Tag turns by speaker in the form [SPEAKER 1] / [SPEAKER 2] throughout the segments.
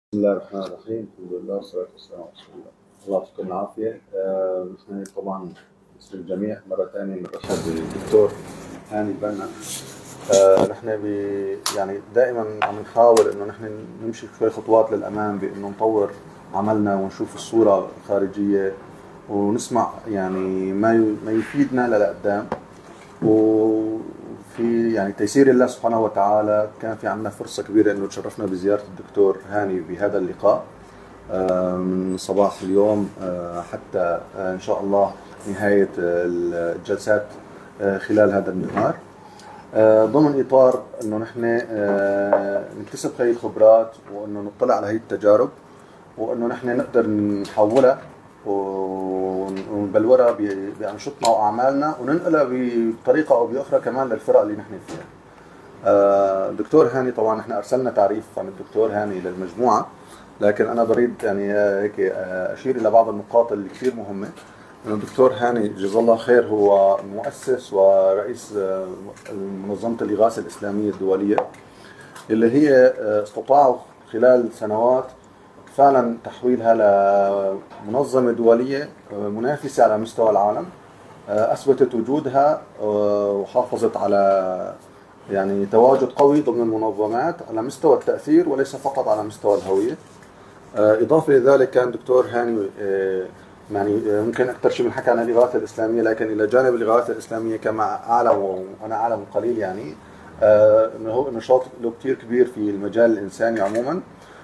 [SPEAKER 1] بسم الله الرحمن الرحيم الحمد لله والصلاة والسلام على رسول الله الله يعطيكم العافية آه، نحن طبعا باسم الجميع مرة ثانية بنرحب بالدكتور هاني البنا آه، نحن بي يعني دائما عم نحاول انه نحن نمشي شوي خطوات للامام بانه نطور عملنا ونشوف الصورة الخارجية ونسمع يعني ما ي- ما يفيدنا للقدام وفي يعني تيسير الله سبحانه وتعالى كان في عندنا فرصة كبيرة انه تشرفنا بزيارة الدكتور هاني بهذا اللقاء آه، من صباح اليوم آه، حتى آه، ان شاء الله نهاية الجلسات آه، خلال هذا النهار آه، ضمن اطار انه نحن آه، نكتسب هاي الخبرات وانه نطلع على هاي التجارب وانه نحن نقدر نحولها ونبلورها ب- بانشطتنا واعمالنا وننقلها بطريقه او باخرى كمان للفرق اللي نحن فيها. آه، دكتور هاني طبعا احنا ارسلنا تعريف عن الدكتور هاني للمجموعه لكن انا بريد يعني آه، هيك آه، اشير الى بعض النقاط اللي كثير مهمه انه الدكتور هاني جزاه الله خير هو مؤسس ورئيس آه، منظمه الاغاثه الاسلاميه الدوليه اللي هي آه، استطاعوا خلال سنوات فعلا تحويلها لمنظمه دوليه آه، منافسه على مستوى العالم آه، اثبتت وجودها آه، وحافظت على يعني تواجد قوي ضمن المنظمات على مستوى التاثير وليس فقط على مستوى الهويه آه، اضافه لذلك كان دكتور هاني آه، يعني آه، ممكن اكثر شيء بنحكى عن الاغاثه الاسلاميه لكن الى جانب الاغاثه الاسلاميه كما اعلم وانا اعلم القليل يعني آه، انه هو نشاط له كثير كبير في المجال الانساني عموما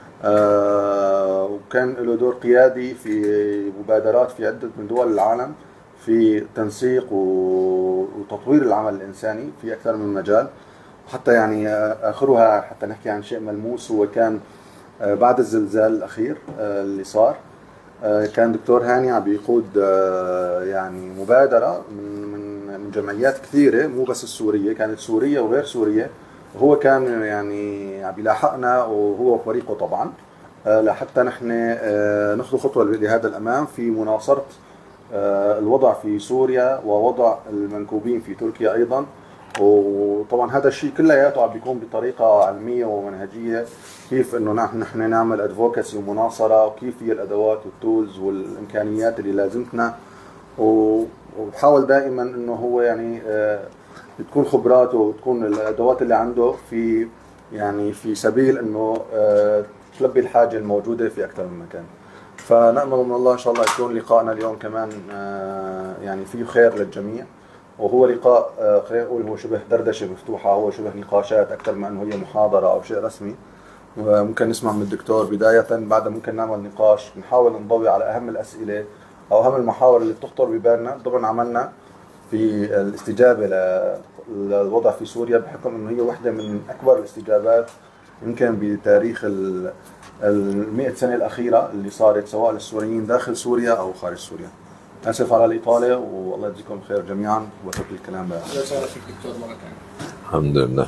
[SPEAKER 1] آه، وكان له دور قيادي في مبادرات في عده من دول العالم في تنسيق و- وتطوير العمل الانساني في اكثر من مجال حتى يعني آه، اخرها حتى نحكي عن شيء ملموس هو كان آه، بعد الزلزال الاخير آه، اللي صار آه، كان دكتور هاني عم بيقود آه، يعني مبادره من من من جمعيات كثيره مو بس السوريه كانت سوريه وغير سوريه وهو كان يعني عم بيلاحقنا وهو وفريقه طبعا آه، لحتى نحن آه، نخطو خطوه لهذا الامام في مناصره آه، الوضع في سوريا ووضع المنكوبين في تركيا ايضا وطبعا هذا الشيء كلياته عم بيكون بطريقه علميه ومنهجيه كيف انه نحن نحن نعمل ادفوكسي ومناصره وكيف هي الادوات والتولز والامكانيات اللي لازمتنا و- وبحاول دائما انه هو يعني آه، تكون خبراته وتكون الادوات اللي عنده في يعني في سبيل انه آه، تلبي الحاجه الموجوده في اكثر من مكان. فنأمل من الله إن شاء الله يكون لقائنا اليوم كمان آه، يعني فيه خير للجميع وهو لقاء آه، خلينا نقول هو شبه دردشة مفتوحة هو شبه نقاشات أكثر من أنه هي محاضرة أو شيء رسمي وممكن نسمع من الدكتور بداية بعدها ممكن نعمل نقاش نحاول نضوي على أهم الأسئلة أو أهم المحاور اللي بتخطر ببالنا ضمن عملنا في الاستجابة ل- للوضع في سوريا بحكم أنه هي واحدة من أكبر الاستجابات يمكن بتاريخ ال المئة سنة الأخيرة اللي صارت سواء للسوريين داخل سوريا أو خارج سوريا آسف على الإطالة والله يجزيكم خير جميعا واترك الكلام بقى
[SPEAKER 2] اهلا وسهلا فيك دكتور مره ثانيه
[SPEAKER 3] الحمد لله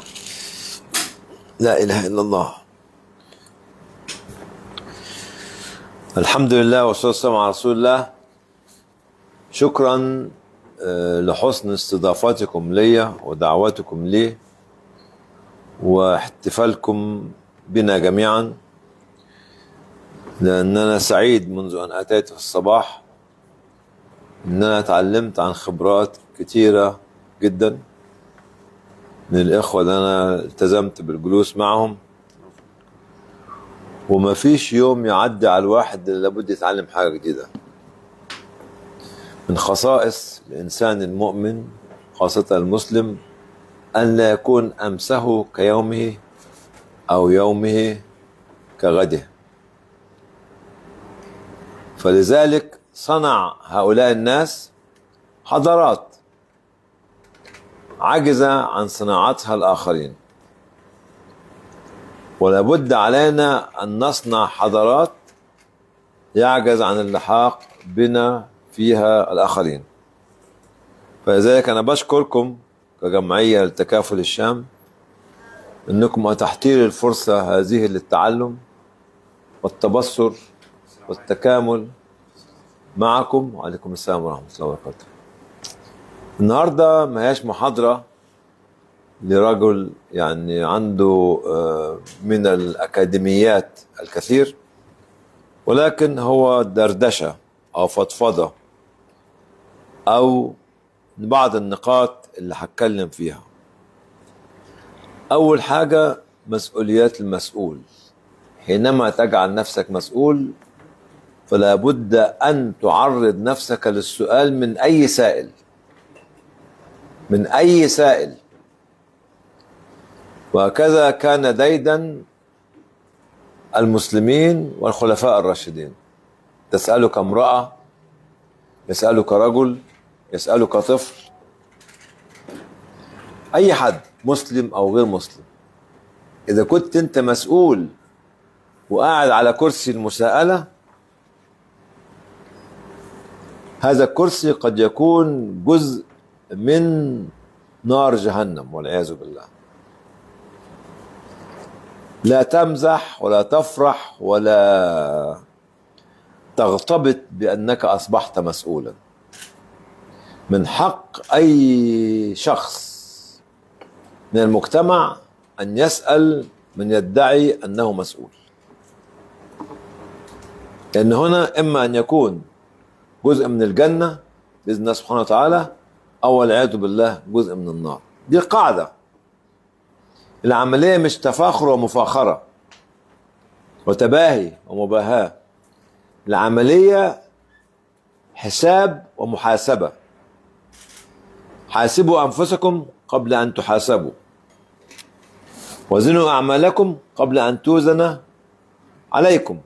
[SPEAKER 3] لا إله إلا الله الحمد لله والصلاة والسلام على رسول الله شكرا آه، لحسن استضافتكم لي ودعوتكم لي واحتفالكم بنا جميعا لأننا سعيد منذ أن أتيت في الصباح أن أنا تعلمت عن خبرات كثيرة جدا من الإخوة اللي أنا التزمت بالجلوس معهم وما فيش يوم يعدي على الواحد اللي لابد يتعلم حاجة جديدة من خصائص الإنسان المؤمن خاصة المسلم أن لا يكون أمسه كيومه أو يومه كغده فلذلك صنع هؤلاء الناس حضارات عجز عن صناعتها الآخرين ولابد علينا أن نصنع حضارات يعجز عن اللحاق بنا فيها الآخرين فلذلك أنا بشكركم كجمعية لتكافل الشام أنكم أتحتوا لي الفرصة هذه للتعلم والتبصر والتكامل معكم وعليكم السلام ورحمة الله وبركاته النهارده ما هياش محاضرة لرجل يعني عنده آه، من الأكاديميات الكثير ولكن هو دردشه او فضفضه او بعض النقاط اللي هتكلم فيها اول حاجه مسؤوليات المسؤول حينما تجعل نفسك مسؤول فلا بد ان تعرض نفسك للسؤال من اي سائل من اي سائل وهكذا كان ديدا المسلمين والخلفاء الراشدين تسألك امرأة يسألك رجل يسألك طفل أي حد مسلم أو غير مسلم إذا كنت أنت مسؤول وقاعد على كرسي المساءلة هذا الكرسي قد يكون جزء من نار جهنم والعياذ بالله لا تمزح ولا تفرح ولا تغتبط بانك اصبحت مسؤولا من حق اي شخص من المجتمع ان يسال من يدعي انه مسؤول لان هنا اما ان يكون جزء من الجنه باذن الله سبحانه وتعالى او والعياذ بالله جزء من النار دي قاعده العمليه مش تفاخر ومفاخره وتباهي ومباهاه العمليه حساب ومحاسبه حاسبوا انفسكم قبل ان تحاسبوا وزنوا اعمالكم قبل ان توزن عليكم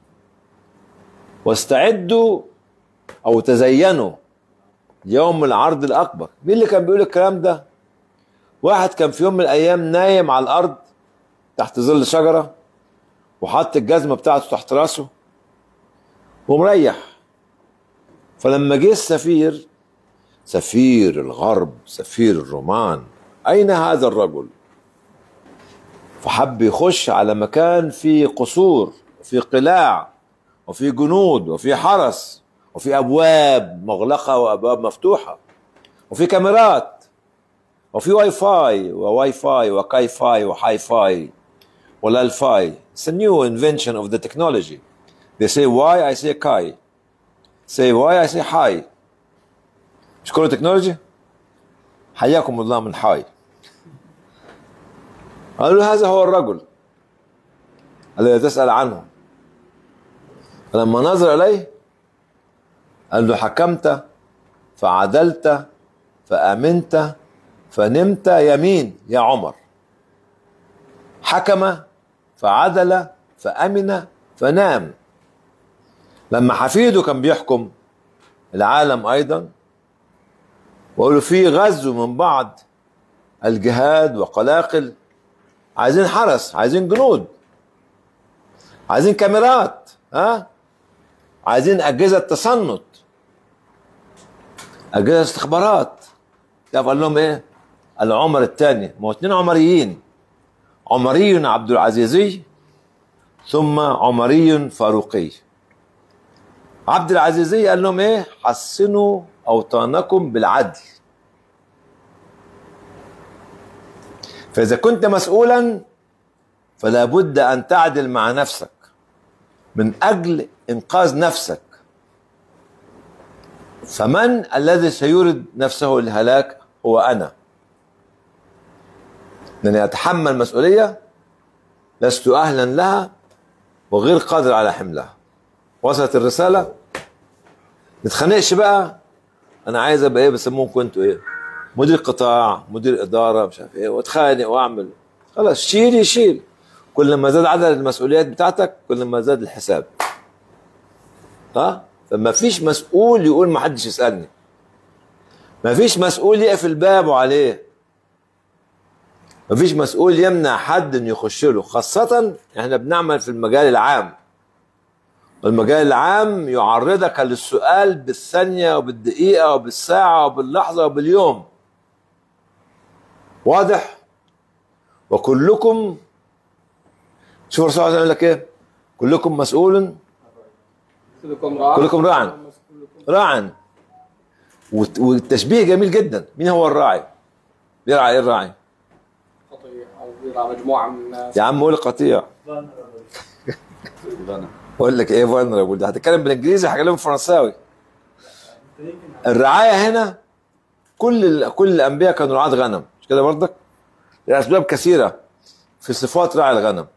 [SPEAKER 3] واستعدوا او تزينوا يوم العرض الاكبر مين اللي كان بيقول الكلام ده واحد كان في يوم من الايام نايم على الارض تحت ظل شجره وحط الجزمه بتاعته تحت راسه ومريح فلما جه السفير سفير الغرب سفير الرومان اين هذا الرجل فحب يخش على مكان فيه قصور وفي قلاع وفي جنود وفي حرس وفي ابواب مغلقه وابواب مفتوحه وفي كاميرات وفي واي فاي وواي فاي وكاي فاي وهاي فاي والالفاي It's a new invention of the technology. They say why, I say kai. Say why, I say hi. مش كله تكنولوجي؟ حياكم الله من حي. قالوا له هذا هو الرجل الذي تسأل عنه. فلما نظر إليه قال له حكمت فعدلت فأمنت فنمت يمين يا عمر حكم فعدل فأمن فنام لما حفيده كان بيحكم العالم أيضا وقالوا في غزو من بعض الجهاد وقلاقل عايزين حرس عايزين جنود عايزين كاميرات ها عايزين أجهزة تصنت أجهزة استخبارات تعرف قال لهم إيه؟ العمر الثاني ما هو اتنين عمريين عمري عبد العزيزي ثم عمري فاروقي عبد العزيزي قال لهم ايه حسنوا اوطانكم بالعدل فاذا كنت مسؤولا فلا بد ان تعدل مع نفسك من اجل انقاذ نفسك فمن الذي سيورد نفسه الهلاك هو انا انني اتحمل مسؤوليه لست اهلا لها وغير قادر على حملها وصلت الرساله نتخانقش بقى انا عايز ابقى ايه بسموكم انتوا ايه مدير قطاع مدير اداره مش عارف ايه واتخانق واعمل خلاص شيل يشيل كل ما زاد عدد المسؤوليات بتاعتك كل ما زاد الحساب ها فما فيش مسؤول يقول ما حدش يسالني ما فيش مسؤول يقفل الباب عليه ما فيش مسؤول يمنع حد انه يخش له خاصة احنا بنعمل في المجال العام المجال العام يعرضك للسؤال بالثانية وبالدقيقة وبالساعة وباللحظة وباليوم واضح وكلكم شوف الرسول صلى الله عليه وسلم يقول لك ايه كلكم مسؤول
[SPEAKER 2] كلكم راع
[SPEAKER 3] كلكم راع. راعا والت- والتشبيه جميل جدا مين هو الراعي بيرعى ايه الراعي
[SPEAKER 2] قطيع او بيرعى مجموعه من الناس
[SPEAKER 3] يا عم قول قطيع
[SPEAKER 1] غنم
[SPEAKER 3] بقول لك ايه فولنربل ده هتتكلم بالانجليزي هكلمه فرنساوي الرعايه هنا كل ال- كل الانبياء كانوا رعاة غنم مش كده برضك؟ لاسباب كثيره في صفات راعي الغنم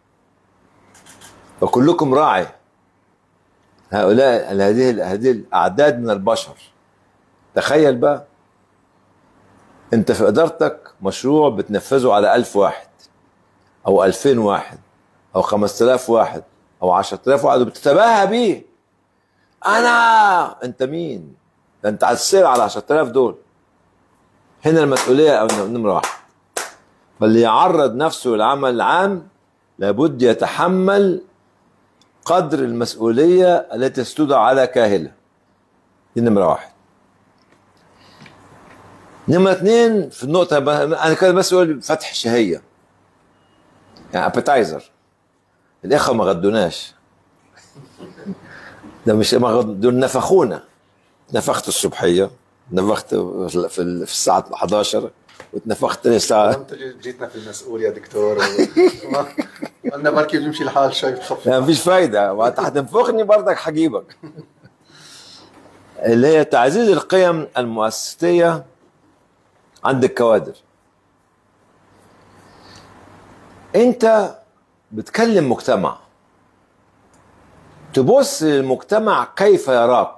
[SPEAKER 3] وكلكم راعي هؤلاء هذه هذه الاعداد من البشر تخيل بقى انت في ادارتك مشروع بتنفذه على ألف واحد او ألفين واحد او خمسة آلاف واحد او عشرة آلاف واحد وبتتباهى بيه انا انت مين ده انت على السير على عشرة آلاف دول هنا المسؤولية أو نمرة واحد فاللي يعرض نفسه للعمل العام لابد يتحمل قدر المسؤولية التي تستودع على كاهلة دي نمرة واحد نمرة اثنين في النقطة ب- أنا كده بس أقول فتح شهية يعني ابيتايزر الإخوة ما غدوناش ده مش ما غد... دول نفخونا نفخت الصبحية نفخت في ال- في الساعة 11 واتنفخت تاني الساعة
[SPEAKER 1] انت جيتنا في المسؤول يا دكتور ما- قلنا بركي بيمشي الحال شوي بتخفف
[SPEAKER 3] لا مفيش فايدة وقت هتنفخني برضك هجيبك اللي هي تعزيز القيم المؤسسية عند الكوادر انت بتكلم مجتمع تبص للمجتمع كيف يراك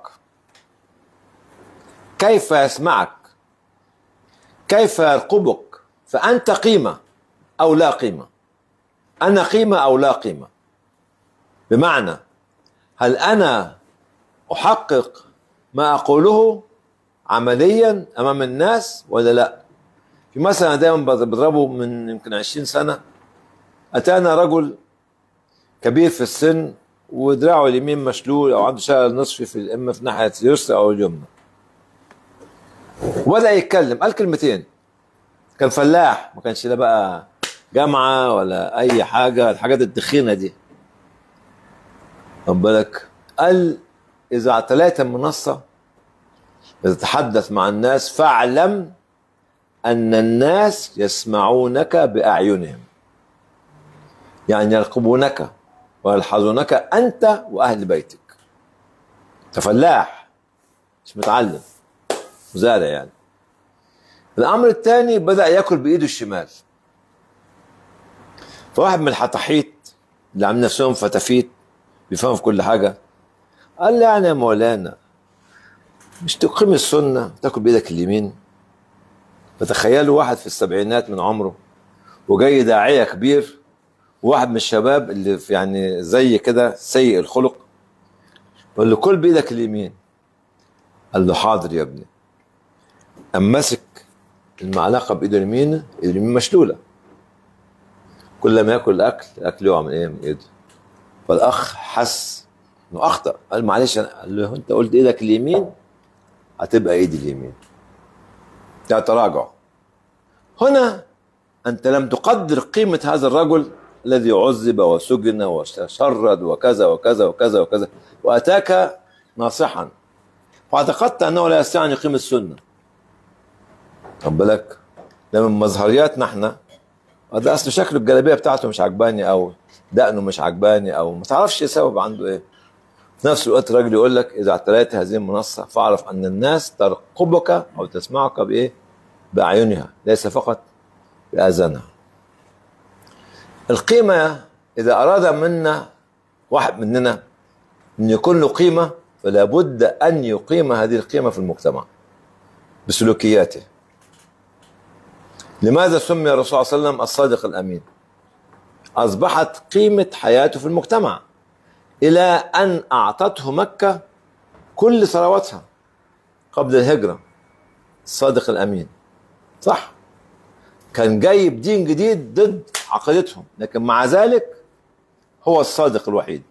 [SPEAKER 3] كيف يسمعك كيف يرقبك فأنت قيمة أو لا قيمة أنا قيمة أو لا قيمة بمعنى هل أنا أحقق ما أقوله عمليا أمام الناس ولا لا في مثلا دايما بضربه من يمكن 20 سنة أتانا رجل كبير في السن ودراعه اليمين مشلول أو عنده شلل نصفي في إما في ناحية اليسرى أو اليمنى وبدأ يتكلم قال كلمتين كان فلاح ما كانش لا بقى جامعة ولا أي حاجة الحاجات التخينة دي خد بالك قال إذا اعتليت المنصة تتحدث مع الناس فاعلم أن الناس يسمعونك بأعينهم يعني يرقبونك ويلحظونك أنت وأهل بيتك أنت فلاح مش متعلم مزارع يعني الأمر الثاني بدأ ياكل بإيده الشمال فواحد من الحطاحيت اللي عاملين نفسهم فتافيت بيفهموا في كل حاجة قال لي يعني يا مولانا مش تقيم السنة تاكل بإيدك اليمين فتخيلوا واحد في السبعينات من عمره وجاي داعية كبير وواحد من الشباب اللي في يعني زي كده سيء الخلق قال له كل بإيدك اليمين قال له حاضر يا ابني أم مسك المعلقة بإيده اليمين إيده اليمين مشلولة كل ما ياكل الأكل الأكل يقع من إيه من إيده فالأخ حس إنه أخطأ قال معلش أنا قال له أنت قلت إيدك اليمين هتبقى إيدي اليمين ده تراجع هنا أنت لم تقدر قيمة هذا الرجل الذي عذب وسجن وشرد وكذا وكذا وكذا وكذا وأتاك ناصحا واعتقدت أنه لا يستطيع أن يقيم السنة خد بالك ده من مظهرياتنا احنا ده اصل شكله الجلابيه بتاعته مش عجباني او دقنه مش عجباني او ما تعرفش السبب عنده ايه في نفس الوقت الراجل يقول لك اذا اعتليت هذه المنصه فاعرف ان الناس ترقبك او تسمعك بايه؟ باعينها ليس فقط باذانها. القيمه اذا اراد منا واحد مننا ان يكون له قيمه فلا بد ان يقيم هذه القيمه في المجتمع بسلوكياته. لماذا سمي الرسول صلى الله عليه وسلم الصادق الامين؟ اصبحت قيمه حياته في المجتمع الى ان اعطته مكه كل ثرواتها قبل الهجره الصادق الامين صح كان جايب دين جديد ضد عقيدتهم لكن مع ذلك هو الصادق الوحيد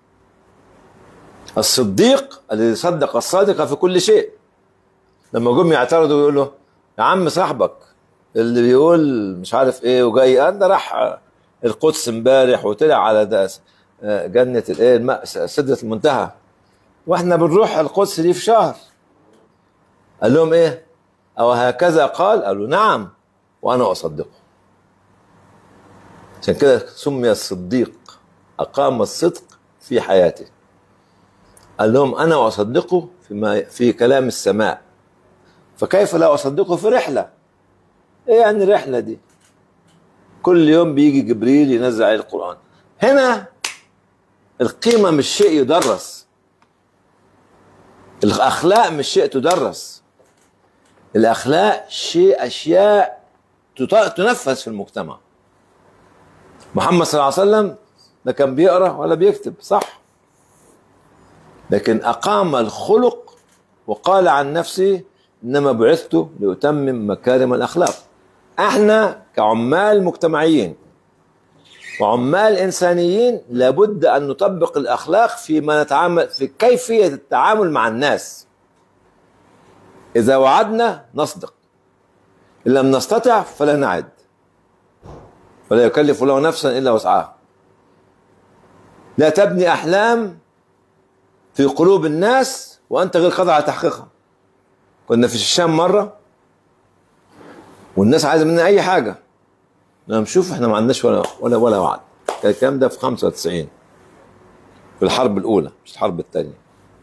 [SPEAKER 3] الصديق الذي صدق الصادق في كل شيء لما جم يعترضوا يقولوا يا عم صاحبك اللي بيقول مش عارف ايه وجاي انا راح القدس امبارح وطلع على ده جنة الايه الماء سدرة المنتهى واحنا بنروح القدس دي في شهر قال لهم ايه او هكذا قال قالوا نعم وانا اصدقه عشان كده سمي الصديق اقام الصدق في حياته قال لهم انا اصدقه فيما في كلام السماء فكيف لا اصدقه في رحله ايه يعني الرحله دي كل يوم بيجي جبريل ينزل عليه القران هنا القيمه مش شيء يدرس الاخلاق مش شيء تدرس الاخلاق شيء اشياء تط- تنفذ في المجتمع محمد صلى الله عليه وسلم لا كان بيقرا ولا بيكتب صح لكن اقام الخلق وقال عن نفسه انما بعثت لاتمم مكارم الاخلاق احنا كعمال مجتمعيين وعمال انسانيين لابد ان نطبق الاخلاق فيما نتعامل في كيفيه التعامل مع الناس اذا وعدنا نصدق ان لم نستطع فلا نعد ولا يكلف الله نفسا الا وسعها لا تبني احلام في قلوب الناس وانت غير قادر على تحقيقها كنا في الشام مره والناس عايزه مننا اي حاجه لما نشوف احنا ما عندناش ولا ولا ولا وعد كان الكلام ده في 95 في الحرب الاولى مش الحرب الثانيه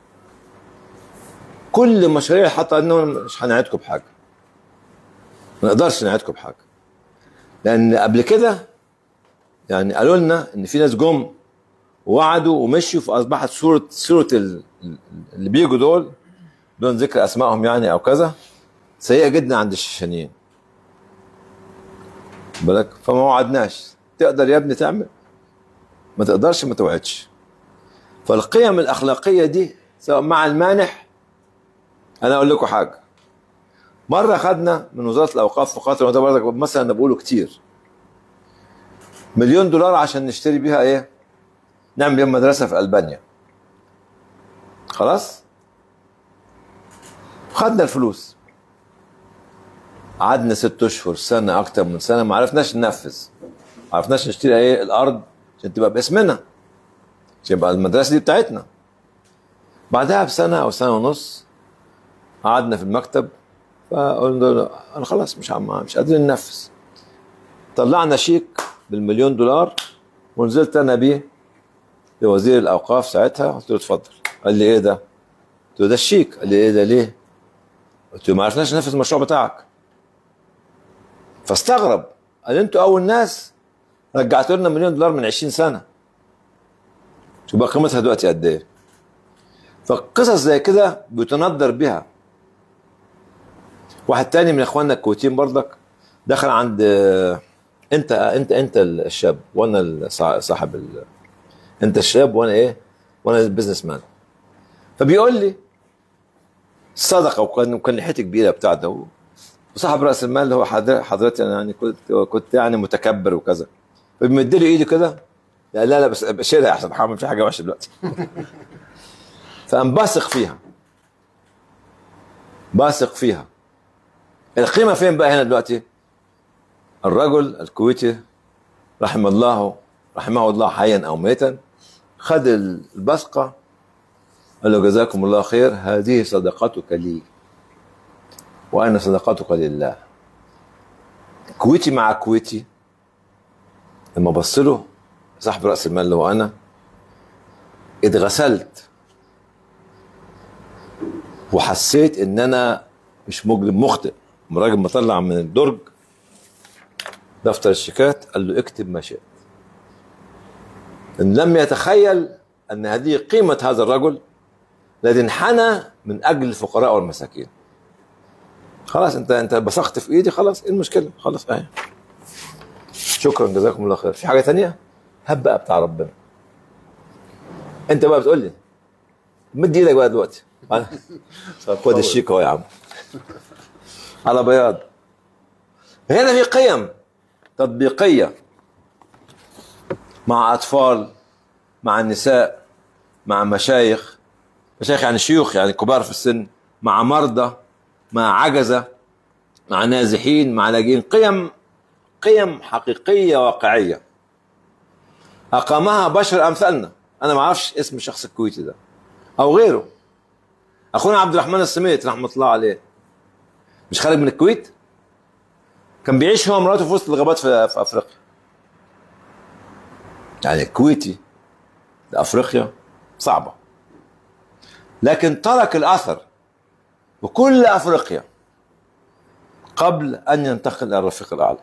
[SPEAKER 3] كل مشاريع حتى انه مش هنعدكم بحاجه ما نقدرش نعدكم بحاجه لان قبل كده يعني قالوا لنا ان في ناس جم ووعدوا ومشوا فاصبحت صوره صوره ال- ال- اللي بيجوا دول دون ذكر اسمائهم يعني او كذا سيئه جدا عند الشيشانيين بالك فما وعدناش تقدر يا ابني تعمل ما تقدرش ما توعدش فالقيم الاخلاقيه دي سواء مع المانح انا اقول لكم حاجه مره خدنا من وزاره الاوقاف وقاتل وده برضك مثلا انا بقوله كتير مليون دولار عشان نشتري بيها ايه نعمل بيها مدرسه في البانيا خلاص خدنا الفلوس قعدنا ست اشهر سنه اكتر من سنه ما عرفناش ننفذ ما عرفناش نشتري ايه الارض عشان تبقى باسمنا عشان يبقى المدرسه دي بتاعتنا بعدها بسنه او سنه ونص قعدنا في المكتب فقلنا له انا خلاص مش عم مش قادرين ننفذ طلعنا شيك بالمليون دولار ونزلت انا بيه لوزير الاوقاف ساعتها قلت له اتفضل قال لي ايه ده؟ قلت له ده الشيك قال لي ايه ده ليه؟ قلت له ما عرفناش ننفذ المشروع بتاعك فاستغرب قال انتوا اول ناس رجعتوا لنا مليون دولار من 20 سنه شوف بقى قيمتها دلوقتي قد ايه فقصص زي كده بيتندر بها واحد تاني من اخواننا الكويتيين برضك دخل عند انت انت انت الشاب وانا الصا- صاحب ال... انت الشاب وانا ايه وانا البيزنس مان فبيقول لي صدقه وكان وكان لحيتي كبيره بتاعته وصاحب راس المال اللي هو حضر- حضرتي انا يعني كنت كنت يعني متكبر وكذا فبيمد لي ايدي كده لا لا لا بس بشيلها احسن هعمل في حاجه وحشه دلوقتي فقام باثق فيها باثق فيها القيمه فين بقى هنا دلوقتي الرجل الكويتي رحم الله رحمه الله حيا او ميتا خد البصقه قال له جزاكم الله خير هذه صدقتك لي وانا صدقتك لله كويتي مع كويتي لما بص له صاحب راس المال اللي هو انا اتغسلت وحسيت ان انا مش مجرم مخطئ الراجل ما طلع من الدرج دفتر الشيكات قال له اكتب ما شئت ان لم يتخيل ان هذه قيمه هذا الرجل الذي انحنى من اجل الفقراء والمساكين خلاص انت انت بصقت في ايدي خلاص ايه المشكله خلاص اهي شكرا جزاكم الله خير في حاجه تانية هب بقى بتاع ربنا انت بقى بتقول لي مد ايدك بقى دلوقتي خد الشيك اهو يا عم على بياض هنا في قيم تطبيقيه مع اطفال مع النساء مع مشايخ مشايخ يعني شيوخ يعني كبار في السن مع مرضى مع عجزه مع نازحين مع لاجئين قيم قيم حقيقيه واقعيه اقامها بشر امثالنا انا ما اعرفش اسم الشخص الكويتي ده او غيره اخونا عبد الرحمن السميت رحمه الله عليه مش خارج من الكويت كان بيعيش هو ومراته في وسط الغابات في, في افريقيا يعني الكويتي لافريقيا صعبة لكن ترك الأثر بكل أفريقيا قبل أن ينتقل إلى الرفيق الأعلى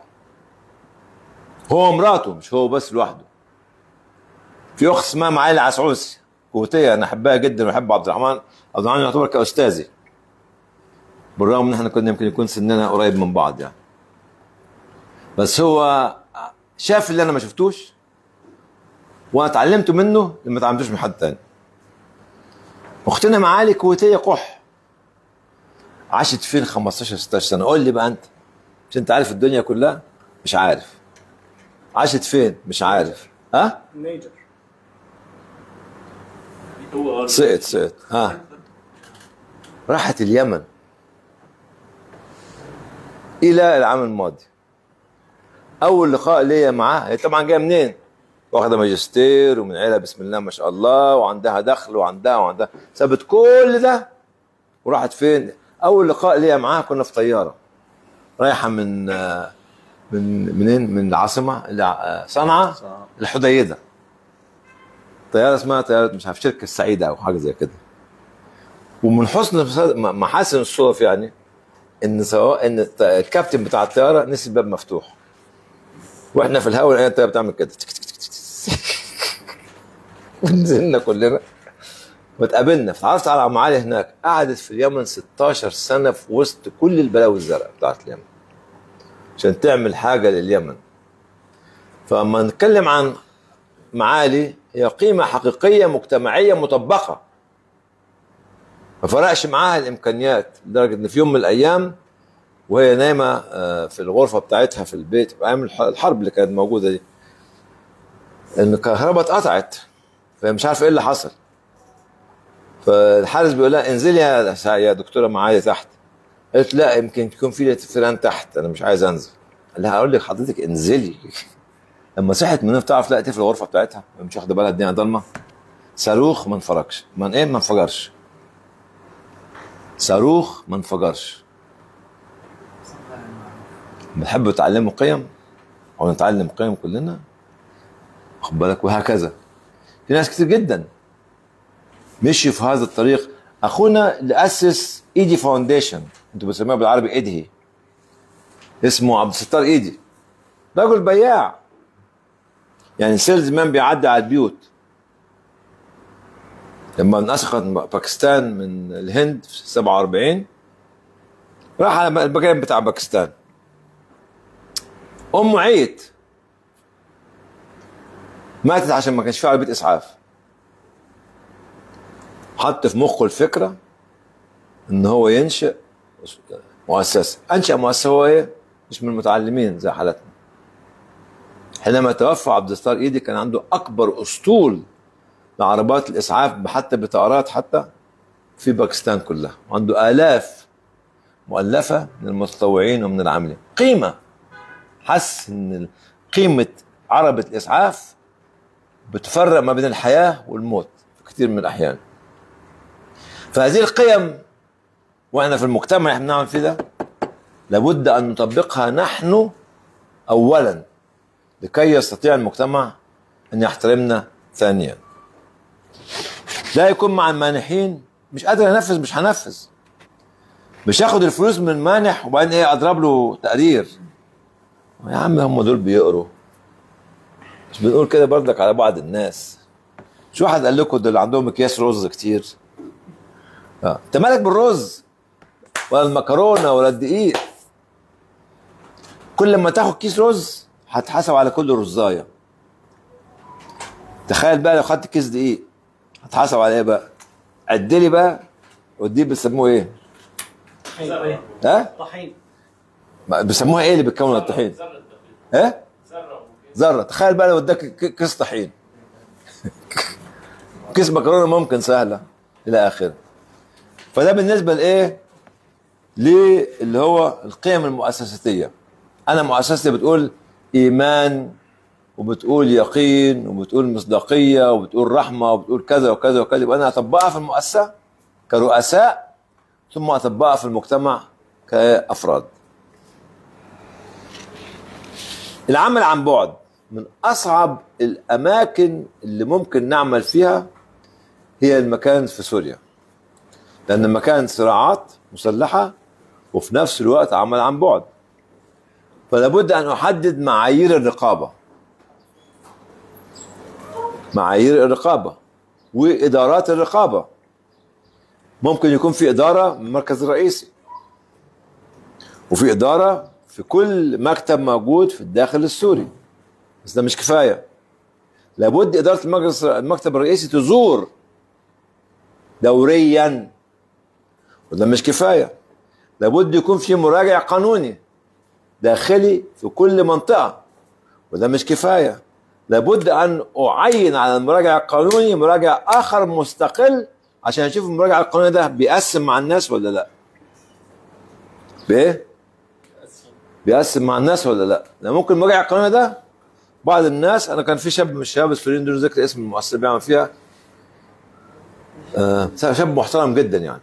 [SPEAKER 3] هو مراته مش هو بس لوحده في أخت اسمها معالي عسعوسي كويتية أنا أحبها جدا وأحب عبد الرحمن عبد الرحمن يعتبر كأستاذي بالرغم ان احنا كنا يمكن يكون سننا قريب من بعض يعني بس هو شاف اللي انا ما شفتوش وانا اتعلمت منه اللي ما اتعلمتوش من حد تاني اختنا معالي كويتيه قح عاشت فين 15 16 سنه قول لي بقى انت مش انت عارف الدنيا كلها مش عارف عاشت فين مش عارف ها
[SPEAKER 2] نيجر
[SPEAKER 3] سقط سقط ها راحت اليمن الى العام الماضي اول لقاء ليا معاه هي طبعا جايه منين واخده ماجستير ومن عيله بسم الله ما شاء الله وعندها دخل وعندها وعندها سابت كل ده وراحت فين اول لقاء ليا معاها كنا في طياره رايحه من آه، من منين من العاصمه اللي ع- صنعاء
[SPEAKER 1] صنعاء.
[SPEAKER 3] الحديده طياره اسمها طياره مش عارف شركه السعيده او حاجه زي كده ومن حسن محاسن الصدف يعني ان سواء ان الت- الكابتن بتاع الطياره نسي الباب مفتوح واحنا في الهواء لقينا الطياره بتعمل كده تك تك تك تك تك. ونزلنا كلنا واتقابلنا فتعرفت على ام علي هناك قعدت في اليمن 16 سنه في وسط كل البلاوي الزرقاء بتاعت اليمن عشان تعمل حاجه لليمن فلما نتكلم عن معالي هي قيمه حقيقيه مجتمعيه مطبقه ما فرقش معاها الامكانيات لدرجه ان في يوم من الايام وهي نايمه آه، في الغرفه بتاعتها في البيت في ايام الح- الحرب اللي كانت موجوده دي ان الكهرباء اتقطعت فهي مش عارفه ايه اللي حصل فالحارس بيقول لها انزلي يا يا دكتوره معايا تحت قالت لا يمكن تكون في فيران تحت انا مش عايز انزل قال لها اقول لك حضرتك انزلي لما صحت من النوم تعرف لا تقفل الغرفه بتاعتها مش واخده بالها الدنيا ضلمه صاروخ ما انفرجش من ايه ما انفجرش صاروخ ما انفجرش بتحبوا تعلموا قيم او نتعلم قيم كلنا خد بالك وهكذا في ناس كتير جدا مشي في هذا الطريق اخونا اللي اسس ايدي فاونديشن انتوا بتسموها بالعربي ايدهي اسمه عبد الستار ايدي رجل بياع يعني سيلز مان بيعدي على البيوت لما انسخت باكستان من الهند في 47 راح على المكان بتاع باكستان امه عيت ماتت عشان ما كانش في عربيه اسعاف حط في مخه الفكره ان هو ينشئ مؤسسه انشا مؤسسه هو ايه مش من المتعلمين زي حالتنا حينما توفى عبد الستار ايدي كان عنده اكبر اسطول لعربات الاسعاف حتى بطائرات حتى في باكستان كلها وعنده الاف مؤلفه من المتطوعين ومن العاملين قيمه حس ان قيمه عربه الاسعاف بتفرق ما بين الحياه والموت في كثير من الاحيان فهذه القيم واحنا في المجتمع احنا بنعمل فيه ده لابد ان نطبقها نحن اولا لكي يستطيع المجتمع ان يحترمنا ثانيا لا يكون مع المانحين مش قادر انفذ مش هنفذ مش هاخد الفلوس من المانح وبعدين ايه اضرب له تقرير يا عم هم دول بيقروا مش بنقول كده بردك على بعض الناس مش واحد قال لكم دول عندهم اكياس رز كتير اه انت مالك بالرز ولا المكرونه ولا الدقيق كل ما تاخد كيس رز هتحاسب على كل رزايه تخيل بقى لو خدت كيس دقيق هتحاسب على ايه بقى عد لي بقى والدقيق بيسموه ايه
[SPEAKER 2] طحين
[SPEAKER 3] ها
[SPEAKER 2] طحين
[SPEAKER 3] ما- بيسموها ايه اللي بتكون الطحين ايه ذره تخيل بقى لو اداك ك- كيس طحين كيس مكرونه ممكن سهله الى اخره فده بالنسبه لايه للي هو القيم المؤسساتيه انا مؤسستي بتقول ايمان وبتقول يقين وبتقول مصداقيه وبتقول رحمه وبتقول كذا وكذا وكذا يبقى انا اطبقها في المؤسسه كرؤساء ثم اطبقها في المجتمع كافراد العمل عن بعد من اصعب الاماكن اللي ممكن نعمل فيها هي المكان في سوريا لان مكان صراعات مسلحه وفي نفس الوقت عمل عن بعد فلا بد ان احدد معايير الرقابه معايير الرقابه وادارات الرقابه ممكن يكون في اداره من المركز الرئيسي وفي اداره في كل مكتب موجود في الداخل السوري بس ده مش كفايه لابد اداره المجلس المكتب الرئيسي تزور دوريا وده مش كفايه لابد يكون في مراجع قانوني داخلي في كل منطقه وده مش كفايه لابد ان اعين على المراجع القانوني مراجع اخر مستقل عشان اشوف المراجع القانوني ده بيقسم مع الناس ولا لا بايه بيقسم مع الناس ولا لا لان ممكن المراجع القانوني ده بعض الناس انا كان في شاب من الشباب السوريين دول ذكر اسم المؤسسه اللي بيعمل فيها آه شاب محترم جدا يعني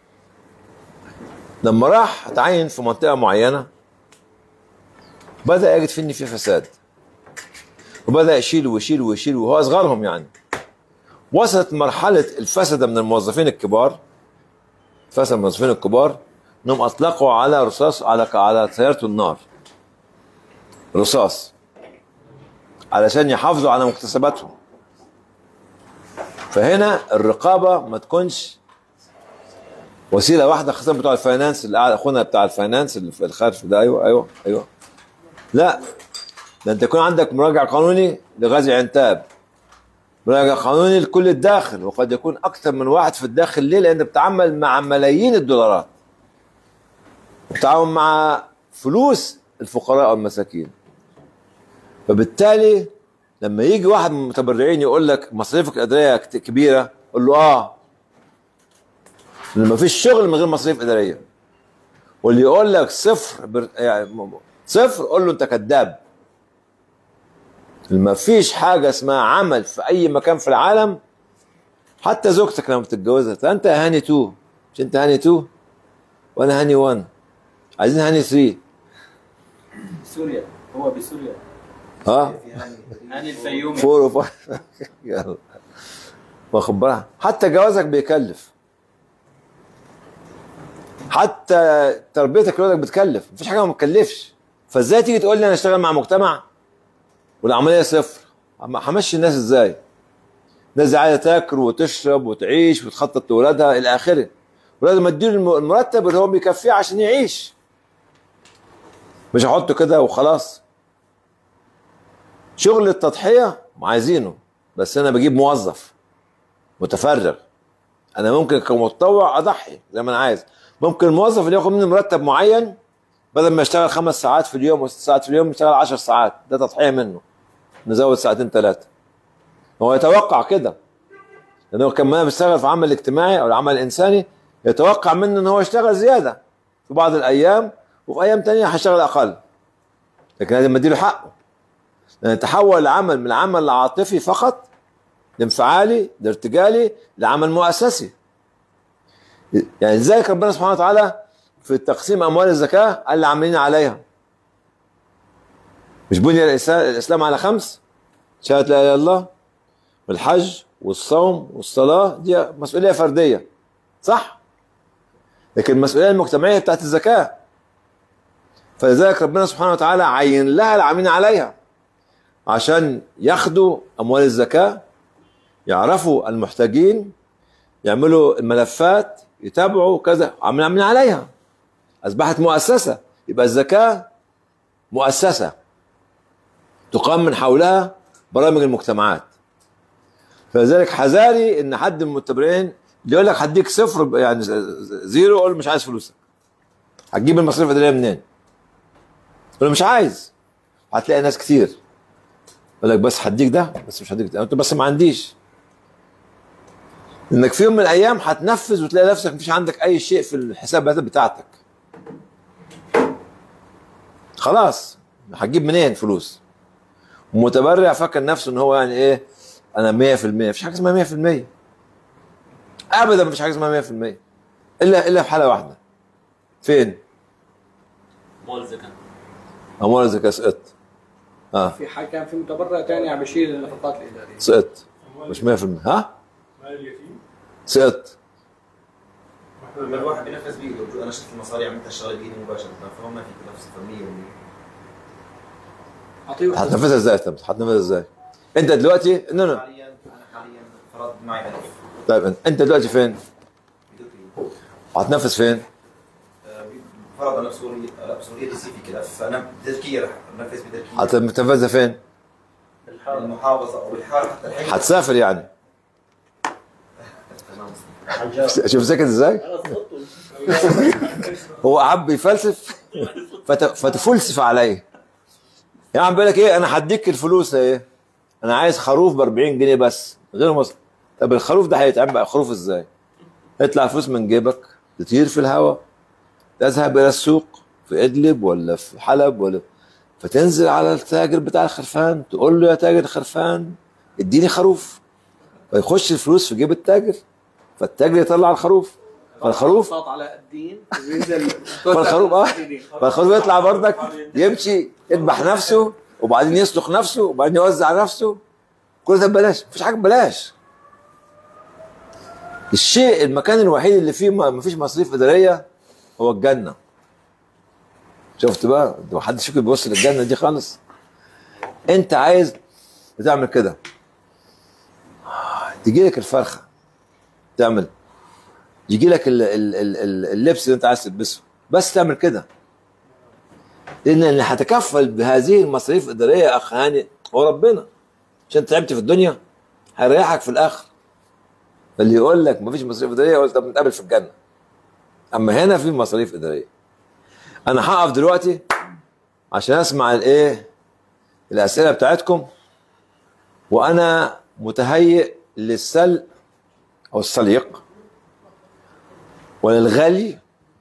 [SPEAKER 3] لما راح اتعين في منطقه معينه بدا يجد في ان في فساد وبدا يشيل ويشيل ويشيل وهو اصغرهم يعني وصلت مرحله الفسد من الموظفين الكبار فسد الموظفين الكبار انهم اطلقوا على رصاص على على سياره النار رصاص علشان يحافظوا على مكتسباتهم فهنا الرقابه ما تكونش وسيله واحده خاصه بتوع الفاينانس اللي قاعد اخونا بتاع الفاينانس اللي في الخلف ده ايوه ايوه ايوه لا ده انت يكون عندك مراجع قانوني لغازي عنتاب مراجع قانوني لكل الداخل وقد يكون اكثر من واحد في الداخل ليه لان بتعامل مع ملايين الدولارات بتعامل مع فلوس الفقراء والمساكين فبالتالي لما يجي واحد من المتبرعين يقول لك مصاريفك الاداريه كت- كبيره قول له اه لان ما فيش شغل من غير مصاريف اداريه واللي يقول لك صفر بر... يعني م- صفر قول له انت كذاب ما فيش حاجه اسمها عمل في اي مكان في العالم حتى زوجتك لما بتتجوزها طب انت هاني 2 مش انت هاني 2 وانا هاني 1 عايزين هاني 3
[SPEAKER 2] سوريا هو بسوريا
[SPEAKER 3] ها
[SPEAKER 2] هاني الفيومي
[SPEAKER 3] فور وفايف يلا واخد بالك حتى جوازك بيكلف حتى تربيتك لولادك بتكلف مفيش حاجه ما بتكلفش فازاي تيجي تقول لي انا اشتغل مع مجتمع والعمليه صفر هم- همشي الناس ازاي الناس دي عايزه تاكل وتشرب وتعيش وتخطط لاولادها الى اخره ولازم اديله الم- المرتب اللي هو بيكفيه عشان يعيش مش احطه كده وخلاص شغل التضحية عايزينه بس أنا بجيب موظف متفرغ أنا ممكن كمتطوع أضحي زي ما أنا عايز ممكن الموظف اللي ياخد مني مرتب معين بدل ما يشتغل خمس ساعات في اليوم وست ساعات في اليوم يشتغل عشر ساعات ده تضحية منه نزود ساعتين ثلاثة هو يتوقع كده لأنه كان ما بيشتغل في عمل اجتماعي أو العمل الإنساني يتوقع منه إن هو يشتغل زيادة في بعض الأيام وفي أيام تانية هيشتغل أقل لكن لازم أديله حقه لأن تحول العمل من عمل عاطفي فقط لانفعالي لارتجالي لعمل مؤسسي يعني لذلك ربنا سبحانه وتعالى في تقسيم اموال الزكاه قال اللي عاملين عليها مش بني الإسلام, الاسلام على خمس شهاده لا اله الا الله والحج والصوم والصلاه دي مسؤوليه فرديه صح لكن المسؤوليه المجتمعيه بتاعت الزكاه فلذلك ربنا سبحانه وتعالى عين لها العاملين عليها عشان ياخدوا اموال الزكاه يعرفوا المحتاجين يعملوا الملفات يتابعوا كذا عاملين عاملين عليها اصبحت مؤسسه يبقى الزكاه مؤسسه تقام من حولها برامج المجتمعات فلذلك حذاري ان حد من المتبرعين اللي يقول لك هديك صفر يعني زيرو قول له مش عايز فلوسك هتجيب المصاريف الاداريه منين؟ قول له مش عايز هتلاقي ناس كتير يقول لك بس هديك ده بس مش هديك ده انت بس ما عنديش انك في يوم من الايام هتنفذ وتلاقي نفسك مفيش عندك اي شيء في الحسابات بتاعتك خلاص هتجيب منين فلوس ومتبرع فاكر نفسه ان هو يعني ايه انا 100% مفيش حاجه اسمها 100% ابدا مفيش حاجه اسمها 100% الا الا في حاله واحده فين؟
[SPEAKER 2] مول زكاة
[SPEAKER 3] اموال الزكاه سقطت اه
[SPEAKER 2] في حاجة كان في متبرع تاني عم بيشيل النفقات الإدارية
[SPEAKER 3] سقطت مش 100% ها؟
[SPEAKER 4] مال اليتيم
[SPEAKER 3] سقط
[SPEAKER 4] لما الواحد بينفذ بايده انا شفت المصاري عملتها الشغله بايدي مباشره فهو ما في تنفس 100%
[SPEAKER 2] اعطيه واحد.
[SPEAKER 3] هتنفذها ازاي طب هتنفذها ازاي انت دلوقتي نو نو
[SPEAKER 4] حاليا انا حاليا فرض معي 1000
[SPEAKER 3] طيب انت دلوقتي فين
[SPEAKER 4] بتركيا
[SPEAKER 3] هتنفذ فين
[SPEAKER 4] آه، فرض انا بسوريا لا بسوريا دي سي في كده فانا بتركيا رح انفذ بتركيا
[SPEAKER 3] هتنفذها فين
[SPEAKER 4] المحافظه او الحاره حتى الحين
[SPEAKER 3] هتسافر يعني
[SPEAKER 4] تمام
[SPEAKER 3] شوف ساكت ازاي هو قعد يفلسف فت... فتفلسف عليا يا عم بيقول لك ايه انا هديك الفلوس ايه انا عايز خروف ب 40 جنيه بس غير مصر طب الخروف ده هيتعمل بقى خروف ازاي يطلع فلوس من جيبك تطير في الهواء تذهب الى السوق في ادلب ولا في حلب ولا فتنزل على التاجر بتاع الخرفان تقول له يا تاجر الخرفان اديني خروف فيخش الفلوس في جيب التاجر فالتاجر يطلع الخروف فالخروف
[SPEAKER 2] صوت على الدين وينزل
[SPEAKER 3] فالخروف اه فالخروف يطلع بردك يمشي يذبح نفسه وبعدين يسلخ نفسه وبعدين يوزع نفسه كل ده ببلاش مفيش حاجه ببلاش الشيء المكان الوحيد اللي فيه ما مفيش مصاريف اداريه هو الجنه شفت بقى ده محدش فيكم بيبص للجنه دي خالص انت عايز بتعمل كده تجي لك الفرخه تعمل يجي لك ال- ال- ال- ال- اللبس اللي انت عايز تلبسه بس تعمل كده لان اللي هتكفل بهذه المصاريف الاداريه يا اخ هاني هو ربنا عشان تعبت في الدنيا هيريحك في الاخر فاللي يقول لك مفيش مصاريف اداريه يقول طب نتقابل في الجنه اما هنا في مصاريف اداريه انا هقف دلوقتي عشان اسمع الايه الاسئله بتاعتكم وانا متهيئ للسل او السليق وللغلي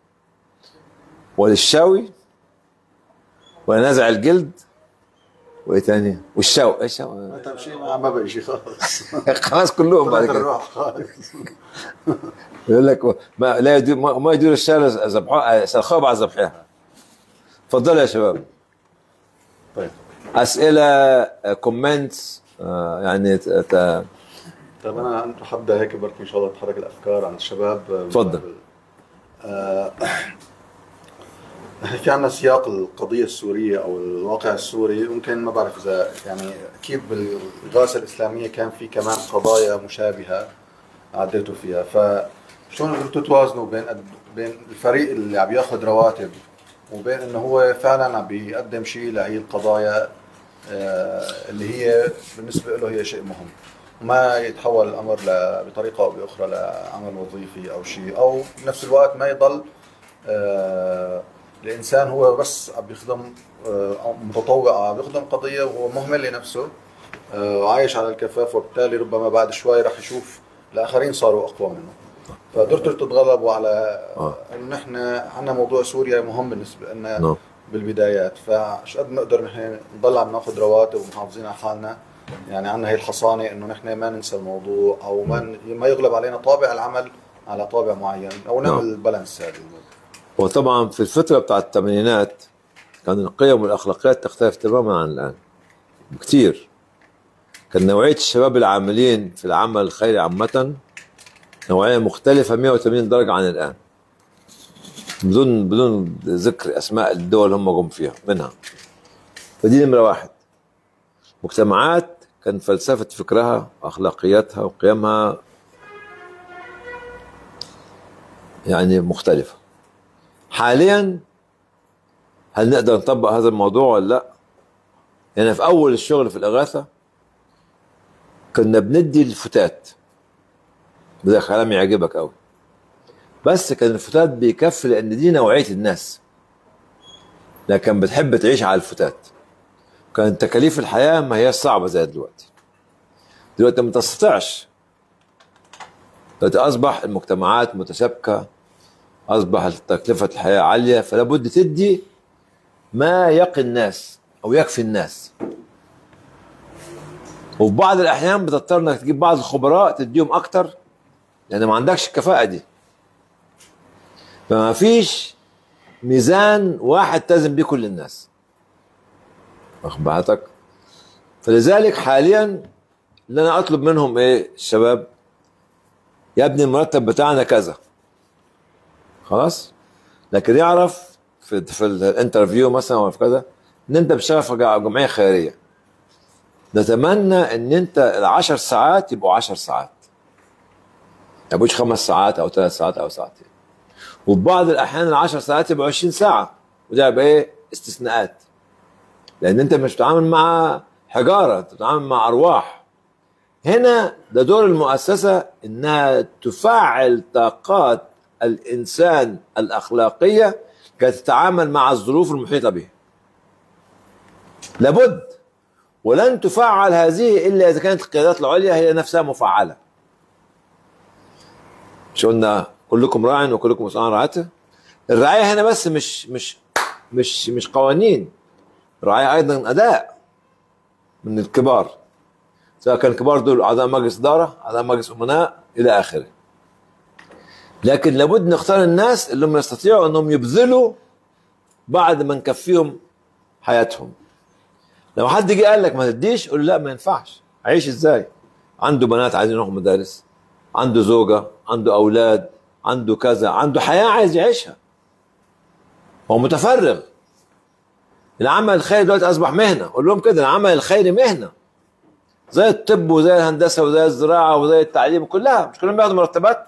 [SPEAKER 3] وللشوي ولنزع الجلد وايه تاني والشو ايه الشو
[SPEAKER 1] ما تمشي ما ما بقي شيء خالص
[SPEAKER 3] خلاص كلهم بعد
[SPEAKER 1] طلعت
[SPEAKER 3] كده
[SPEAKER 1] الروح خالص
[SPEAKER 3] يقول لك ما لا يدور ما ما يدور الشارع ذبحها سلخوها بعد ذبحها تفضلوا يا شباب
[SPEAKER 1] طيب
[SPEAKER 3] اسئله كومنتس يعني ت- ت-
[SPEAKER 1] طيب انا انت حبدا هيك بركي ان شاء الله تحرك الافكار عند الشباب
[SPEAKER 3] تفضل.
[SPEAKER 1] آه، في عندنا سياق القضيه السوريه او الواقع السوري ممكن ما بعرف اذا يعني اكيد بالغاسه الاسلاميه كان في كمان قضايا مشابهه عديتوا فيها فشلون قدرتوا توازنوا بين قد- بين الفريق اللي عم ياخذ رواتب وبين انه هو فعلا عم بيقدم شيء لهي القضايا آه، اللي هي بالنسبه له هي شيء مهم وما يتحول الامر ل- بطريقه او باخرى لعمل وظيفي او شيء او بنفس الوقت ما يضل آه، الانسان هو بس عم بيخدم آه، أو متطوع أو عم بيخدم قضيه وهو مهمل لنفسه آه، وعايش على الكفاف وبالتالي ربما بعد شوي رح يشوف الاخرين صاروا اقوى منه فقدرتوا تتغلبوا على
[SPEAKER 3] آه.
[SPEAKER 1] انه نحن عندنا موضوع سوريا مهم بالنسبه لنا
[SPEAKER 3] نعم.
[SPEAKER 1] بالبدايات فش قد نقدر نحن نضل عم ناخذ رواتب ومحافظين على حالنا يعني عندنا هي الحصانه انه نحن ما ننسى الموضوع او ما ن- ما يغلب علينا طابع العمل على طابع معين او نعمل
[SPEAKER 3] نعم.
[SPEAKER 1] البالانس هذا
[SPEAKER 3] وطبعا في الفتره بتاعت الثمانينات كان القيم والاخلاقيات تختلف تماما عن الان بكثير كان نوعيه الشباب العاملين في العمل الخيري عامه نوعيه مختلفه 180 درجه عن الان بدون بدون ذكر اسماء الدول اللي هم جم فيها منها فدي نمره واحد مجتمعات كان فلسفه فكرها واخلاقياتها وقيمها يعني مختلفه حاليا هل نقدر نطبق هذا الموضوع ولا لا؟ يعني في اول الشغل في الاغاثه كنا بندي الفتات ده كلام يعجبك قوي بس كان الفتات بيكفي لان دي نوعيه الناس لكن بتحب تعيش على الفتات كان تكاليف الحياه ما هي صعبه زي دلوقتي دلوقتي ما تستطيعش دلوقتي اصبح المجتمعات متشابكه اصبح تكلفه الحياه عاليه فلا بد تدي ما يقي الناس او يكفي الناس وفي بعض الاحيان بتضطر انك تجيب بعض الخبراء تديهم اكتر لان ما عندكش الكفاءه دي فما فيش ميزان واحد تزن بيه كل الناس واخد بالك فلذلك حاليا اللي انا اطلب منهم ايه الشباب يا ابني المرتب بتاعنا كذا خلاص لكن يعرف في في الانترفيو مثلا ولا في كذا ان انت بتشتغل في جا- جمعيه خيريه نتمنى ان انت العشر ساعات يبقوا عشر ساعات ما يبقوش خمس ساعات او ثلاث ساعات او ساعتين وفي بعض الاحيان العشر ساعات يبقوا 20 ساعه وده يبقى ايه استثناءات لان انت مش بتتعامل مع حجاره انت بتتعامل مع ارواح هنا ده دور المؤسسه انها تفعل طاقات الانسان الاخلاقيه كي تتعامل مع الظروف المحيطه به لابد ولن تفعل هذه الا اذا كانت القيادات العليا هي نفسها مفعله مش قلنا كلكم راع وكلكم مسؤول عن رعايته الرعايه هنا بس مش مش مش مش قوانين الرعايه ايضا اداء من الكبار سواء كان الكبار دول اعضاء مجلس اداره اعضاء مجلس امناء الى اخره لكن لابد نختار الناس اللي هم يستطيعوا انهم يبذلوا بعد ما نكفيهم حياتهم لو حد جه قال لك ما تديش قول له لا ما ينفعش عيش ازاي عنده بنات عايزين يروحوا مدارس عنده زوجة عنده أولاد عنده كذا عنده حياة عايز يعيشها هو متفرغ العمل الخيري دلوقتي أصبح مهنة قول لهم كده العمل الخيري مهنة زي الطب وزي الهندسة وزي الزراعة وزي التعليم كلها مش كلهم بياخدوا مرتبات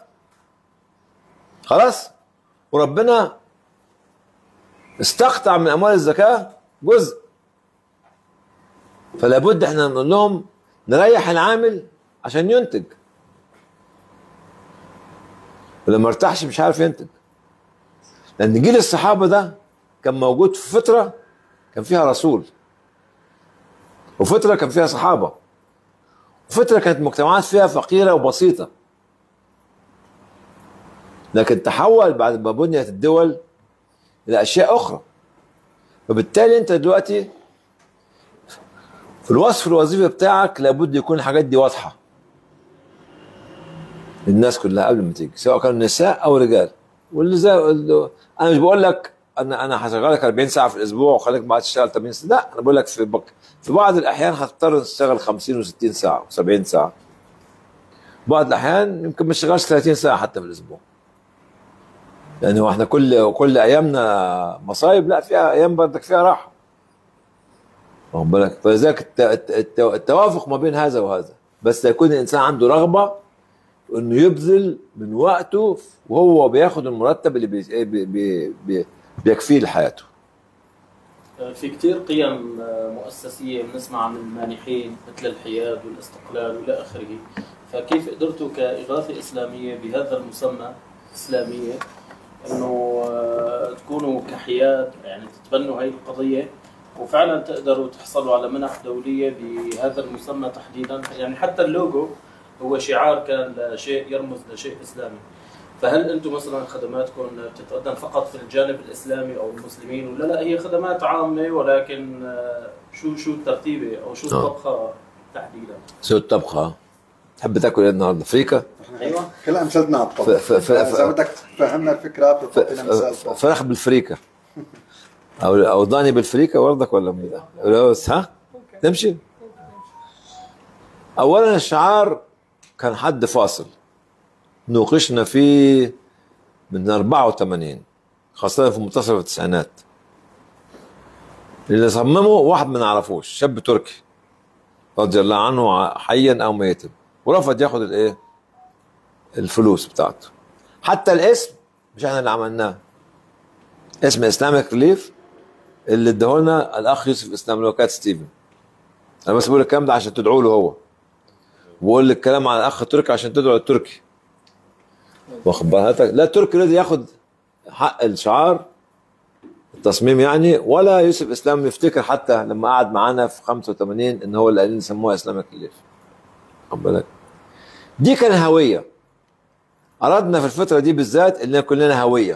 [SPEAKER 3] خلاص وربنا استقطع من أموال الزكاة جزء فلا بد احنا نقول لهم نريح العامل عشان ينتج ولما ارتاحش مش عارف ينتج لان جيل الصحابه ده كان موجود في فتره كان فيها رسول وفتره كان فيها صحابه وفتره كانت مجتمعات فيها فقيره وبسيطه لكن تحول بعد ما بنيت الدول الى اشياء اخرى فبالتالي انت دلوقتي في الوصف الوظيفي بتاعك لابد يكون الحاجات دي واضحه للناس كلها قبل ما تيجي سواء كانوا نساء او رجال واللي زي اللي- انا مش بقول لك انا انا هشغلك 40 ساعه في الاسبوع وخليك بعد تشتغل 80 ساعه لا انا بقول لك في بك في بعض الاحيان هتضطر تشتغل 50 و60 ساعه و70 ساعه بعض الاحيان يمكن ما تشتغلش 30 ساعه حتى في الاسبوع يعني هو احنا كل كل ايامنا مصايب لا فيها ايام برضك فيها راحه واخد بالك فلذلك الت- الت- الت- التوافق ما بين هذا وهذا بس يكون الانسان عنده رغبه انه يبذل من وقته وهو بياخد المرتب اللي بي بي بي بي بيكفيه لحياته
[SPEAKER 2] في كتير قيم مؤسسية بنسمع من المانحين مثل الحياد والاستقلال والى اخره فكيف قدرتوا كإغاثة إسلامية بهذا المسمى إسلامية انه آه، تكونوا كحياد يعني تتبنوا هي القضية وفعلا تقدروا تحصلوا على منح دولية بهذا المسمى تحديدا يعني حتى اللوجو هو شعار كان لشيء يرمز لشيء إسلامي فهل انتم مثلا خدماتكم بتتقدم فقط في الجانب الاسلامي او المسلمين ولا لا هي خدمات عامه ولكن آه، شو شو الترتيبه او شو
[SPEAKER 3] آه.
[SPEAKER 2] الطبخه تحديدا؟
[SPEAKER 3] سوى الطبخة تحب تاكل ايه النهارده فريكة
[SPEAKER 2] ايوه
[SPEAKER 1] كل امثلتنا على الطبخ
[SPEAKER 3] ف- ف- ف-
[SPEAKER 1] اذا بدك تفهمنا الفكره
[SPEAKER 3] ف-
[SPEAKER 1] بتعطينا مثال
[SPEAKER 3] ف-
[SPEAKER 1] طبخ.
[SPEAKER 3] فراخ بالفريكة او او ضاني بالفريكة برضك ولا مين؟ ولا بس ها تمشي اولا الشعار كان حد فاصل نوقشنا فيه من 84 خاصة في منتصف التسعينات اللي صممه واحد ما نعرفوش شاب تركي رضي الله عنه حيا او ميتا ورفض ياخد الايه الفلوس بتاعته حتى الاسم مش احنا اللي عملناه اسم اسلامك ريليف اللي اداهولنا الاخ يوسف اسلام اللي هو كات ستيفن انا بس بقول الكلام ده عشان تدعوا له هو بقول الكلام على الاخ التركي عشان تدعوا التركي واخد بالك لا التركي الذي ياخد حق الشعار التصميم يعني ولا يوسف اسلام يفتكر حتى لما قعد معانا في 85 ان هو اللي قال لي سموها اسلامك ريليف واخد بالك دي كان هويه اردنا في الفتره دي بالذات ان يكون لنا هويه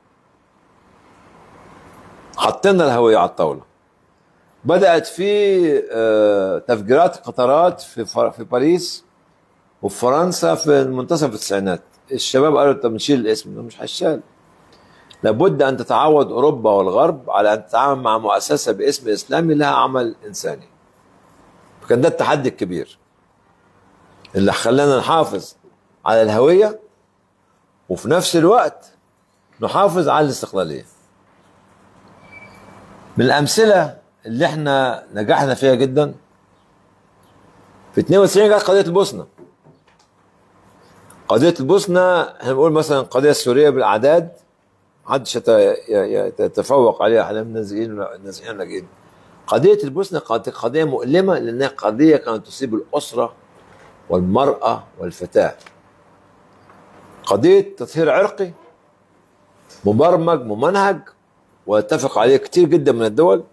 [SPEAKER 3] حطينا الهويه على الطاوله بدات في آه، تفجيرات قطارات في فر- في باريس وفي فرنسا في منتصف التسعينات الشباب قالوا طب نشيل الاسم ده مش هيشال لابد ان تتعود اوروبا والغرب على ان تتعامل مع مؤسسه باسم اسلامي لها عمل انساني فكان ده التحدي الكبير اللي خلانا نحافظ على الهويه وفي نفس الوقت نحافظ على الاستقلاليه من الامثله اللي احنا نجحنا فيها جدا في 92 جت قضيه البوسنه قضيه البوسنه احنا بنقول مثلا القضيه السوريه بالاعداد محدش يت- ي- ي- يتفوق عليها احنا منازعين نازعين لاجئين قضيه البوسنه قضيه قضية مؤلمه لانها قضيه كانت تصيب الاسره والمراه والفتاه قضيه تطهير عرقي مبرمج ممنهج واتفق عليه كتير جدا من الدول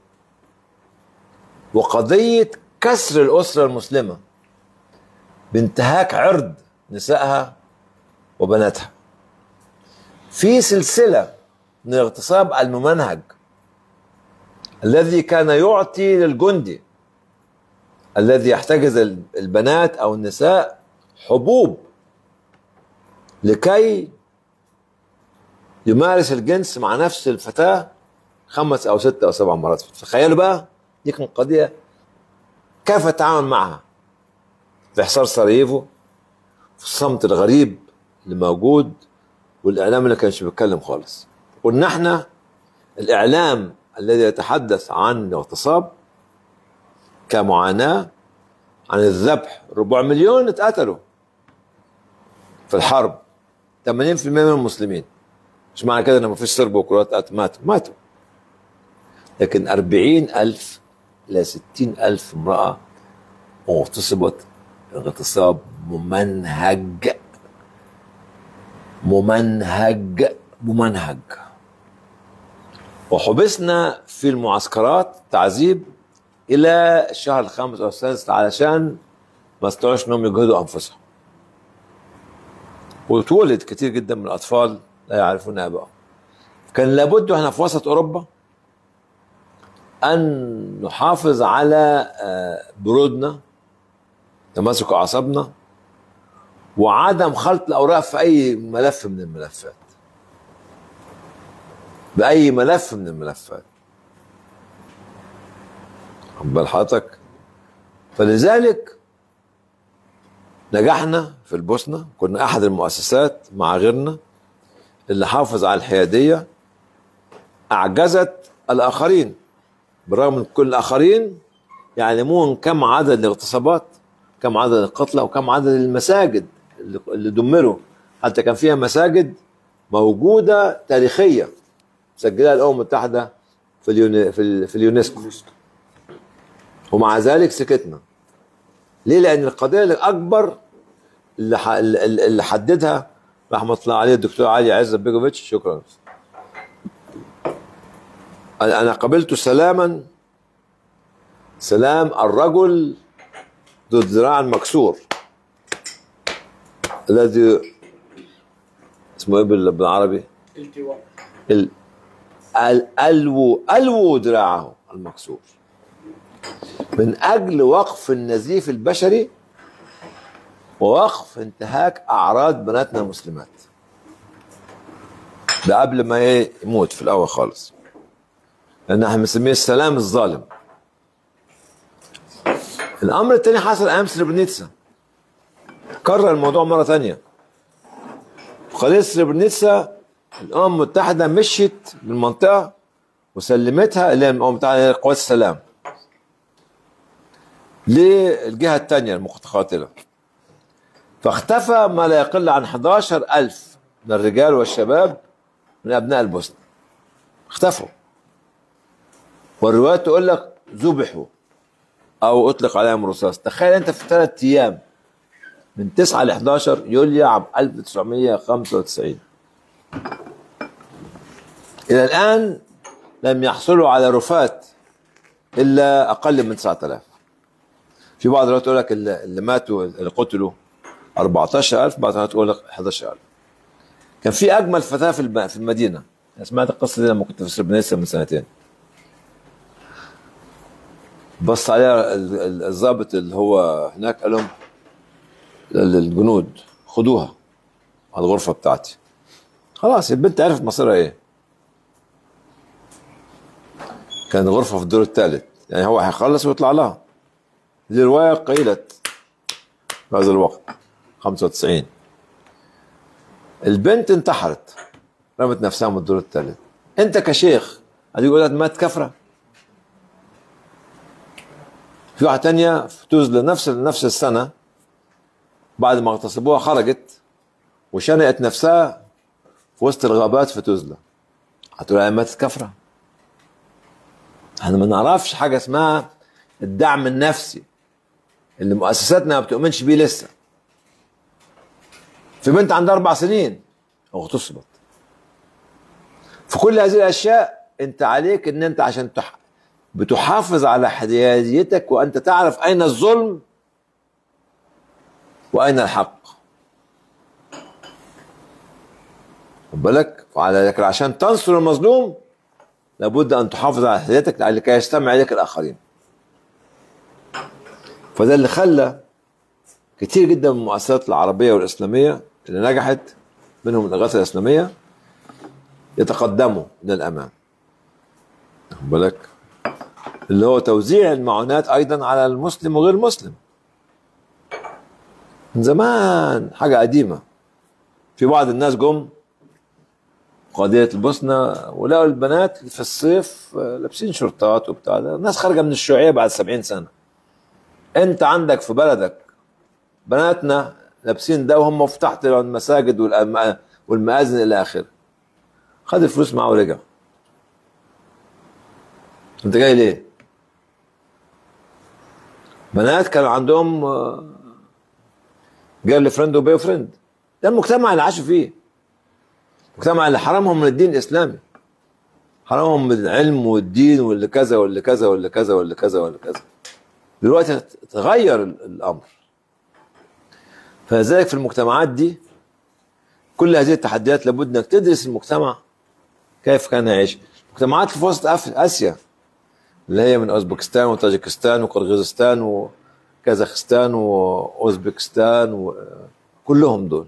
[SPEAKER 3] وقضيه كسر الاسره المسلمه بانتهاك عرض نسائها وبناتها في سلسله من الاغتصاب الممنهج الذي كان يعطي للجندي الذي يحتجز ال- البنات او النساء حبوب لكي يمارس الجنس مع نفس الفتاه خمس او ست او سبع مرات تخيلوا بقى دي كانت قضيه كيف اتعامل معها في حصار سراييفو في الصمت الغريب اللي موجود والاعلام اللي كانش بيتكلم خالص قلنا احنا الاعلام الذي يتحدث عن الاغتصاب كمعاناه عن الذبح ربع مليون اتقتلوا في الحرب 80% من المسلمين مش معنى كده ان ما فيش صرب وكروات ماتوا ماتوا لكن 40 ألف إلى 60 ألف امرأة اغتصبت اغتصاب ممنهج ممنهج ممنهج وحبسنا في المعسكرات تعذيب الى الشهر الخامس او السادس علشان ما استطاعوش انهم يجهدوا انفسهم وتولد كتير جدا من الاطفال لا يعرفون ابائهم كان لابد واحنا في وسط اوروبا ان نحافظ على آه، برودنا تماسك اعصابنا وعدم خلط الاوراق في اي ملف من الملفات باي ملف من الملفات خد بال حضرتك فلذلك نجحنا في البوسنه كنا احد المؤسسات مع غيرنا اللي حافظ على الحياديه اعجزت الاخرين بالرغم من كل الاخرين يعلمون كم عدد الاغتصابات كم عدد القتلى وكم عدد المساجد اللي اللي دمروا حتى كان فيها مساجد موجوده تاريخيه سجلها الامم المتحده في اليوني في, ال- في اليونسكو ومع ذلك سكتنا ليه لان القضيه الاكبر اللي ح- اللي اللي حددها رحمه الله عليه الدكتور علي عزت بيجوفيتش شكرا انا قبلت سلاما سلام الرجل ذو الذراع المكسور الذي اسمه ايه بال- بالعربي؟
[SPEAKER 2] التواء
[SPEAKER 3] ال- ال- الو الو ذراعه المكسور من اجل وقف النزيف البشري ووقف انتهاك اعراض بناتنا المسلمات ده قبل ما ايه يموت في الاول خالص لان احنا بنسميه السلام الظالم الامر الثاني حصل ايام سربرنيتسا كرر الموضوع مره ثانيه قضيه سربرنيتسا الامم المتحده مشيت بالمنطقه وسلمتها اللي هي الامم المتحده اللي هي قوات السلام للجهه الثانيه المتقاتله فاختفى ما لا يقل عن 11 ألف من الرجال والشباب من أبناء البوسنة اختفوا والروايات تقول لك ذبحوا أو أطلق عليهم رصاص تخيل أنت في ثلاث أيام من 9 ل 11 يوليو عام 1995 إلى الآن لم يحصلوا على رفات إلا أقل من 9000 في بعض الروايات تقول لك اللي اللي ماتوا اللي قتلوا 14000 بعض الروايات تقول لك 11000 كان في اجمل فتاه في الب- في المدينه أنا سمعت القصه دي لما كنت في سربنيسا من سنتين بص عليها ال- ال- الضابط اللي هو هناك قال لهم للجنود خدوها على الغرفه بتاعتي خلاص البنت عرفت مصيرها ايه كان غرفه في الدور الثالث يعني هو هيخلص ويطلع لها دي روايه قيلت في هذا الوقت 95 البنت انتحرت رمت نفسها من الدور الثالث انت كشيخ هتيجي يقول لك مات كفره في واحده تانية في توزلا نفس نفس السنه بعد ما اغتصبوها خرجت وشنقت نفسها في وسط الغابات في توزلا هتقول عليها ماتت كفره احنا ما نعرفش حاجه اسمها الدعم النفسي اللي مؤسساتنا ما بتؤمنش بيه لسه في بنت عندها اربع سنين اغتصبت في كل هذه الاشياء انت عليك ان انت عشان تح... بتحافظ على حياديتك وانت تعرف اين الظلم واين الحق خد بالك وعلى لكن عشان تنصر المظلوم لابد ان تحافظ على حياديتك لكي يستمع اليك الاخرين فده اللي خلى كتير جدا من المؤسسات العربيه والاسلاميه اللي نجحت منهم الاغاثه الاسلاميه يتقدموا الى الامام خد بالك اللي هو توزيع المعونات ايضا على المسلم وغير المسلم من زمان حاجه قديمه في بعض الناس جم قضية البوسنة ولقوا البنات في الصيف لابسين شرطات وبتاع ده الناس خارجة من الشيوعية بعد سبعين سنة انت عندك في بلدك بناتنا لابسين ده وهم في تحت المساجد والأم- والمآذن إلى آخره خد الفلوس معاه ورجع انت جاي ليه؟ بنات كانوا عندهم جيرل فريند وبي فريند ده المجتمع اللي عاشوا فيه المجتمع اللي حرمهم من الدين الاسلامي حرمهم من العلم والدين واللي كذا واللي كذا واللي كذا واللي كذا واللي كذا دلوقتي تغير ال- الامر فلذلك في المجتمعات دي كل هذه التحديات لابد انك تدرس المجتمع كيف كان يعيش المجتمعات اللي في وسط أف- اسيا اللي هي من اوزبكستان وطاجكستان وقرغيزستان وكازاخستان واوزبكستان وكلهم دول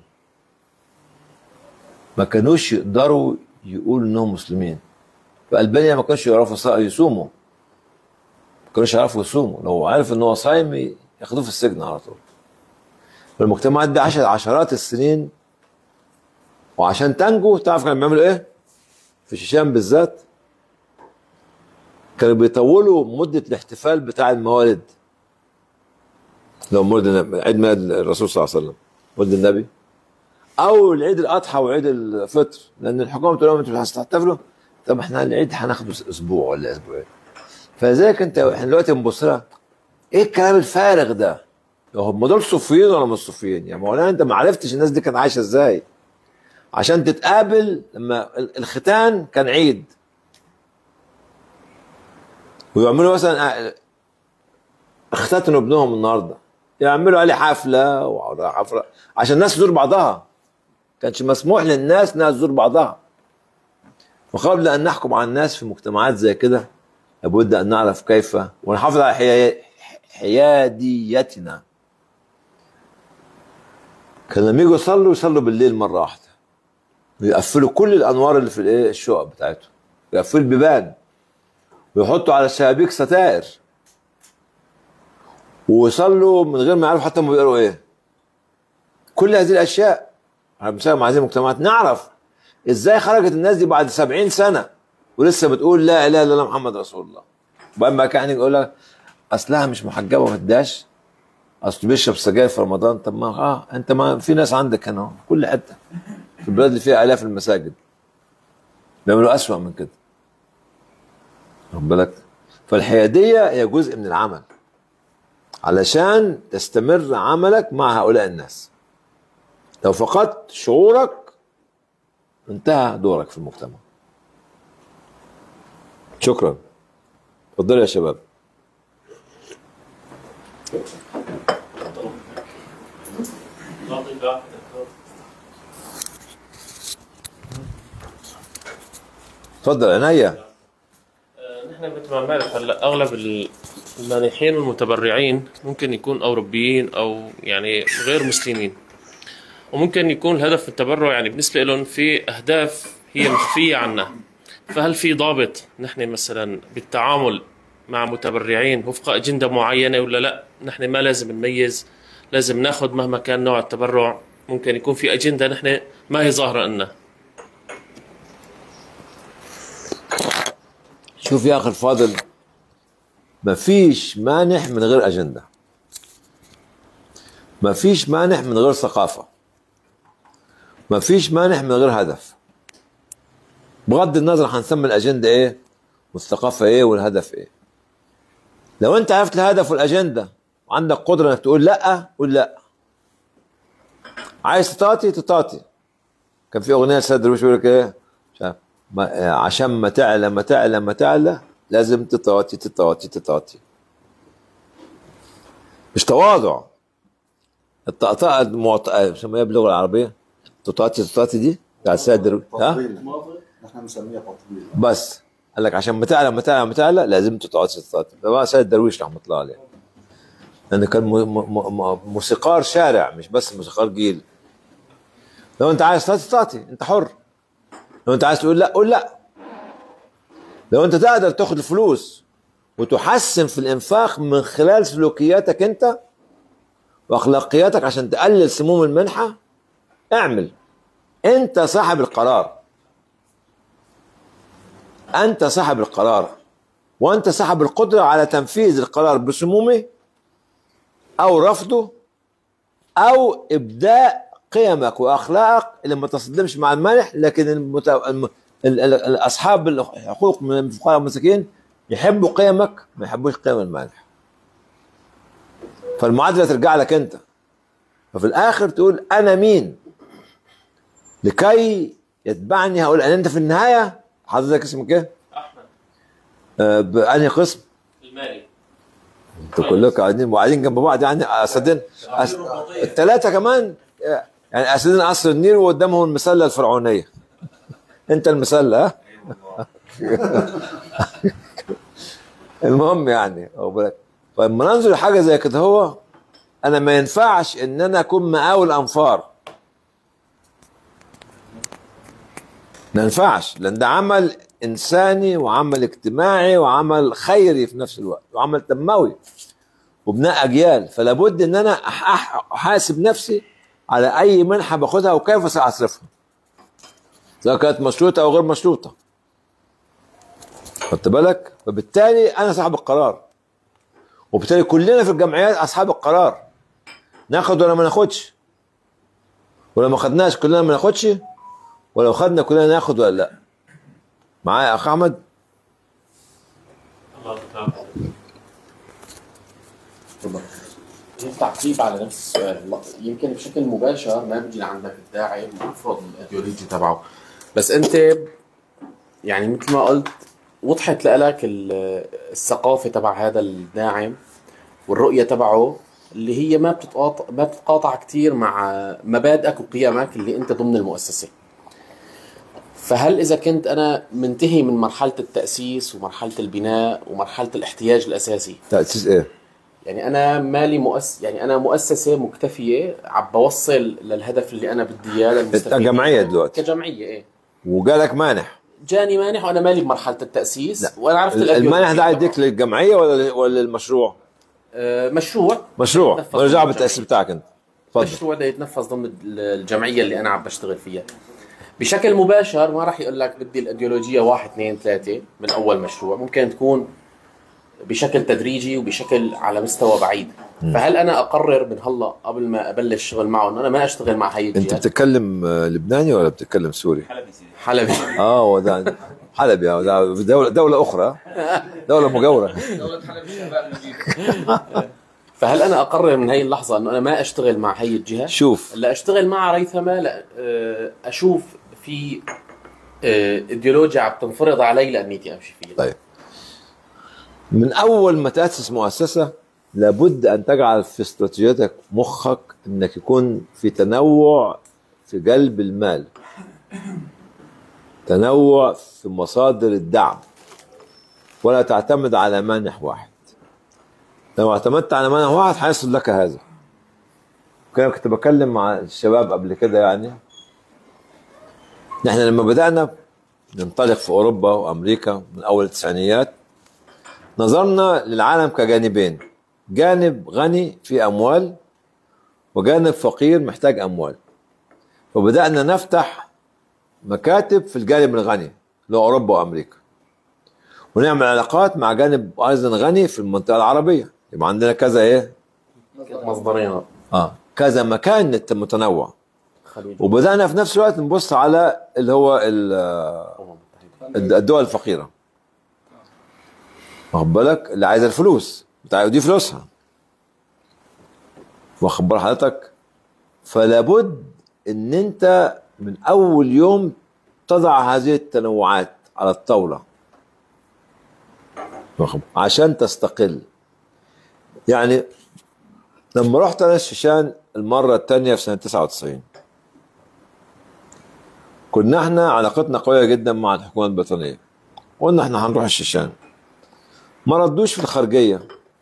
[SPEAKER 3] ما كانوش يقدروا يقولوا انهم مسلمين في البانيا ما كانوش يعرفوا صا- يصوموا ما كانوش يعرفوا يصوموا لو عرف ان هو صايم ياخدوه في السجن على طول والمجتمعات دي عاشت عشرات السنين وعشان تنجو تعرف كانوا بيعملوا ايه؟ في الشيشان بالذات كانوا بيطولوا مدة الاحتفال بتاع الموالد لو مولد النبي- عيد ميلاد الرسول صلى الله عليه وسلم مولد النبي او العيد الاضحى وعيد الفطر لان الحكومه تقول لهم انتوا هتحتفلوا طب احنا العيد هناخده اسبوع ولا اسبوعين فلذلك انت احنا دلوقتي بنبص لها ايه الكلام الفارغ ده؟ هم دول صوفيين ولا مش صوفيين؟ يا مولانا انت ما عرفتش الناس دي كانت عايشه ازاي؟ عشان تتقابل لما ال- الختان كان عيد ويعملوا مثلا اختتنوا ابنهم النهارده يعملوا عليه حفله وحفله عشان الناس تزور بعضها كانش مسموح للناس انها تزور بعضها وقبل ان نحكم على الناس في مجتمعات زي كده لابد ان نعرف كيف ونحافظ على حيا- حياديتنا كان لما يجوا يصلوا يصلوا بالليل مره واحده ويقفلوا كل الانوار اللي في الايه الشقق بتاعتهم يقفلوا البيبان ويحطوا على الشبابيك ستائر ويصلوا من غير ما يعرفوا حتى هم بيقروا ايه كل هذه الاشياء احنا بنساهم مع هذه المجتمعات نعرف ازاي خرجت الناس دي بعد سبعين سنه ولسه بتقول لا اله الا الله محمد رسول الله وبعدين بقى كان يقول لك اصلها مش محجبه ما تداش اصل بيشرب سجاير في رمضان طب ما اه انت ما في ناس عندك هنا في كل حته في البلاد اللي فيها الاف المساجد بيعملوا اسوأ من كده واخد بالك فالحياديه هي جزء من العمل علشان تستمر عملك مع هؤلاء الناس لو فقدت شعورك انتهى دورك في المجتمع شكرا اتفضلوا يا شباب اتفضل عينيا
[SPEAKER 5] نحن مثل ما بنعرف هلا اغلب المانحين والمتبرعين ممكن يكون اوروبيين او يعني غير مسلمين وممكن يكون الهدف من التبرع يعني بالنسبه لهم في اهداف هي مخفيه عنا فهل في ضابط نحن مثلا بالتعامل مع متبرعين وفق اجنده معينه ولا لا نحن ما لازم نميز لازم ناخذ مهما كان نوع التبرع ممكن يكون في اجنده نحن ما هي ظاهرة لنا
[SPEAKER 3] شوف يا اخي الفاضل ما فيش مانح من غير اجنده ما فيش مانح من غير ثقافه ما فيش مانح من غير هدف بغض النظر هنسمي الاجنده ايه والثقافه ايه والهدف ايه لو انت عرفت الهدف والاجنده وعندك قدره انك تقول لا قول لا عايز تطاطي تطاطي كان في اغنيه لسيد درويش بيقول لك ايه مش عارف ما عشان ما تعلى ما تعلى ما تعلى لازم تطاطي تطاطي تطاطي مش تواضع الطقطقه المعط... بيسموها باللغه العربيه تطاطي تطاطي دي بتاع سيد درويش ها
[SPEAKER 1] تطبيل نحن بنسميها تطبيل
[SPEAKER 3] بس قال لك عشان ما تعلى ما تعلى ما تعلى لازم تطاطي تطاطي ده سيد درويش رحمه الله عليه لانه كان م... م... م... موسيقار شارع مش بس موسيقار جيل لو انت عايز تطاطي تطاطي انت حر لو انت عايز تقول لا قول لا لو انت تقدر تاخد الفلوس وتحسن في الانفاق من خلال سلوكياتك انت واخلاقياتك عشان تقلل سموم المنحه اعمل انت صاحب القرار انت صاحب القرار وانت صاحب القدره على تنفيذ القرار بسمومه او رفضه او ابداء قيمك واخلاقك اللي ما تصدمش مع المانح لكن المت... الم... ال... ال... ال- اصحاب الحقوق من الفقراء والمساكين يحبوا قيمك ما يحبوش قيم المانح فالمعادله ترجع لك انت ففي الاخر تقول انا مين لكي يتبعني هقول ان انت في النهايه حضرتك اسمك ايه؟
[SPEAKER 5] احمد
[SPEAKER 3] آه بانهي قسم؟
[SPEAKER 5] المالي
[SPEAKER 3] انتوا كلكم قاعدين وقاعدين جنب بعض يعني اسدين أس... الثلاثه كمان آه، يعني اسدين قصر النيل وقدامهم المسله الفرعونيه انت المسله ها المهم يعني هو بالك فلما ننظر لحاجه زي كده هو انا ما ينفعش ان انا اكون مقاول انفار ما ينفعش لان ده عمل انساني وعمل اجتماعي وعمل خيري في نفس الوقت وعمل تنموي وبناء اجيال فلا بد ان انا أح- أح- احاسب نفسي على اي منحه باخدها وكيف ساصرفها سواء كانت مشروطه او غير مشروطه خدت بالك فبالتالي انا صاحب القرار وبالتالي كلنا في الجمعيات اصحاب القرار ناخد ولا ما ناخدش ولو ما خدناش كلنا ما ناخدش ولو خدنا كلنا ناخد ولا لا معايا يا اخ احمد
[SPEAKER 5] الله تعالى
[SPEAKER 6] تعقيب على نفس السؤال الله- يمكن بشكل مباشر ما بيجي لعندك الداعم ويفرض الايديولوجي تبعه بس انت يعني مثل ما قلت وضحت لك الثقافه تبع هذا الداعم والرؤيه تبعه اللي هي ما بتتقاطع ما بتتقاطع كثير مع مبادئك وقيمك اللي انت ضمن المؤسسه فهل اذا كنت انا منتهي من مرحله التاسيس ومرحله البناء ومرحله الاحتياج الاساسي
[SPEAKER 3] تاسيس ايه؟
[SPEAKER 6] يعني انا مالي مؤس يعني انا مؤسسه مكتفيه عم بوصل للهدف اللي انا بدي اياه للمستفيدين
[SPEAKER 3] جمعية دلوقتي.
[SPEAKER 6] كجمعيه ايه
[SPEAKER 3] وجالك مانح
[SPEAKER 6] جاني مانح وانا مالي بمرحله التاسيس
[SPEAKER 3] لا.
[SPEAKER 6] وانا عرفت
[SPEAKER 3] المانح ده
[SPEAKER 6] الأيديولوجيا
[SPEAKER 3] هيديك للجمعيه ولا ولا للمشروع؟
[SPEAKER 6] آه، مشروع
[SPEAKER 3] مشروع
[SPEAKER 6] يتنفذ
[SPEAKER 3] مالوش دعوه
[SPEAKER 6] ضمن
[SPEAKER 3] بالتاسيس
[SPEAKER 6] الجمعية.
[SPEAKER 3] بتاعك انت اتفضل
[SPEAKER 6] مشروع ده يتنفذ ضمن الجمعيه اللي انا عم بشتغل فيها بشكل مباشر ما راح يقول لك بدي الايديولوجيه واحد اثنين ثلاثه من اول مشروع ممكن تكون بشكل تدريجي وبشكل على مستوى بعيد فهل انا اقرر من هلا قبل ما ابلش الشغل معه انه انا ما اشتغل مع هي
[SPEAKER 3] انت
[SPEAKER 6] الجهات
[SPEAKER 3] بتتكلم آه، لبناني ولا بتتكلم سوري؟
[SPEAKER 6] حلبي
[SPEAKER 3] اه هو ده حلبي آه، ده دوله دوله اخرى دوله مجاوره
[SPEAKER 6] فهل انا اقرر من هي اللحظه انه انا ما اشتغل مع هي الجهه
[SPEAKER 3] شوف
[SPEAKER 6] لا اشتغل مع ريثما لا آه، اشوف في آه، ايديولوجيا عم تنفرض علي لانيتي امشي فيها
[SPEAKER 3] طيب من اول ما تاسس مؤسسه لابد ان تجعل في استراتيجيتك مخك انك يكون في تنوع في جلب المال تنوع في مصادر الدعم ولا تعتمد على مانح واحد لو اعتمدت على مانح واحد هيصل لك هذا كان كنت بكلم مع الشباب قبل كده يعني نحن لما بدأنا ننطلق في أوروبا وأمريكا من أول التسعينيات نظرنا للعالم كجانبين جانب غني فيه أموال وجانب فقير محتاج أموال فبدانا نفتح مكاتب في الجانب الغني اللي هو اوروبا وامريكا ونعمل علاقات مع جانب ايضا غني في المنطقه العربيه يبقى عندنا كذا ايه
[SPEAKER 6] مصدرين
[SPEAKER 3] اه كذا مكان نت- متنوع
[SPEAKER 6] خليج
[SPEAKER 3] وبدانا في نفس الوقت نبص على اللي هو ال-
[SPEAKER 6] الأمم المتحدة.
[SPEAKER 3] الدول الفقيره واخد بالك اللي عايزه الفلوس بتاع ودي فلوسها واخد بال حضرتك فلا بد ان انت من اول يوم تضع هذه التنوعات على الطاوله واخد- عشان تستقل يعني لما رحت انا الشيشان المره الثانيه في سنه 99 كنا احنا علاقتنا قويه جدا مع الحكومه البريطانيه قلنا احنا هنروح الشيشان ما ردوش في الخارجيه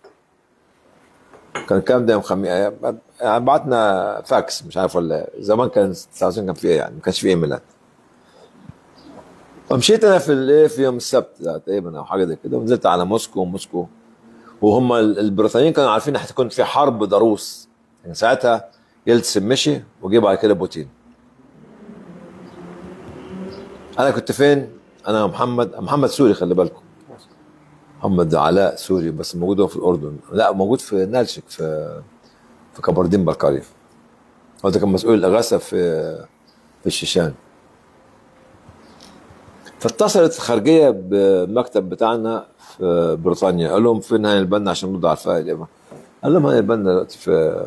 [SPEAKER 3] كان كام ده يوم خميس يعني بعتنا فاكس مش عارف ولا زمان كان 99 كان في ايه يعني ما كانش في ايميلات فمشيت انا في الايه في يوم السبت ده تقريبا او حاجه زي كده ونزلت على موسكو موسكو وهم ال- البريطانيين كانوا عارفين هتكون في حرب ضروس يعني ساعتها يلتسن مشي وجي بعد كده بوتين انا كنت فين انا ومحمد محمد سوري خلي بالكم محمد علاء سوري بس موجود هو في الاردن لا موجود في نالشك في في كبردين بلقاريا هو ده كان مسؤول الاغاثه في في الشيشان فاتصلت الخارجيه بالمكتب بتاعنا في بريطانيا قال لهم فين هاني البنا عشان نرد على الفائده قال لهم هاني البنا دلوقتي في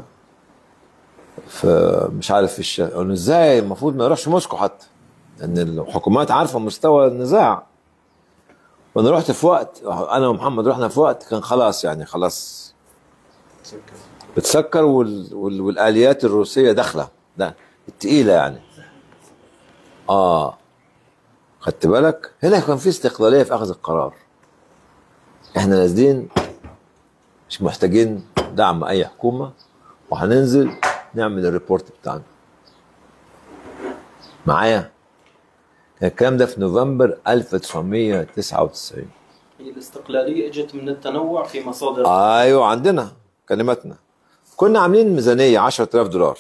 [SPEAKER 3] في مش عارف في الشام قالوا ازاي المفروض ما يروحش موسكو حتى لان الحكومات عارفه مستوى النزاع وانا رحت في وقت انا ومحمد رحنا في وقت كان خلاص يعني خلاص بتسكر وال... وال... والاليات الروسيه داخله ده التقيله يعني اه خدت بالك هنا كان في استقلاليه في اخذ القرار احنا نازلين مش محتاجين دعم اي حكومه وهننزل نعمل الريبورت بتاعنا معايا كان الكلام ده في نوفمبر 1999
[SPEAKER 2] هي الاستقلاليه اجت من التنوع في مصادر
[SPEAKER 3] ايوه عندنا كلماتنا كنا عاملين ميزانيه 10000 دولار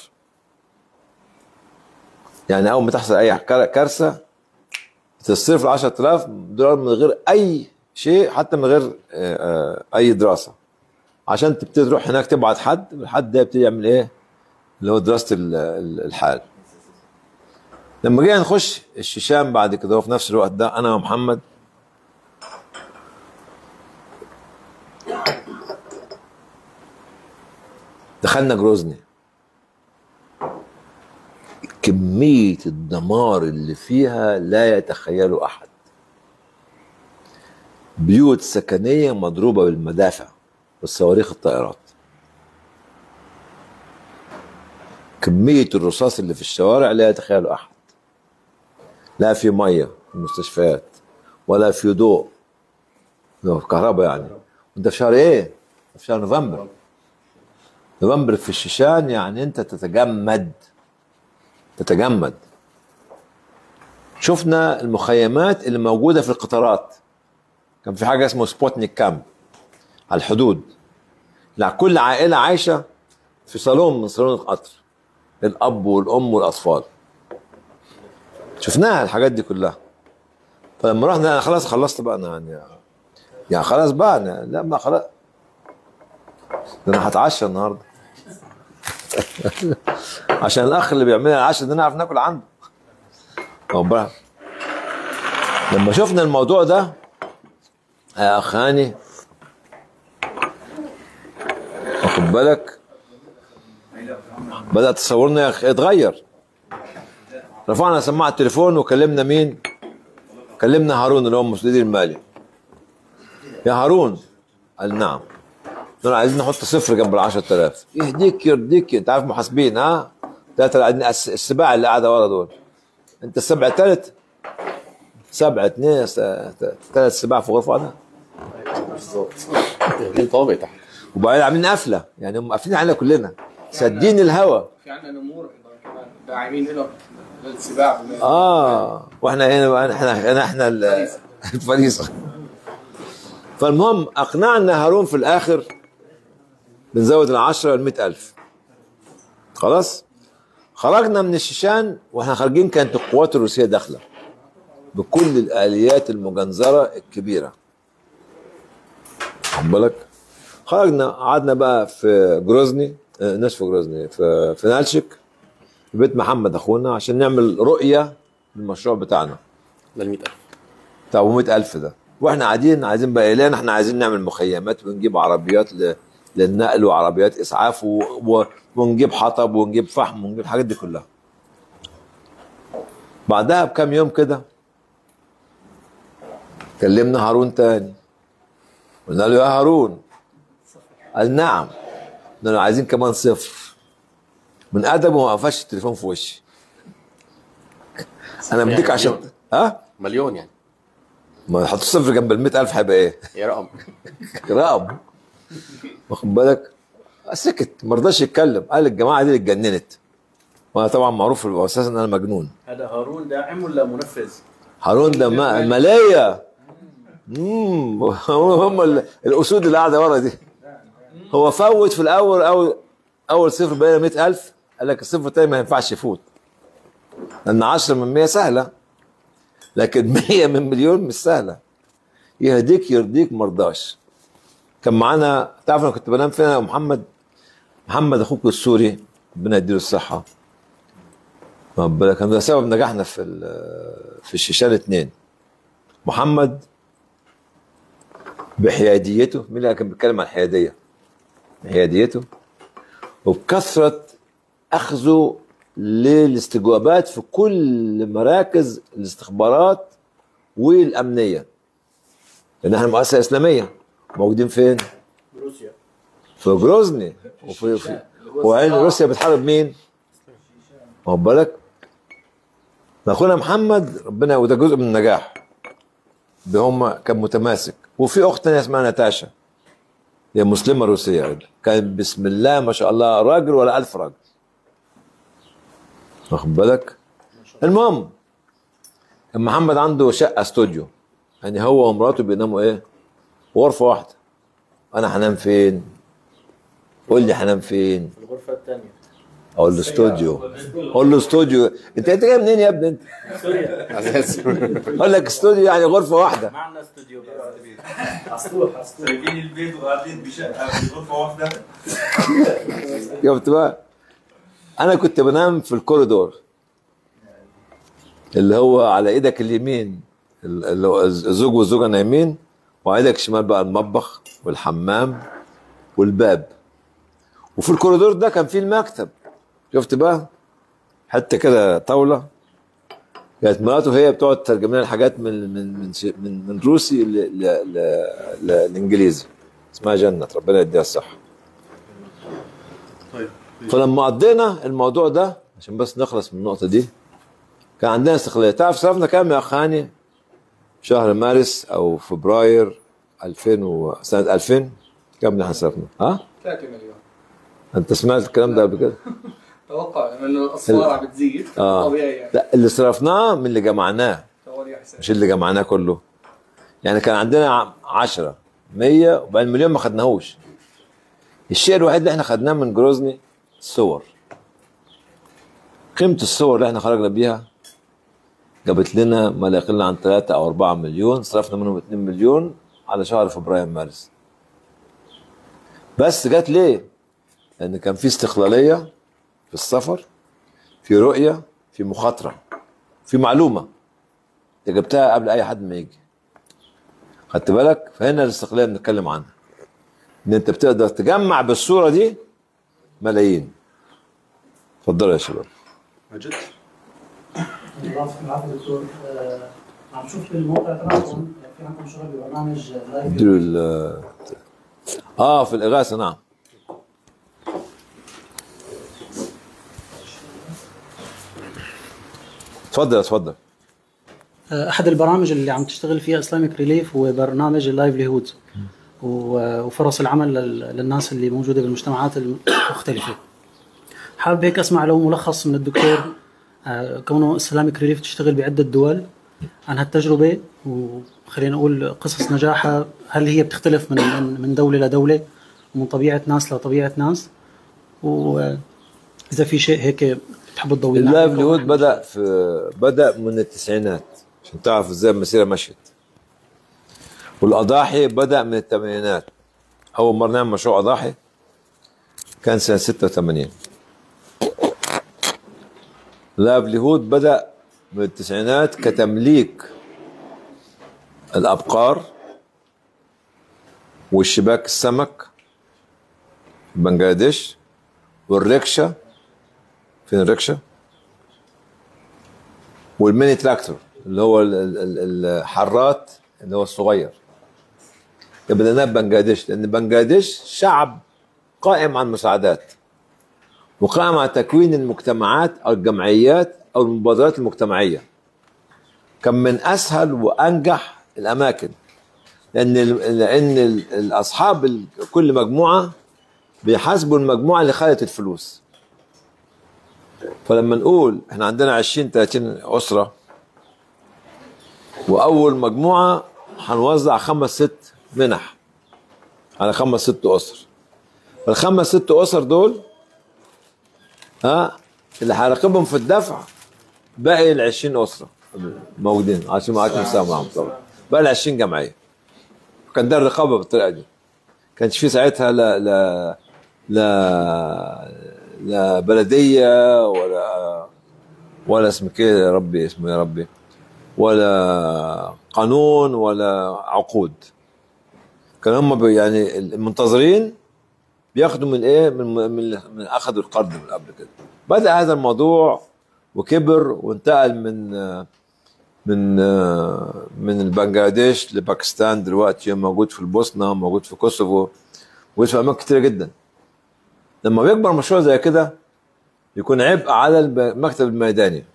[SPEAKER 3] يعني اول ما تحصل اي كار- كارثه تصرف ال 10000 دولار من غير اي شيء حتى من غير آه، آه، اي دراسه عشان تبتدي تروح هناك تبعت حد الحد ده يبتدي يعمل ايه اللي هو دراسه ال- ال- الحال لما جينا نخش الشيشان بعد كده في نفس الوقت ده انا ومحمد دخلنا جروزني كمية الدمار اللي فيها لا يتخيله أحد بيوت سكنية مضروبة بالمدافع والصواريخ الطائرات كمية الرصاص اللي في الشوارع لا يتخيله أحد لا في مية في المستشفيات ولا في ضوء لو في كهرباء يعني وانت في شهر ايه؟ في شهر نوفمبر نوفمبر في الشيشان يعني انت تتجمد تتجمد شفنا المخيمات اللي موجوده في القطارات كان في حاجه اسمه سبوتنيك كامب على الحدود لا كل عائله عايشه في صالون من صالون القطر الاب والام والاطفال شفناها الحاجات دي كلها فلما رحنا انا خلاص خلصت بقى انا يعني يعني خلاص بقى أنا لا ما خلاص ده انا هتعشى النهارده عشان الاخ اللي بيعمل لنا العشاء ده نعرف ناكل عنده واخد بالك؟ لما شفنا الموضوع ده يا اخ هاني واخد بالك بدأ تصورنا يا اخي اتغير رفعنا سماعة التليفون وكلمنا مين؟ كلمنا هارون اللي هو المستدير المالي يا هارون قال نعم دول عايزين نحط صفر جنب ال 10000 يهديك يرضيك انت عارف محاسبين ها ثلاثة قاعدين الس- السباع اللي قاعدة ورا دول انت السبع الثالث سبعة اثنين ثلاث سباع في غرفة واحدة
[SPEAKER 6] بالظبط دي طابق تحت
[SPEAKER 3] وبعدين عاملين قفلة يعني هم قافلين علينا كلنا سادين الهوا
[SPEAKER 7] في عندنا نمور ايضا كمان داعمين لهم للسباع بالماء.
[SPEAKER 3] اه واحنا هنا بقى احنا احنا احنا ال- الفريسه فالمهم اقنعنا هارون في الاخر بنزود العشرة ل ألف خلاص خرجنا من الشيشان واحنا خارجين كانت القوات الروسيه داخله بكل الاليات المجنزره الكبيره خد بالك خرجنا قعدنا بقى في جروزني آه، ناس في جروزني في في نالشيك في بيت محمد اخونا عشان نعمل رؤيه للمشروع بتاعنا
[SPEAKER 6] لل 100000
[SPEAKER 3] بتاع ابو 100000 ده واحنا قاعدين عايزين بقى اعلان احنا عايزين نعمل مخيمات ونجيب عربيات ل... للنقل وعربيات اسعاف و... و... ونجيب حطب ونجيب فحم ونجيب الحاجات دي كلها بعدها بكام يوم كده كلمنا هارون تاني قلنا له يا هارون قال نعم قلنا له عايزين كمان صفر من ادبه ما قفش التليفون في وشي انا بديك عشان
[SPEAKER 6] مليون.
[SPEAKER 3] ها
[SPEAKER 6] مليون يعني
[SPEAKER 3] ما حط صفر جنب ال 100000 هيبقى ايه؟
[SPEAKER 6] يا رقم
[SPEAKER 3] رقم واخد بالك سكت ما رضاش يتكلم قال الجماعه دي اللي اتجننت وانا طبعا معروف في الاساس ان انا مجنون
[SPEAKER 2] هذا هارون داعم ولا منفذ؟
[SPEAKER 3] هارون ده ما- الماليه امم هم ال- الاسود اللي قاعده ورا دي هو فوت في الاول اول اول صفر بقى 100000 قال لك الصفر الثاني ما ينفعش يفوت لان 10 من 100 سهله لكن 100 من مليون مش سهله يهديك يرضيك مرضاش كان معانا تعرف انا كنت بنام فين انا ومحمد محمد اخوك السوري ربنا يديله الصحه واخد بالك كان ده سبب نجاحنا في ال- في الشيشان اثنين محمد بحياديته مين اللي كان بيتكلم عن الحياديه بحياديته وبكثره اخذه للاستجوابات في كل مراكز الاستخبارات والامنيه لان احنا مؤسسه اسلاميه موجودين فين؟
[SPEAKER 2] روسيا
[SPEAKER 3] في جروزني وفي في وعين روسيا بتحارب مين؟ واخد بالك؟ اخونا محمد ربنا وده جزء من النجاح ده هم كان متماسك وفي اخت تانية اسمها ناتاشا هي مسلمه روسيه أيضا. كان بسم الله ما شاء الله راجل ولا ألف راجل واخد بالك؟ المهم كان محمد عنده شقه استوديو يعني هو ومراته بيناموا ايه؟ غرفه واحده انا هنام فين؟ قول لي هنام فين؟
[SPEAKER 2] الغرفة الثانية
[SPEAKER 3] اقول له استوديو اقول له استوديو انت انت جاي منين يا ابني انت؟
[SPEAKER 2] سوريا
[SPEAKER 6] اساس
[SPEAKER 3] اقول لك استوديو يعني غرفه واحده
[SPEAKER 2] ما عندنا استوديو اسطوح اسطوح
[SPEAKER 4] سايبين البيت وقاعدين بشقه في غرفه واحده
[SPEAKER 3] شفت بقى؟ انا كنت بنام في الكوريدور اللي هو على ايدك اليمين اللي هو الزوج والزوجه نايمين وعلى ايدك الشمال بقى المطبخ والحمام والباب وفي الكوريدور ده كان فيه المكتب شفت بقى حتى كده طاوله كانت مراته هي بتقعد تترجم لنا الحاجات من من من ش- من, من روسي ل- ل- ل- للانجليزي اسمها جنة ربنا يديها الصحه فلما قضينا الموضوع ده عشان بس نخلص من النقطه دي كان عندنا استقلاليه تعرف صرفنا كام يا اخ هاني شهر مارس او فبراير 2000 و... سنه 2000 كم احنا صرفنا ها
[SPEAKER 7] 3 مليون
[SPEAKER 3] انت سمعت الكلام ده قبل كده
[SPEAKER 7] توقع انه الاصفار عم بتزيد
[SPEAKER 3] اه
[SPEAKER 7] طبيعي يعني
[SPEAKER 3] لا اللي صرفناه من اللي جمعناه
[SPEAKER 7] توالي احسن
[SPEAKER 3] مش اللي جمعناه كله يعني كان عندنا 10 100 وبعدين مليون ما خدناهوش الشيء الوحيد اللي احنا خدناه من جروزني الصور قيمة الصور اللي احنا خرجنا بيها جابت لنا ما لا يقل عن 3 او 4 مليون صرفنا منهم 2 مليون على شهر فبراير مارس بس جت ليه؟ لان كان في استقلالية في السفر في رؤية في مخاطرة في معلومة انت جبتها قبل اي حد ما يجي خدت بالك فهنا الاستقلاليه بنتكلم عنها ان انت بتقدر تجمع بالصوره دي ملايين اتفضلوا يا شباب
[SPEAKER 1] مجد
[SPEAKER 8] العفو العفو دكتور آه، عم شوف بالموقع تبعكم في عندكم شغل ببرنامج لايف
[SPEAKER 3] اديله ال- اه في الاغاثه نعم اتفضل اتفضل
[SPEAKER 8] آه، احد البرامج اللي عم تشتغل فيها اسلامك ريليف هو برنامج اللايفليهود و- وفرص العمل لل- للناس اللي موجوده بالمجتمعات المختلفه حابب هيك اسمع لو ملخص من الدكتور آه، كونه اسلامك ريليف تشتغل بعده دول عن هالتجربه وخلينا نقول قصص نجاحها هل هي بتختلف من من من دوله لدوله ومن طبيعه ناس لطبيعه ناس واذا في شيء هيك تحبوا تضوي لنا
[SPEAKER 3] اللايف
[SPEAKER 8] عليكم؟
[SPEAKER 3] ليهود بدا في بدا من التسعينات عشان تعرف ازاي المسيره مشيت والاضاحي بدا من الثمانينات اول مره نعمل مشروع اضاحي كان سنه 86 لايف ليهود بدا من التسعينات كتمليك الابقار والشباك السمك في بنجلاديش والركشه فين الركشه؟ والميني تراكتور اللي هو ال- ال- ال- الحرات اللي هو الصغير بدأناه بنجلاديش لأن بنجلاديش شعب قائم على المساعدات وقائم على تكوين المجتمعات أو الجمعيات أو المبادرات المجتمعية كان من أسهل وأنجح الأماكن لأن ال- لأن ال- الأصحاب ال- كل مجموعة بيحاسبوا المجموعة اللي خدت الفلوس فلما نقول احنا عندنا 20 30 اسره واول مجموعه هنوزع خمس ست منح على خمس ست اسر فالخمس ست اسر دول ها اللي هيراقبهم في الدفع باقي ال 20 اسره موجودين عشان معاك مساهم معاهم طبعا باقي ال 20 جمعيه كان ده الرقابه بالطريقه دي كانش في ساعتها لا لا لا لا بلديه ولا ولا اسم كده يا ربي اسمه يا ربي ولا قانون ولا عقود كان هم بي- يعني المنتظرين بياخدوا من ايه من من, من اخذوا القرض من قبل كده بدا هذا الموضوع وكبر وانتقل من من من بنجلاديش لباكستان دلوقتي موجود في البوسنه موجود في كوسوفو موجود في اماكن كتيره جدا لما بيكبر مشروع زي كده يكون عبء على الب- المكتب الميداني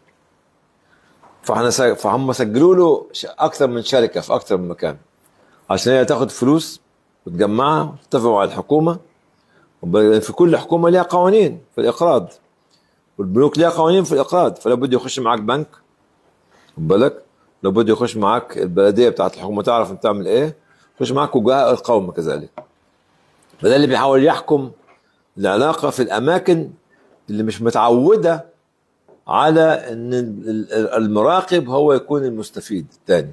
[SPEAKER 3] فاحنا سا- فهم سجلوا له ش- اكثر من شركه في اكثر من مكان عشان هي تاخد فلوس وتجمعها وتتفقوا مع الحكومه وب- في كل حكومه ليها قوانين في الاقراض والبنوك ليها قوانين في الاقراض فلا بده يخش معاك بنك خد بالك لو بده يخش معاك البلديه بتاعت الحكومه تعرف انت تعمل ايه يخش معاك وجهاء القوم كذلك فده اللي بيحاول يحكم العلاقه في الاماكن اللي مش متعوده على ان ال- ال- المراقب هو يكون المستفيد الثاني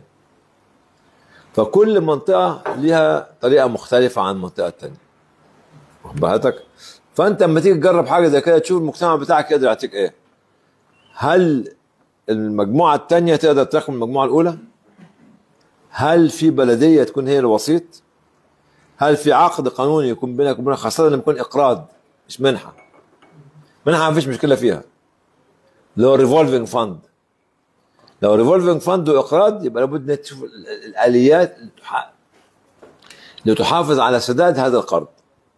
[SPEAKER 3] فكل منطقه ليها طريقه مختلفه عن المنطقه الثانيه واخد بالك فانت لما تيجي تجرب حاجه زي كده تشوف المجتمع بتاعك يقدر يعطيك ايه هل المجموعه الثانيه تقدر تاخد المجموعه الاولى هل في بلديه تكون هي الوسيط هل في عقد قانوني يكون بينك وبينها خاصه لما يكون اقراض مش منحه منحه ما فيش مشكله فيها اللي هو ريفولفينج فاند لو ريفولفينج فاند واقراض يبقى لابد انك تشوف ال- ال- الاليات اللي تح- اللي تحافظ على سداد هذا القرض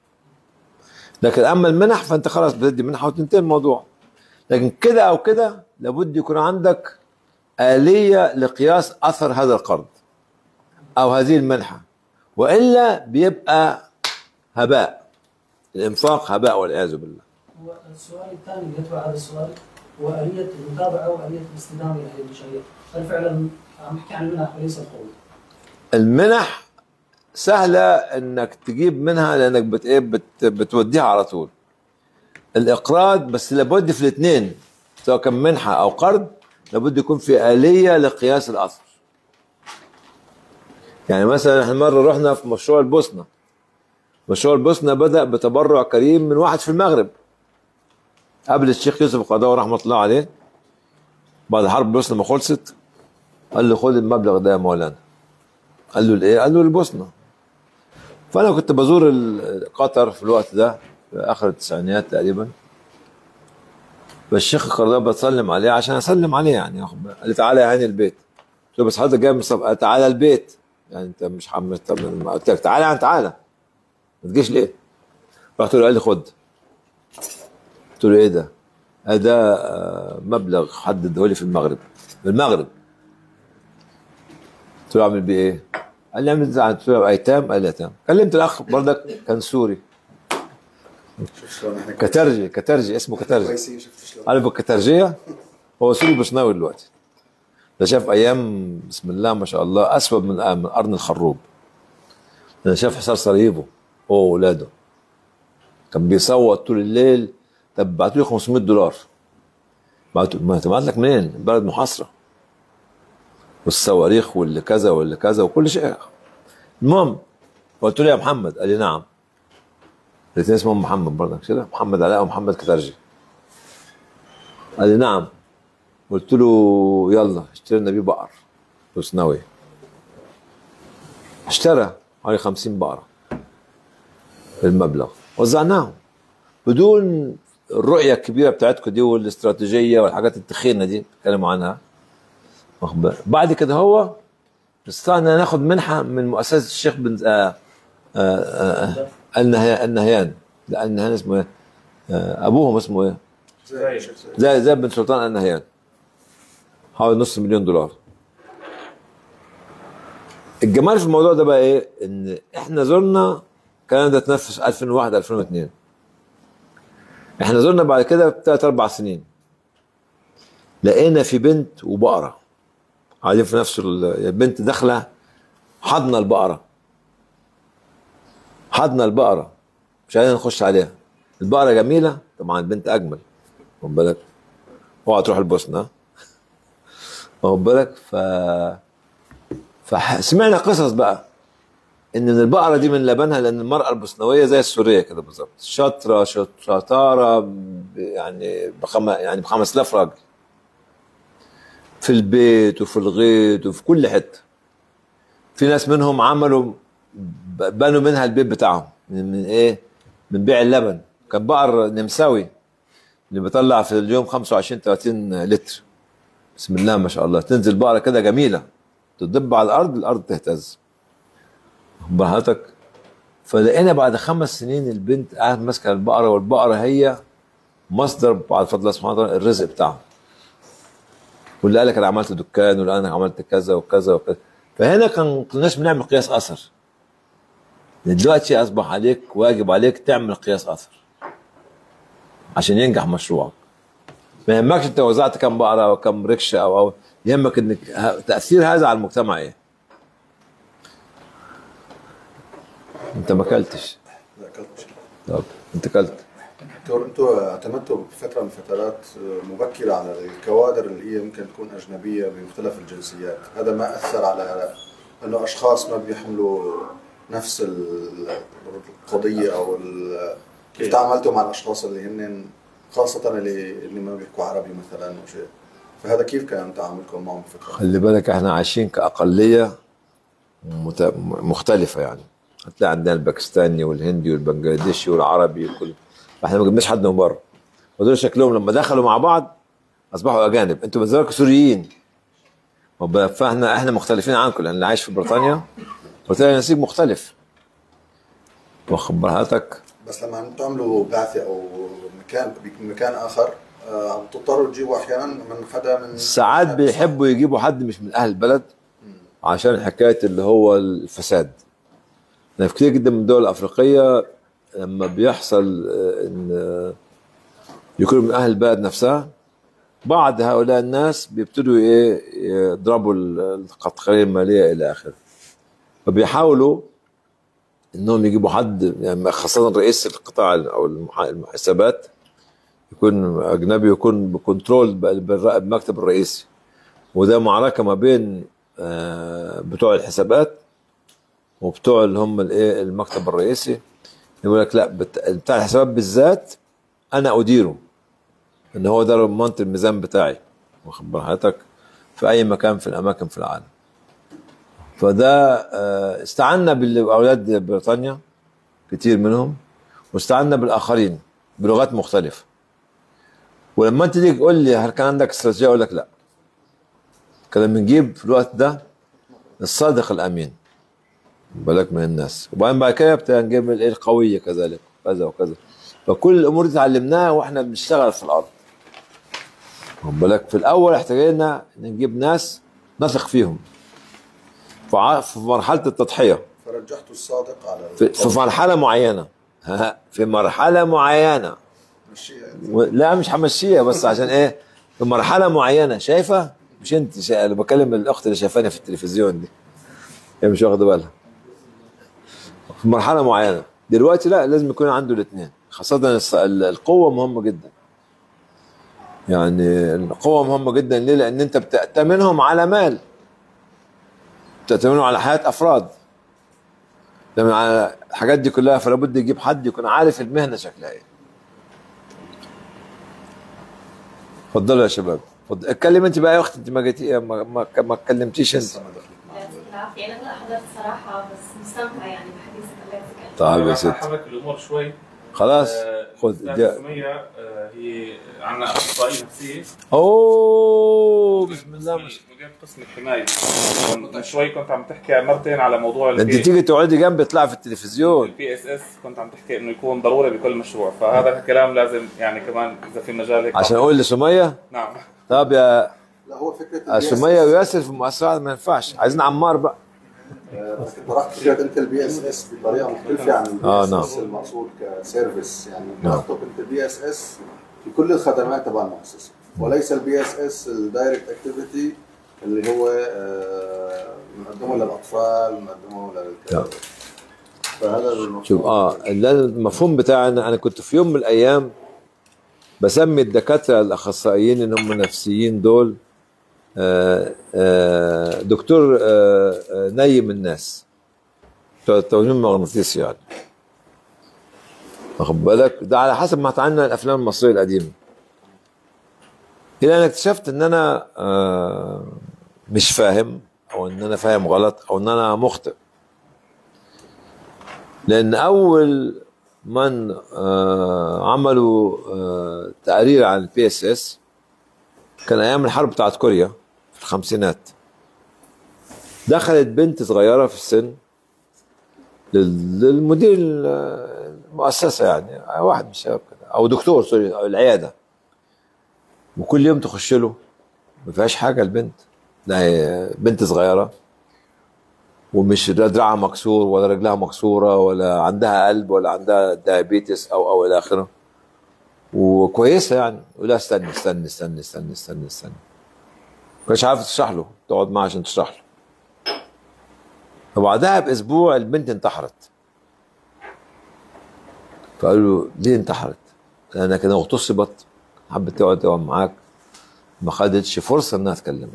[SPEAKER 3] لكن اما المنح فانت خلاص بتدي منحه وتنتهي الموضوع لكن كده او كده لابد يكون عندك آلية لقياس أثر هذا القرض أو هذه المنحة وإلا بيبقى هباء الإنفاق هباء والعياذ بالله
[SPEAKER 8] والسؤال الثاني اللي يتبع هذا السؤال هو آلية المتابعة وآلية الاستدامة لهذه المشاريع، هل فعلا عم نحكي عن المنح وليس القروض؟
[SPEAKER 3] المنح سهلة انك تجيب منها لانك بت ايه بت بتوديها على طول الاقراض بس لابد في الاثنين سواء كان منحة او قرض لابد يكون في آلية لقياس الاثر يعني مثلا احنا مرة رحنا في مشروع البوسنة مشروع البوسنة بدأ بتبرع كريم من واحد في المغرب قبل الشيخ يوسف القضاوي رحمة الله عليه بعد حرب البوسنة ما خلصت قال له خد المبلغ ده يا مولانا قال له الايه؟ قال له البوسنه فانا كنت بزور ال- قطر في الوقت ده في اخر التسعينيات تقريبا فالشيخ القرضاوي بسلم عليه عشان اسلم عليه يعني واخد بالك. قال لي تعالى يا هاني البيت قلت له بس حضرتك جاي من الصف قال تعالى البيت يعني انت مش حمس طب ما قلت لك تعالى يعني تعالى ما تجيش ليه؟ رحت له قال لي خد قلت له ايه ده؟ قال ده آه، مبلغ حدده لي في المغرب في المغرب قلت له اعمل بيه ايه؟ قال لي اعمل زي قلت له ايتام قال لي ايتام كلمت الاخ برضك كان سوري
[SPEAKER 1] شوف شلون احنا
[SPEAKER 3] كترجي كترجي اسمه كترجي
[SPEAKER 1] كويسين شفت شلون
[SPEAKER 3] عارف الكترجيه هو سوري بوسناوي دلوقتي ده شاف ايام بسم الله ما شاء الله اسود من من قرن الخروب ده شاف حصار سراييفو هو واولاده كان بيصوت طول الليل طب بعتوا لي 500 دولار بعت ما تبعت لك منين؟ بلد محاصره والصواريخ واللي كذا واللي كذا وكل شيء المهم قلت له يا محمد قال لي نعم الاثنين اسمهم محمد برضك كده محمد علاء ومحمد كترجي قال لي نعم قلت له يلا اشتري لنا بيه بقر وسنوي اشترى حوالي 50 بقره بالمبلغ وزعناهم بدون الرؤيه الكبيره بتاعتكم دي والاستراتيجيه والحاجات التخينه دي بتتكلموا عنها واخد بالك؟ بعد كده هو استطعنا ناخد منحه من مؤسسه الشيخ بن آه آه آه النهي- النهيان لا النهيان اسمه ايه؟ آه ابوهم اسمه ايه؟ زي زي بن سلطان النهيان حوالي نص مليون دولار الجمال في الموضوع ده بقى ايه؟ ان احنا زرنا الكلام ده اتنفذ 2001 2002 احنا زرنا بعد كده بثلاث اربع سنين لقينا في بنت وبقره قاعدين في نفس ال- البنت داخله حضنا البقره حضنا البقره مش عايزين نخش عليها البقره جميله طبعا البنت اجمل واخد بالك اوعى تروح البوسنه واخد بالك ف فسمعنا قصص بقى ان من البقره دي من لبنها لان المراه البوسنويه زي السوريه كده بالظبط شاطره شط- شطاره ب- يعني بخم يعني ب 5000 راجل في البيت وفي الغيط وفي كل حته في ناس منهم عملوا ب- بنوا منها البيت بتاعهم من, من ايه من بيع اللبن كان بقر نمساوي اللي بيطلع في اليوم 25 30 لتر بسم الله ما شاء الله تنزل بقره كده جميله تدب على الارض الارض تهتز بهاتك فلقينا بعد خمس سنين البنت قاعده ماسكه البقره والبقره هي مصدر بعد فضل الله سبحانه وتعالى الرزق بتاعهم واللي قال لك انا عملت دكان واللي انا عملت كذا وكذا وكذا فهنا كان كناش بنعمل قياس اثر دلوقتي اصبح عليك واجب عليك تعمل قياس اثر عشان ينجح مشروعك ما يهمكش انت وزعت كم بقره او كم ركشه او او يهمك انك ه- تاثير هذا على المجتمع ايه انت ما اكلتش
[SPEAKER 1] لا اكلت
[SPEAKER 3] طب انت اكلت
[SPEAKER 1] دكتور انتوا اعتمدتوا بفتره من فترات مبكره على الكوادر اللي هي يمكن تكون اجنبيه بمختلف الجنسيات، هذا ما اثر على انه اشخاص ما بيحملوا نفس ال- القضيه او ال- كيف تعاملتوا مع الاشخاص اللي هن خاصه اللي اللي ما بيحكوا عربي مثلا وشيء فهذا كيف كان تعاملكم معهم بفتره؟
[SPEAKER 3] خلي بالك احنا عايشين كأقلية مت- مختلفة يعني هتلاقي عندنا الباكستاني والهندي والبنجلاديشي والعربي وكل فاحنا ما جبناش حد من بره ودول شكلهم لما دخلوا مع بعض اصبحوا اجانب انتوا بالنسبه سوريين وب- فاحنا احنا مختلفين عنكم لان اللي عايش في بريطانيا بريطانيا نسيب مختلف واخد بالك
[SPEAKER 1] بس لما تعملوا بعثه او مكان بمكان اخر آه، عم تضطروا تجيبوا احيانا من حدا من
[SPEAKER 3] ساعات بيحبوا يجيبوا حد مش من اهل البلد عشان حكايه اللي هو الفساد يعني في كتير جدا من الدول الافريقيه لما بيحصل آه، ان آه، يكونوا من اهل البلد نفسها بعض هؤلاء الناس بيبتدوا ايه يضربوا ال- القطقريه الماليه الى اخره فبيحاولوا انهم يجيبوا حد يعني خاصه رئيس القطاع او المح- المحاسبات يكون اجنبي يكون بكنترول بال- بالر- بالمكتب الرئيسي وده معركه ما بين آه، بتوع الحسابات وبتوع اللي هم الايه المكتب الرئيسي يقول لك لا بت- بتاع الحسابات بالذات انا اديره ان هو ده رمانة الميزان بتاعي واخد بال حضرتك في اي مكان في الاماكن في العالم فده آه، استعنا باولاد بريطانيا كتير منهم واستعنا بالاخرين بلغات مختلفه ولما انت تيجي تقول لي هل كان عندك استراتيجيه اقول لك لا كنا بنجيب في الوقت ده الصادق الامين بالك من الناس وبعدين بعد كده ابتدينا نجيب الايه القويه كذلك كذا وكذا فكل الامور دي اتعلمناها واحنا بنشتغل في الارض واخد بالك في الاول احتاجنا نجيب ناس نثق فيهم فع- في مرحله التضحيه
[SPEAKER 1] فرجحتوا الصادق على
[SPEAKER 3] في, في مرحله معينه ها، في مرحله معينه
[SPEAKER 1] المشيئة.
[SPEAKER 3] و- لا مش همشيها بس عشان ايه في مرحله معينه شايفه مش انت شا... انا بكلم الاخت اللي شايفاني في التلفزيون دي هي مش واخده بالها في مرحله معينه دلوقتي لا لازم يكون عنده الاثنين خاصه الص- ال- القوه مهمه جدا يعني القوة مهمة جدا ليه؟ لأن أنت بتأتمنهم على مال بتأتمنهم على حياة أفراد لما على الحاجات دي كلها فلا بد يجيب حد يكون عارف المهنة شكلها إيه اتفضلوا يا شباب اتفضل اتكلم انت بقى يا اختي انت ما جيتي ما ما, ما اتكلمتيش انت
[SPEAKER 9] يعطيك العافية أنا هلا حضرت صراحة بس مستمتعة يعني بحديثك الله يعطيك
[SPEAKER 3] طيب يا ست
[SPEAKER 5] حرك الامور شوي
[SPEAKER 3] خلاص
[SPEAKER 5] آه،
[SPEAKER 3] خذ
[SPEAKER 5] الأستاذة
[SPEAKER 3] دي-
[SPEAKER 5] سمية آه، هي عندنا اخصائيه نفسيه
[SPEAKER 3] اوه بسم الله ما شاء
[SPEAKER 5] مدير قسم الحمايه من شوي كنت عم تحكي مرتين على موضوع
[SPEAKER 3] الله. انت تيجي تقعدي جنبي تطلعي في التلفزيون
[SPEAKER 5] البي اس اس كنت عم تحكي انه يكون ضروري بكل مشروع فهذا الكلام لازم يعني كمان اذا في مجال هيك
[SPEAKER 3] عشان اقول لسميه
[SPEAKER 5] نعم
[SPEAKER 3] طب يا
[SPEAKER 1] لا هو فكره
[SPEAKER 3] يا سميه وياسر في المؤسسات ما ينفعش عايزين عمار بقى
[SPEAKER 1] بس انت راح تفكر انت البي اس اس بطريقه مختلفه عن البي
[SPEAKER 3] آه،
[SPEAKER 1] اس
[SPEAKER 3] نعم.
[SPEAKER 1] اس المقصود كسيرفيس يعني
[SPEAKER 3] نعم.
[SPEAKER 1] تخطب انت البي اس اس في كل الخدمات تبع المؤسسه وليس البي اس اس الدايركت اكتيفيتي اللي هو آه، بنقدمه للاطفال بنقدمه
[SPEAKER 3] نعم.
[SPEAKER 1] لل فهذا المقصود
[SPEAKER 3] شوف اه ده المفهوم بتاعنا انا كنت في يوم من الايام بسمي الدكاتره الاخصائيين اللي هم نفسيين دول آه آه دكتور آه آه نيم الناس بتوع التوجيه المغناطيسي يعني واخد بالك ده على حسب ما اتعلمنا الافلام المصريه القديمه الى ان اكتشفت ان انا آه مش فاهم او ان انا فاهم غلط او ان انا مخطئ لان اول من آه عملوا آه تقرير عن البي اس اس كان ايام الحرب بتاعت كوريا في الخمسينات دخلت بنت صغيره في السن لل- للمدير ال- المؤسسه يعني واحد من الشباب كده او دكتور سوري او العياده وكل يوم تخش له ما فيهاش حاجه البنت لا هي بنت صغيره ومش لا دراعها مكسور ولا رجلها مكسوره ولا عندها قلب ولا عندها دايابيتس او او الى اخره وكويسه يعني يقول لها استني استني استني استني استني استني ما كانش عارف تشرح له تقعد معاه عشان تشرح له فبعدها باسبوع البنت انتحرت فقالوا له ليه انتحرت؟ لانها كده اغتصبت حبت تقعد تقعد معاك ما خدتش فرصه انها تكلمك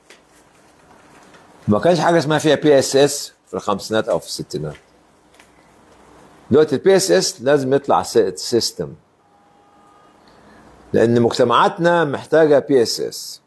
[SPEAKER 3] ما كانش حاجه اسمها فيها بي اس اس في الخمسينات او في الستينات دلوقتي البي اس اس لازم يطلع سيستم لان مجتمعاتنا محتاجه بي اس اس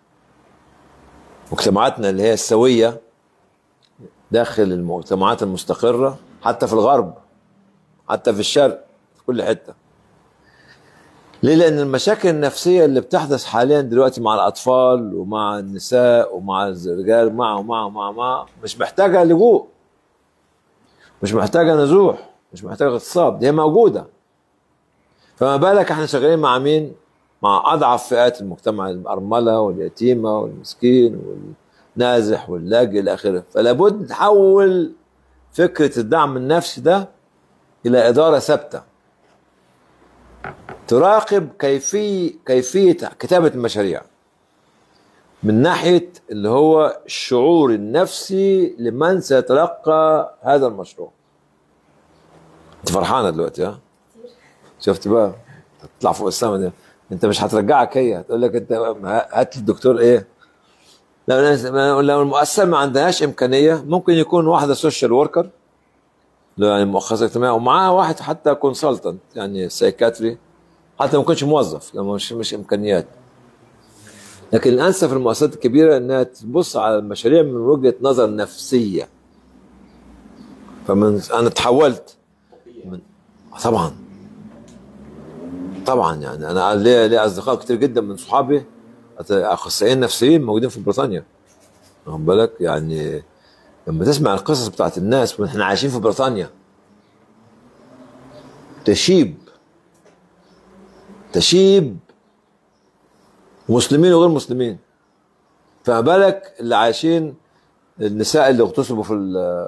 [SPEAKER 3] مجتمعاتنا اللي هي السويه داخل المجتمعات المستقره حتى في الغرب حتى في الشرق في كل حته ليه؟ لأن المشاكل النفسية اللي بتحدث حاليا دلوقتي مع الأطفال ومع النساء ومع الرجال ومع ومع ومع, ومع مش محتاجة لجوء مش محتاجة نزوح مش محتاجة اغتصاب دي موجودة فما بالك احنا شغالين مع مين؟ مع أضعف فئات المجتمع الأرملة واليتيمة والمسكين والنازح واللاجئ إلى آخره فلا بد نحول فكرة الدعم النفسي ده إلى إدارة ثابتة تراقب كيفية كيفية كتابة المشاريع من ناحية اللي هو الشعور النفسي لمن سيتلقى هذا المشروع انت فرحانة دلوقتي ها شفت بقى تطلع فوق السما دي انت مش هترجعك هي هتقول لك انت هات لي الدكتور ايه لو لو المؤسسة ما عندهاش إمكانية ممكن يكون واحدة سوشيال وركر يعني مؤخذة اجتماعية ومعاها واحد حتى كونسلتنت يعني سايكاتري حتى ما يكونش موظف لما مش مش امكانيات لكن الانسب في المؤسسات الكبيره انها تبص على المشاريع من وجهه نظر نفسيه فمن انا تحولت من طبعا طبعا يعني انا ليا ليا اصدقاء كتير جدا من صحابي اخصائيين نفسيين موجودين في بريطانيا واخد بالك يعني لما تسمع القصص بتاعت الناس واحنا عايشين في بريطانيا تشيب تشيب مسلمين وغير مسلمين فما بالك اللي عايشين النساء اللي اغتصبوا في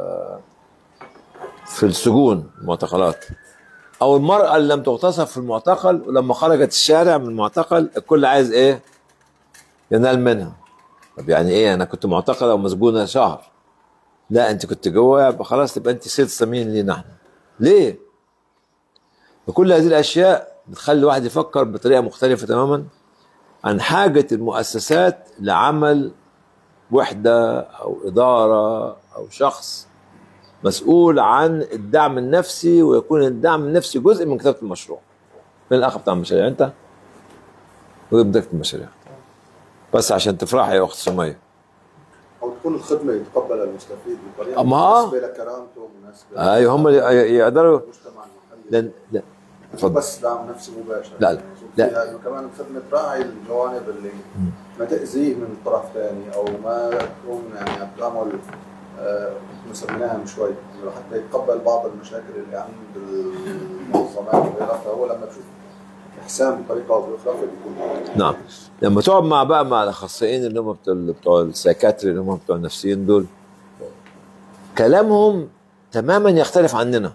[SPEAKER 3] في السجون المعتقلات او المراه اللي لم تغتصب في المعتقل ولما خرجت الشارع من المعتقل الكل عايز ايه ينال منها طب يعني ايه انا كنت معتقله ومسجونه شهر لا انت كنت جوه يبقى خلاص تبقى انت سيد سمين لينا احنا ليه وكل هذه الاشياء بتخلي الواحد يفكر بطريقه مختلفه تماما عن حاجة المؤسسات لعمل وحدة أو إدارة أو شخص مسؤول عن الدعم النفسي ويكون الدعم النفسي جزء من كتابة المشروع فين الأخ بتاع المشاريع أنت ويبدأ المشاريع بس عشان تفرحي يا أخت سمية
[SPEAKER 1] او تكون الخدمه يتقبلها المستفيد بطريقه
[SPEAKER 3] أما-
[SPEAKER 1] مناسبه لكرامته مناسبه
[SPEAKER 3] أيوه هم اللي يقدروا
[SPEAKER 1] للمجتمع المحلي
[SPEAKER 3] لأن لا
[SPEAKER 1] مش
[SPEAKER 3] اتفضل.
[SPEAKER 1] بس دعم نفسي مباشر
[SPEAKER 3] لا، لا. لا.
[SPEAKER 1] لا انه كمان الخدمه تراعي الجوانب اللي ما تاذيه من طرف ثاني او ما تكون يعني عم تعمل آه، مثل ما سميناها من شوي انه حتى يتقبل بعض المشاكل اللي عند المنظمات وغيرها فهو لما بشوف احسان بطريقه او باخرى فبيكون
[SPEAKER 3] نعم لما تقعد مع بقى مع الاخصائيين اللي هم بتوع بتوع السايكاتري اللي هم بتوع النفسيين دول كلامهم تماما يختلف عننا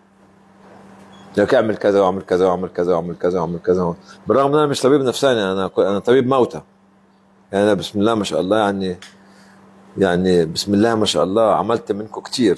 [SPEAKER 3] لك اعمل كذا واعمل كذا واعمل كذا واعمل كذا واعمل كذا بالرغم ان انا مش طبيب نفساني انا انا طبيب موتى يعني انا بسم الله ما شاء الله يعني يعني بسم الله ما شاء الله عملت منكم كتير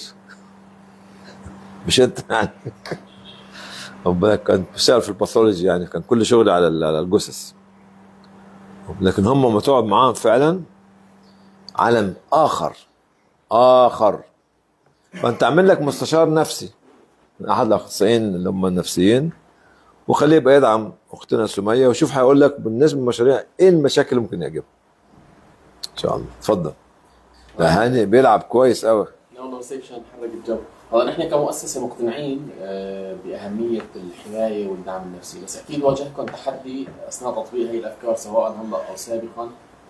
[SPEAKER 3] مش انت يعني ربنا كان بشتغل في الباثولوجي يعني كان كل شغلي على ال- على الجثث لكن هم لما تقعد معاهم فعلا عالم اخر اخر فانت اعمل لك مستشار نفسي من احد الاخصائيين اللي هم النفسيين وخليه يبقى يدعم اختنا سميه وشوف هيقول لك بالنسبه للمشاريع ايه المشاكل اللي ممكن يعجبها ان شاء الله اتفضل ده هاني بيلعب كويس قوي
[SPEAKER 6] نو نو سيف عشان نحرك الجو هلا نحن كمؤسسه مقتنعين آه، باهميه الحمايه والدعم النفسي بس اكيد واجهكم تحدي اثناء تطبيق هي الافكار سواء هلا او سابقا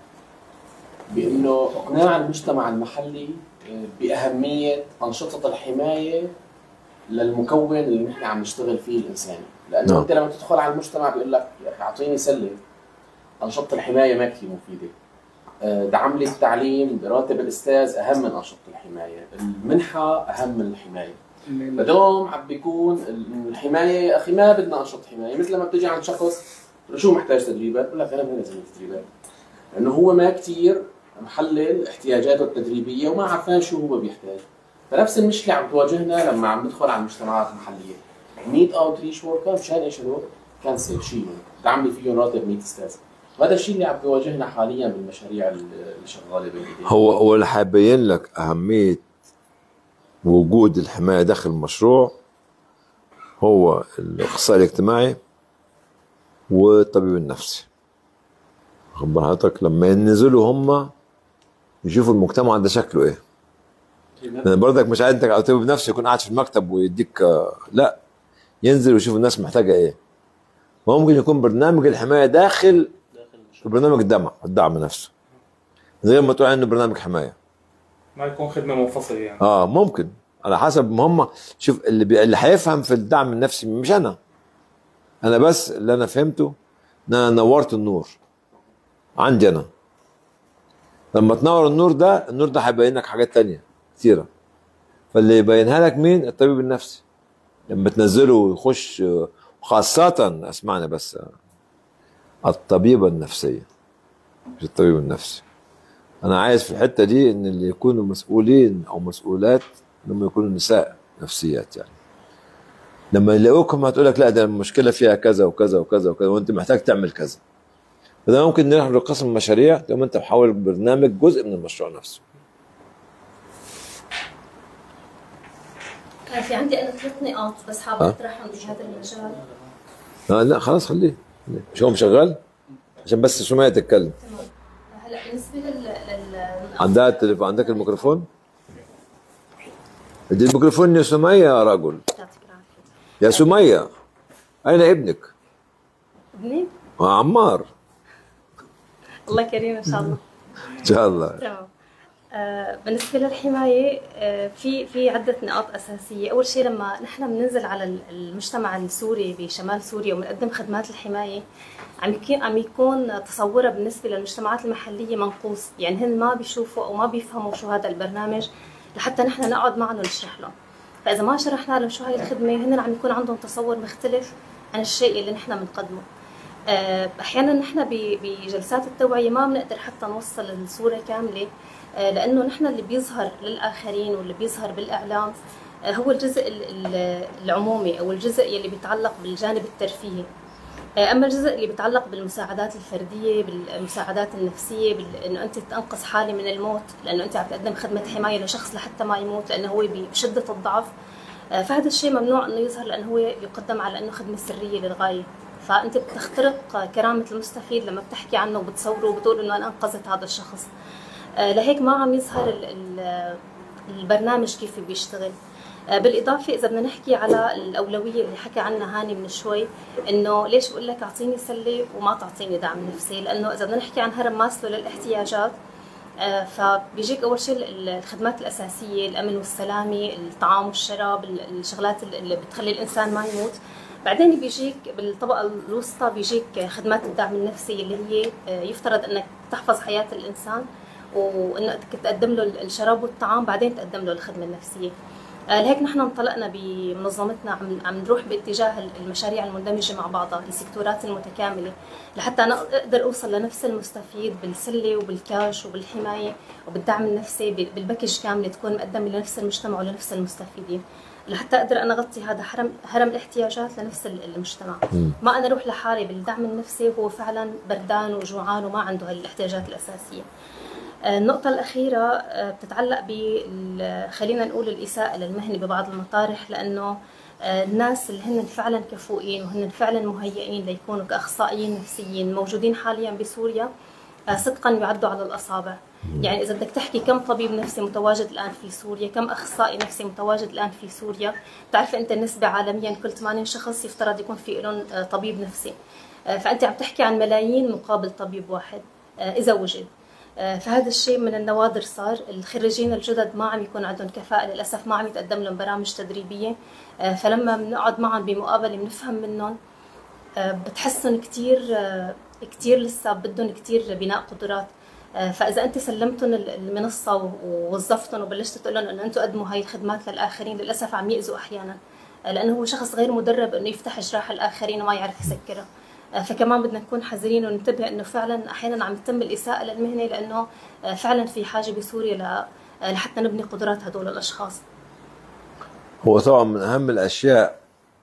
[SPEAKER 6] بانه اقناع المجتمع المحلي آه، باهميه انشطه الحمايه للمكون اللي نحن عم نشتغل فيه الانساني لانه
[SPEAKER 3] نعم.
[SPEAKER 6] انت لما تدخل على المجتمع بيقول لك يا اخي اعطيني سله انشطه الحمايه ما كثير مفيده آه، دعم لي التعليم براتب الاستاذ اهم من انشطه الحمايه المنحه اهم من الحمايه بدوم عم بيكون ال- الحمايه يا اخي ما بدنا انشطه حمايه مثل لما بتجي عند شخص تقول له شو محتاج تدريبات بقول لك انا ما لازم تدريبات لانه هو ما كثير محلل احتياجاته التدريبيه وما عارفان شو هو بيحتاج فنفس المشكله عم تواجهنا لما عم ندخل على المجتمعات المحليه 100 اوت ريش وركر مشان ايش هدول؟ كنسل شيلهم دعم لي فيهم راتب 100 استاذ وهذا الشيء اللي عم بيواجهنا حاليا بالمشاريع اللي شغاله بين ايدينا
[SPEAKER 3] هو هو اللي حيبين لك اهميه وجود الحمايه داخل المشروع هو الاخصائي الاجتماعي والطبيب النفسي واخد بال حضرتك لما ينزلوا هم يشوفوا المجتمع ده شكله ايه لان برضك مش عايز انت كطبيب نفسي يكون قاعد في المكتب ويديك آه، لا ينزل ويشوف الناس محتاجه ايه وممكن يكون برنامج الحمايه داخل في برنامج الدعم الدعم نفسه زي ما تقول انه برنامج حمايه
[SPEAKER 10] ما يكون خدمه منفصله يعني
[SPEAKER 3] اه ممكن على حسب ما هم شوف اللي بي... اللي هيفهم في الدعم النفسي مش انا انا بس اللي انا فهمته ان انا نورت النور عندي انا لما تنور النور ده النور ده هيبين لك حاجات تانية كتيرة فاللي يبينها لك مين الطبيب النفسي لما تنزله ويخش خاصة اسمعني بس الطبيبة النفسية مش الطبيب النفسي انا عايز في الحته دي ان اللي يكونوا مسؤولين او مسؤولات لما يكونوا نساء نفسيات يعني لما يلاقوكم هتقول لك لا ده المشكله فيها كذا وكذا وكذا وكذا وانت محتاج تعمل كذا فده ممكن نروح لقسم المشاريع تقوم انت محول برنامج جزء من المشروع نفسه
[SPEAKER 9] كان في عندي انا ثلاث نقاط بس
[SPEAKER 3] ها؟
[SPEAKER 9] حابه اطرحهم بهذا المجال
[SPEAKER 3] آه لا خلاص خليه خليه. مش هو مشغل عشان بس سمية تتكلم
[SPEAKER 9] تمام هلا بالنسبه لل لل
[SPEAKER 3] عندها التليفون عندك الميكروفون ادي الميكروفون يا سمية يا رجل
[SPEAKER 9] يعطيك العافيه
[SPEAKER 3] يا سمية أين ابنك؟
[SPEAKER 9] ابني
[SPEAKER 3] آه، عمار
[SPEAKER 9] الله كريم ان شاء الله
[SPEAKER 3] إن شاء الله
[SPEAKER 9] تمام آه، بالنسبة للحماية آه، في في عدة نقاط أساسية، أول شيء لما نحن بننزل على ال- المجتمع السوري بشمال سوريا وبنقدم خدمات الحماية عم يكون عم يكون تصورها بالنسبة للمجتمعات المحلية منقوص، يعني هن ما بيشوفوا أو ما بيفهموا شو هذا البرنامج لحتى نحن نقعد معهم ونشرح لهم. فإذا ما شرحنا لهم شو هاي الخدمة هن عم يكون عندهم تصور مختلف عن الشيء اللي نحن بنقدمه. آه، احيانا نحن ب- بجلسات التوعيه ما بنقدر حتى نوصل الصوره كامله آه، لانه نحن اللي بيظهر للاخرين واللي بيظهر بالاعلام آه، هو الجزء ال- ال- العمومي او الجزء يلي بيتعلق بالجانب الترفيهي آه، اما الجزء اللي بيتعلق بالمساعدات الفرديه بالمساعدات النفسيه بال- انه انت تنقذ حالي من الموت لانه انت عم تقدم خدمه حمايه لشخص لحتى ما يموت لانه هو بشده الضعف آه، فهذا الشيء ممنوع انه يظهر لانه هو يقدم على انه خدمه سريه للغايه فانت بتخترق كرامه المستفيد لما بتحكي عنه وبتصوره وبتقول انه انا انقذت هذا الشخص آه، لهيك ما عم يظهر ال- ال- البرنامج كيف بيشتغل آه، بالإضافة إذا بدنا نحكي على الأولوية اللي حكى عنها هاني من شوي إنه ليش بقول لك أعطيني سلة وما تعطيني دعم نفسي لأنه إذا بدنا نحكي عن هرم ماسلو للاحتياجات آه، فبيجيك أول شيء ال- الخدمات الأساسية الأمن والسلامة الطعام والشراب ال- الشغلات اللي بتخلي الإنسان ما يموت بعدين بيجيك بالطبقة الوسطى بيجيك خدمات الدعم النفسي اللي هي آه، يفترض أنك تحفظ حياة الإنسان وانك تقدم له الشراب والطعام بعدين تقدم له الخدمه النفسيه آه، لهيك نحن انطلقنا بمنظمتنا عم عم نروح باتجاه المشاريع المندمجه مع بعضها السيكتورات المتكامله لحتى انا اقدر اوصل لنفس المستفيد بالسله وبالكاش وبالحمايه وبالدعم النفسي بال- بالباكج كامله تكون مقدمه لنفس المجتمع ولنفس المستفيدين لحتى اقدر انا اغطي هذا حرم هرم الاحتياجات لنفس ال- المجتمع ما انا اروح لحالي بالدعم النفسي وهو فعلا بردان وجوعان وما عنده هاي الاحتياجات الاساسيه النقطة الأخيرة آه، بتتعلق بال خلينا نقول الإساءة للمهنة ببعض المطارح لأنه آه، الناس اللي هن فعلا كفؤين وهن فعلا مهيئين ليكونوا كأخصائيين نفسيين موجودين حاليا بسوريا آه، صدقا يعدوا على الأصابع يعني إذا بدك تحكي كم طبيب نفسي متواجد الآن في سوريا كم أخصائي نفسي متواجد الآن في سوريا بتعرف أنت النسبة عالميا كل 80 شخص يفترض يكون في لهم آه، طبيب نفسي آه، فأنت عم تحكي عن ملايين مقابل طبيب واحد آه، إذا وجد آه، فهذا الشيء من النوادر صار الخريجين الجدد ما عم يكون عندهم كفاءة للأسف ما عم يتقدم لهم برامج تدريبية آه، فلما بنقعد معهم بمقابلة بنفهم منهم آه، بتحسن كتير آه، كتير لسه بدهم كتير بناء قدرات آه، فاذا انت سلمتهم ال- المنصه و- ووظفتهم وبلشت تقول لهم انه انتم قدموا هاي الخدمات للاخرين للاسف عم ياذوا احيانا آه، لانه هو شخص غير مدرب انه يفتح جراح الاخرين وما يعرف يسكرها آه، فكمان بدنا نكون حذرين وننتبه انه فعلا احيانا عم يتم الاساءه للمهنه لانه آه، فعلا في حاجه بسوريا ل- آه، لحتى نبني قدرات هدول الاشخاص
[SPEAKER 3] هو طبعا من اهم الاشياء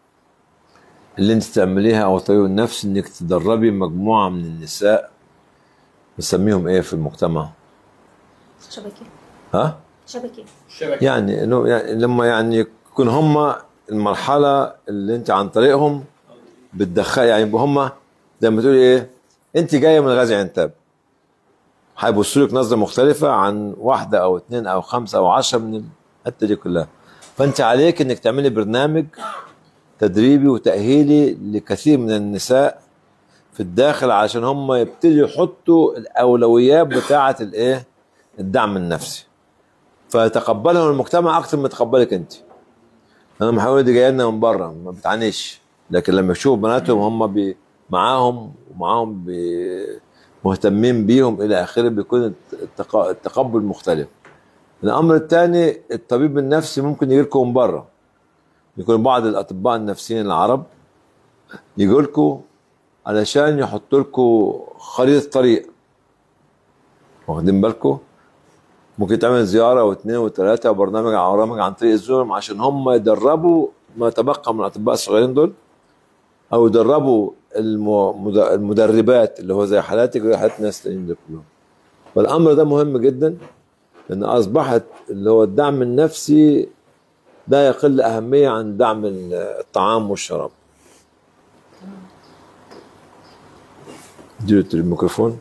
[SPEAKER 3] اللي انت تعمليها او طريق النفس انك تدربي مجموعه من النساء نسميهم ايه في المجتمع
[SPEAKER 9] شبكه
[SPEAKER 3] ها
[SPEAKER 9] شبكه
[SPEAKER 3] يعني انه يعني لما يعني يكون هم المرحله اللي انت عن طريقهم بتدخل يعني يبقوا هم زي ما تقولي ايه انت جايه من غازي عنتاب هيبصوا لك نظره مختلفه عن واحده او اثنين او خمسه او عشرة من الحته دي كلها فانت عليك انك تعملي برنامج تدريبي وتاهيلي لكثير من النساء في الداخل عشان هم يبتدوا يحطوا الاولويات بتاعه الايه الدعم النفسي فتقبلهم المجتمع اكتر ما يتقبلك انت انا محاولة دي جايه لنا من بره ما بتعانيش لكن لما يشوفوا بناتهم هم بي معاهم ومعاهم بي مهتمين بيهم الى اخره بيكون التق- التقبل مختلف الامر الثاني الطبيب النفسي ممكن يجي لكم من بره يكون بعض الاطباء النفسيين العرب يجوا لكم علشان يحطوا لكم خريطه طريق واخدين بالكم ممكن تعمل زياره واثنين وثلاثه وبرنامج على برامج عن طريق الزوم عشان هم يدربوا ما تبقى من الاطباء الصغيرين دول او يدربوا الم- المدربات اللي هو زي حالاتك وزي حالات الناس التانيين دول كلهم فالامر ده مهم جدا لان اصبحت اللي هو الدعم النفسي لا يقل اهميه عن دعم الطعام والشراب اديله الميكروفون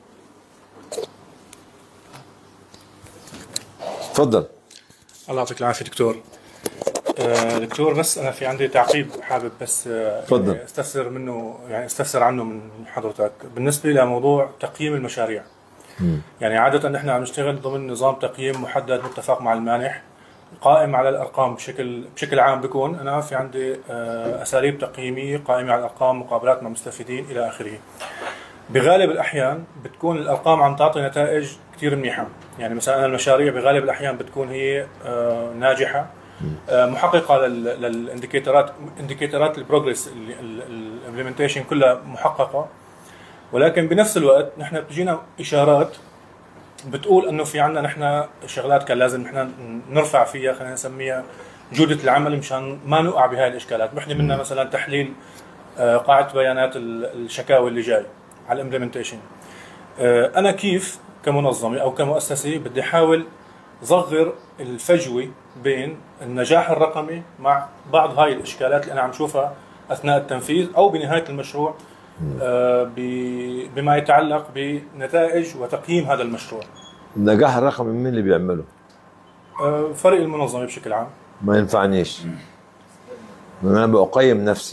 [SPEAKER 3] تفضل
[SPEAKER 10] الله يعطيك العافيه دكتور آه، دكتور بس انا في عندي تعقيب حابب بس آه،
[SPEAKER 3] تفضل.
[SPEAKER 10] يعني استفسر منه يعني استفسر عنه من حضرتك بالنسبه لموضوع تقييم المشاريع يعني عاده نحن عم نشتغل ضمن نظام تقييم محدد متفق مع المانح قائم على الارقام بشكل بشكل عام بكون انا في عندي آه، اساليب تقييميه قائمه على الارقام مقابلات مع مستفيدين الى اخره بغالب الاحيان بتكون الارقام عم تعطي نتائج كثير منيحه يعني مثلا المشاريع بغالب الاحيان بتكون هي آه، ناجحه آه، محققه لل- للانديكيتورات انديكيتورات البروجريس الامبلمنتيشن كلها محققه ولكن بنفس الوقت نحن بتجينا اشارات بتقول انه في عندنا نحن شغلات كان لازم نحن نرفع فيها خلينا نسميها جوده العمل مشان ما نوقع بهاي الاشكالات بحكي منها مثلا تحليل آه، قاعده بيانات ال- الشكاوي اللي جاي على الامبلمنتيشن انا كيف كمنظمه او كمؤسسه بدي احاول صغر الفجوه بين النجاح الرقمي مع بعض هاي الاشكالات اللي انا عم شوفها اثناء التنفيذ او بنهايه المشروع آه، ب- بما يتعلق بنتائج وتقييم هذا المشروع
[SPEAKER 3] النجاح الرقمي مين اللي بيعمله؟
[SPEAKER 10] آه، فريق المنظمه بشكل عام
[SPEAKER 3] ما ينفعنيش انا بقيم نفسي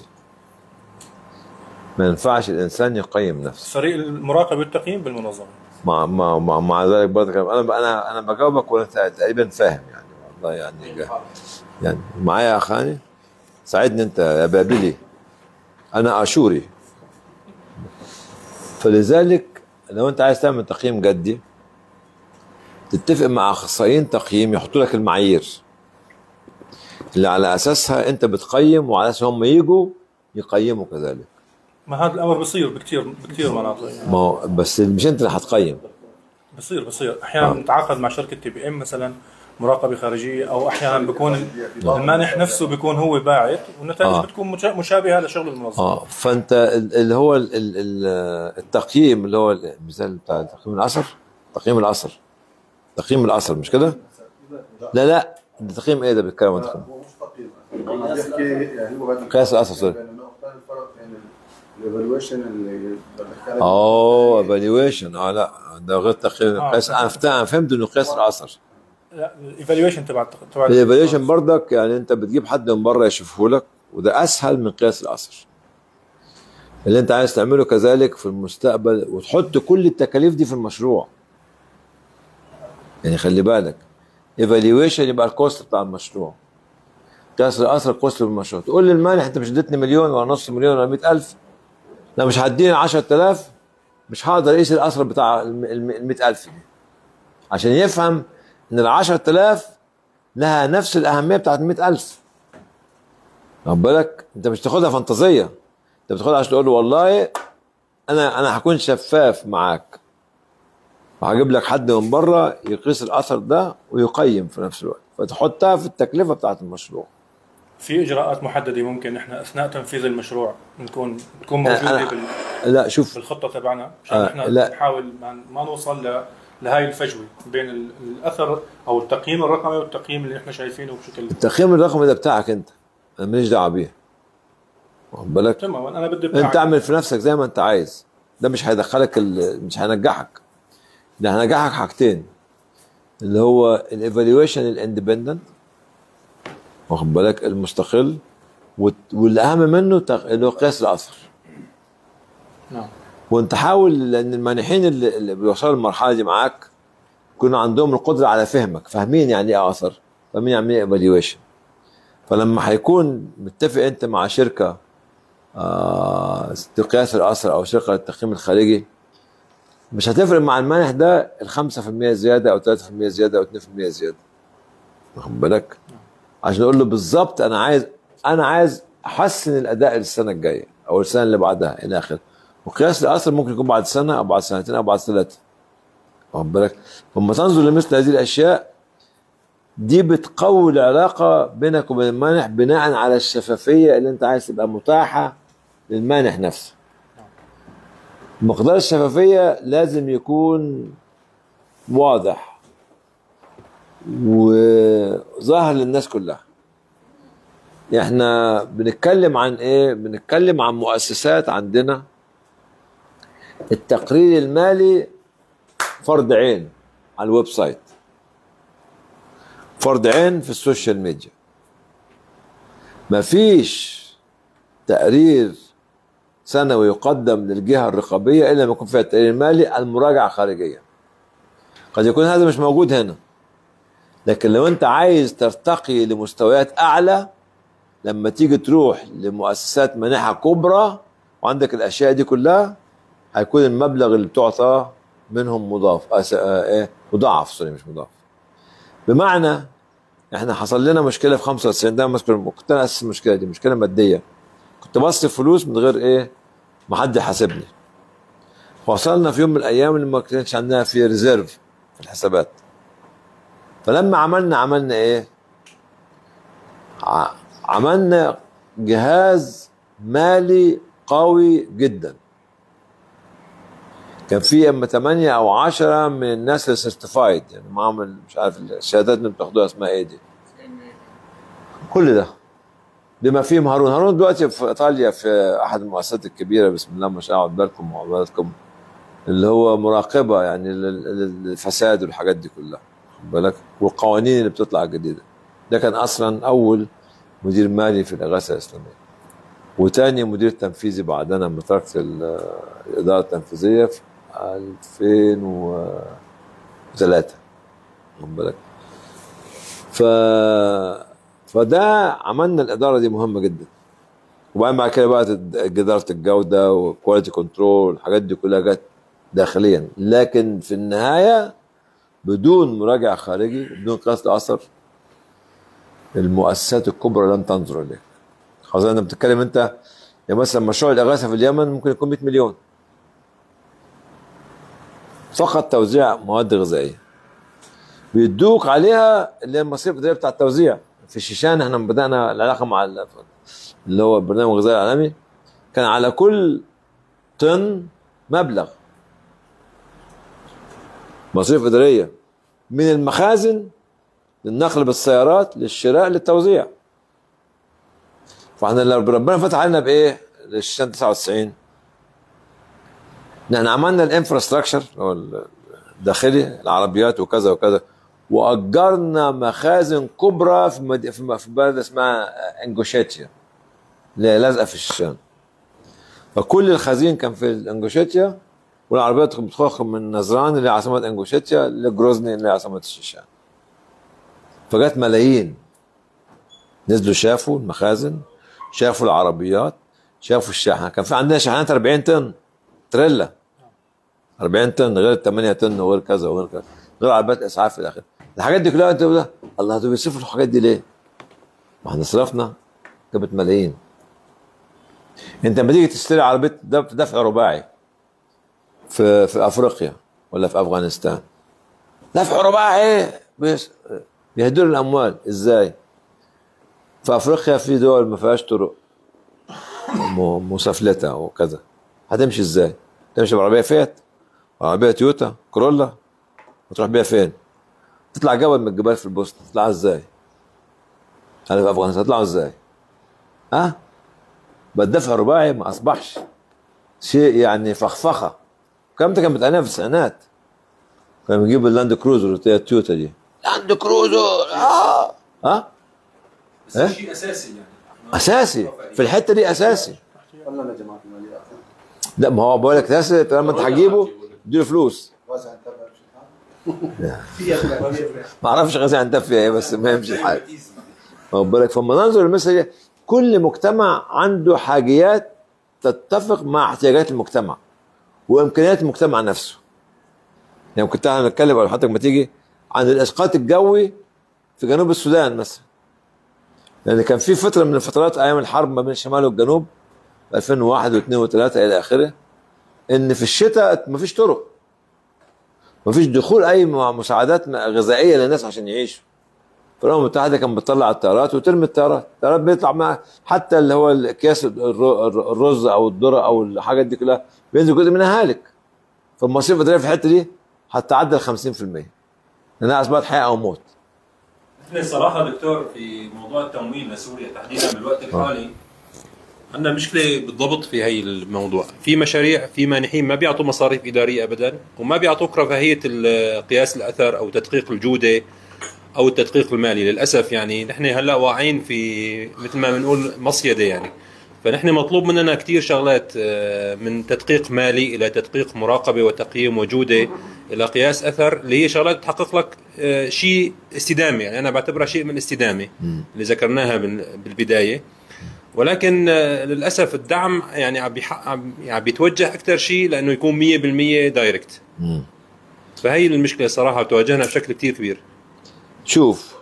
[SPEAKER 3] ما ينفعش الانسان يقيم نفسه
[SPEAKER 10] فريق المراقبه والتقييم بالمنظمه
[SPEAKER 3] مع مع مع, مع ذلك برضه انا انا انا بجاوبك وانا تقريبا فاهم يعني والله يعني جا- يعني معايا يا اخاني ساعدني انت يا بابلي انا اشوري فلذلك لو انت عايز تعمل تقييم جدي تتفق مع اخصائيين تقييم يحطوا لك المعايير اللي على اساسها انت بتقيم وعلى اساس هم يجوا يقيموا كذلك
[SPEAKER 10] ما هذا الامر بصير بكثير بكثير مناطق يعني.
[SPEAKER 3] ما هو بس مش انت اللي هتقيم
[SPEAKER 10] بصير بصير احيانا
[SPEAKER 3] آه.
[SPEAKER 10] نتعاقد مع شركه تي بي ام مثلا مراقبه خارجيه او احيانا بيكون ال- المانح نفسه بيكون هو باعت والنتائج
[SPEAKER 3] آه.
[SPEAKER 10] بتكون مشا- مشابهه لشغل المنظمه
[SPEAKER 3] اه فانت ال- اللي هو ال- ال- ال- التقييم اللي هو المثال بتاع تقييم الاثر تقييم الاثر تقييم الاثر مش كده؟ لا لا ده تقييم ايه ده بيتكلم عن تقييم
[SPEAKER 1] هو مش تقييم هو بيحكي يعني هو بدنا
[SPEAKER 3] قياس الأثر، سوري.
[SPEAKER 1] بين النقطتين الفرق بين الايفالويشن اللي بحكي لك
[SPEAKER 3] اوه ايفالويشن اه لا ده غير تقييم
[SPEAKER 10] آه.
[SPEAKER 3] قياس انا فت- أنا فهمت انه قياس الاثر
[SPEAKER 10] لا الايفالويشن تبع تبع
[SPEAKER 3] الايفالويشن برضك يعني انت بتجيب حد من بره يشوفه لك وده اسهل من قياس الاثر اللي انت عايز تعمله كذلك في المستقبل وتحط كل التكاليف دي في المشروع يعني خلي بالك ايفالويشن يبقى الكوست بتاع المشروع قياس الاثر الكوست في المشروع تقول للمانح انت مش اديتني مليون ولا نص مليون ولا مئة ألف لا مش هديني 10000 مش هقدر اقيس الاثر بتاع ال 100000 دي عشان يفهم ان ال 10000 لها نفس الاهميه بتاعت 100000 واخد بالك انت مش تاخدها فانتازيه انت بتاخدها عشان تقول له والله انا انا هكون شفاف معاك وهجيب لك حد من بره يقيس الاثر ده ويقيم في نفس الوقت فتحطها في التكلفه بتاعت المشروع
[SPEAKER 10] في اجراءات محدده ممكن احنا اثناء تنفيذ المشروع نكون تكون
[SPEAKER 3] أنا-
[SPEAKER 10] موجوده
[SPEAKER 3] أنا-
[SPEAKER 10] بال
[SPEAKER 3] لا شوف
[SPEAKER 10] بالخطه تبعنا عشان
[SPEAKER 3] آه،
[SPEAKER 10] احنا
[SPEAKER 3] لا.
[SPEAKER 10] نحاول ما, ما نوصل ل لهاي الفجوه بين ال- الاثر او التقييم الرقمي والتقييم اللي احنا شايفينه بشكل
[SPEAKER 3] التقييم الرقمي ده بتاعك انت انا ماليش دعوه بيه واخد بالك
[SPEAKER 10] تمام انا بدي
[SPEAKER 3] انت
[SPEAKER 10] أبدأ
[SPEAKER 3] اعمل في نفسك زي ما انت عايز ده مش هيدخلك ال... مش هينجحك ده هينجحك حاجتين اللي هو الايفالويشن الاندبندنت واخد بالك المستقل وت- والاهم منه تق- اللي هو قياس الاثر
[SPEAKER 10] نعم
[SPEAKER 3] وانت حاول لان المانحين اللي, اللي بيوصلوا للمرحله دي معاك يكون عندهم القدره على فهمك فاهمين يعني ايه اثر فاهمين يعني ايه ايفالويشن فلما هيكون متفق انت مع شركه آه قياس الاثر او شركه للتقييم الخارجي مش هتفرق مع المانح ده ال 5% زياده او 3% زياده او 2% زياده واخد بالك عشان اقول له بالظبط انا عايز انا عايز احسن الاداء للسنه الجايه او السنه اللي بعدها الى اخره وقياس الاثر ممكن يكون بعد سنه او بعد سنتين او بعد ثلاثه واخد بالك لما تنظر لمثل هذه الاشياء دي بتقوي العلاقه بينك وبين المانح بناء على الشفافيه اللي انت عايز تبقى متاحه للمانح نفسه مقدار الشفافيه لازم يكون واضح وظاهر للناس كلها احنا بنتكلم عن ايه بنتكلم عن مؤسسات عندنا التقرير المالي فرض عين على الويب سايت فرض عين في السوشيال ميديا مفيش تقرير سنوي يقدم للجهة الرقابية إلا لما يكون فيها التقرير المالي المراجعة خارجية قد يكون هذا مش موجود هنا لكن لو أنت عايز ترتقي لمستويات أعلى لما تيجي تروح لمؤسسات مانحة كبرى وعندك الأشياء دي كلها هيكون المبلغ اللي بتعطى منهم مضاف أس... آه إيه مضاعف سوري مش مضاف بمعنى احنا حصل لنا مشكله في 95 ده مشكله كنت انا اسس المشكله دي مشكله ماديه كنت بصرف فلوس من غير ايه ما حد يحاسبني وصلنا في يوم من الايام اللي ما كانش عندنا في ريزيرف في الحسابات فلما عملنا عملنا ايه ع- عملنا جهاز مالي قوي جدا كان في اما 8 او 10 من الناس اللي سيرتيفايد يعني معاهم ال- مش عارف الشهادات اللي بتاخدوها اسمها ايه دي كل ده بما فيهم هارون هارون دلوقتي في ايطاليا في احد المؤسسات الكبيره بسم الله ما شاء الله بالكم وعبادكم اللي هو مراقبه يعني لل- لل- للفساد والحاجات دي كلها خد بالك والقوانين اللي بتطلع الجديده ده كان اصلا اول مدير مالي في الاغاثه الاسلاميه وتاني مدير تنفيذي بعدنا لما تركت ال- الاداره التنفيذيه في 2003 خد بالك ف فده عملنا الاداره دي مهمه جدا وبعدين بعد كده بقى اداره الجوده وكواليتي كنترول الحاجات دي كلها جت داخليا لكن في النهايه بدون مراجع خارجي بدون قصد اثر المؤسسات الكبرى لن تنظر اليك خلاص انت بتتكلم انت يعني مثلا مشروع الاغاثه في اليمن ممكن يكون 100 مليون فقط توزيع مواد غذائيه بيدوك عليها اللي هي المصاريف الاداريه بتاع التوزيع في الشيشان احنا لما بدانا العلاقه مع ال- اللي هو البرنامج الغذائي العالمي كان على كل طن مبلغ مصاريف اداريه من المخازن للنقل بالسيارات للشراء للتوزيع فاحنا اللي ربنا فتح علينا بايه؟ للشيشان 99 ان احنا عملنا الانفراستراكشر او الداخلي العربيات وكذا وكذا واجرنا مخازن كبرى في مد... في م- في بلد اسمها انجوشيتيا اللي هي لازقه في الشام فكل الخزين كان في الانجوشيتيا والعربيات كانت بتخرج من نزران اللي هي عاصمه انجوشيتيا لجروزني اللي هي عاصمه الشيشان فجت ملايين نزلوا شافوا المخازن شافوا العربيات شافوا الشاحنه كان في عندنا شاحنات 40 طن تريلا 40 طن غير 8 طن وغير كذا وغير كذا غير عربيات اسعاف في الاخر الحاجات دي كلها انت بتقول ده الله دول بيصرفوا الحاجات دي ليه؟ ما احنا صرفنا جابت ملايين انت لما تيجي تشتري عربيه دف- دفع رباعي في في افريقيا ولا في افغانستان دفع رباعي بيس- بيهدروا الاموال ازاي؟ في افريقيا في دول ما فيهاش طرق م- مسافلته وكذا هتمشي ازاي؟ تمشي بعربيه فيات عربيه تويوتا كورولا وتروح بيها فين؟ تطلع جبل من الجبال في البوسنه تطلع ازاي؟ انا في افغانستان تطلعوا ازاي؟ ها؟ بقى الدفع الرباعي ما اصبحش شيء يعني فخفخه الكلام ده كان بتعانيها في التسعينات كانوا بيجيبوا اللاند كروزر اللي هي التويوتا دي لاند كروزر اه ها؟
[SPEAKER 11] بس
[SPEAKER 3] إيه؟
[SPEAKER 11] شيء اساسي يعني
[SPEAKER 3] اساسي في الحته دي اساسي
[SPEAKER 1] قال لنا جماعه الماليه
[SPEAKER 3] لا ما هو بقول لك اساسي طالما انت هتجيبه اديله فلوس
[SPEAKER 1] وزع انتبه
[SPEAKER 3] ما اعرفش غازي عندها فيها ايه بس ما يمشي الحال واخد بالك فلما ننظر للمسألة دي كل مجتمع عنده حاجيات تتفق مع احتياجات المجتمع وامكانيات المجتمع نفسه يعني كنت انا نتكلم على حضرتك ما تيجي عن الاسقاط الجوي في جنوب السودان مثلا لان كان في فتره من الفترات ايام الحرب ما بين الشمال والجنوب 2001 و2 و3 الى اخره ان في الشتاء ما فيش طرق ما فيش دخول اي م- مساعدات غذائيه للناس عشان يعيشوا فالامم المتحده كانت بتطلع الطيارات وترمي الطيارات الطيارات بيطلع مع حتى اللي هو اكياس الر- الر- الرز او الذره او الحاجات دي كلها بينزل جزء منها هالك فالمصاريف الاداريه في الحته دي هتعدى ال 50% لانها اصبحت حياه او موت
[SPEAKER 11] احنا الصراحه دكتور في موضوع التمويل لسوريا تحديدا بالوقت الحالي عندنا مشكله بالضبط في هي الموضوع في مشاريع في مانحين ما بيعطوا مصاريف اداريه ابدا وما بيعطوك رفاهيه ال- قياس الاثر او تدقيق الجوده او التدقيق المالي للاسف يعني نحن هلا واعيين في مثل ما بنقول مصيده يعني فنحن مطلوب مننا كثير شغلات آه، من تدقيق مالي الى تدقيق مراقبه وتقييم وجوده الى قياس اثر اللي هي شغلات تحقق لك آه، شيء استدامه يعني انا بعتبرها شيء من الاستدامه اللي ذكرناها بال- بالبدايه ولكن آه، للاسف الدعم يعني عم بيحق- عم يعني بيتوجه اكثر شيء لانه يكون 100% دايركت فهي المشكله صراحه بتواجهنا بشكل كثير كبير
[SPEAKER 3] شوف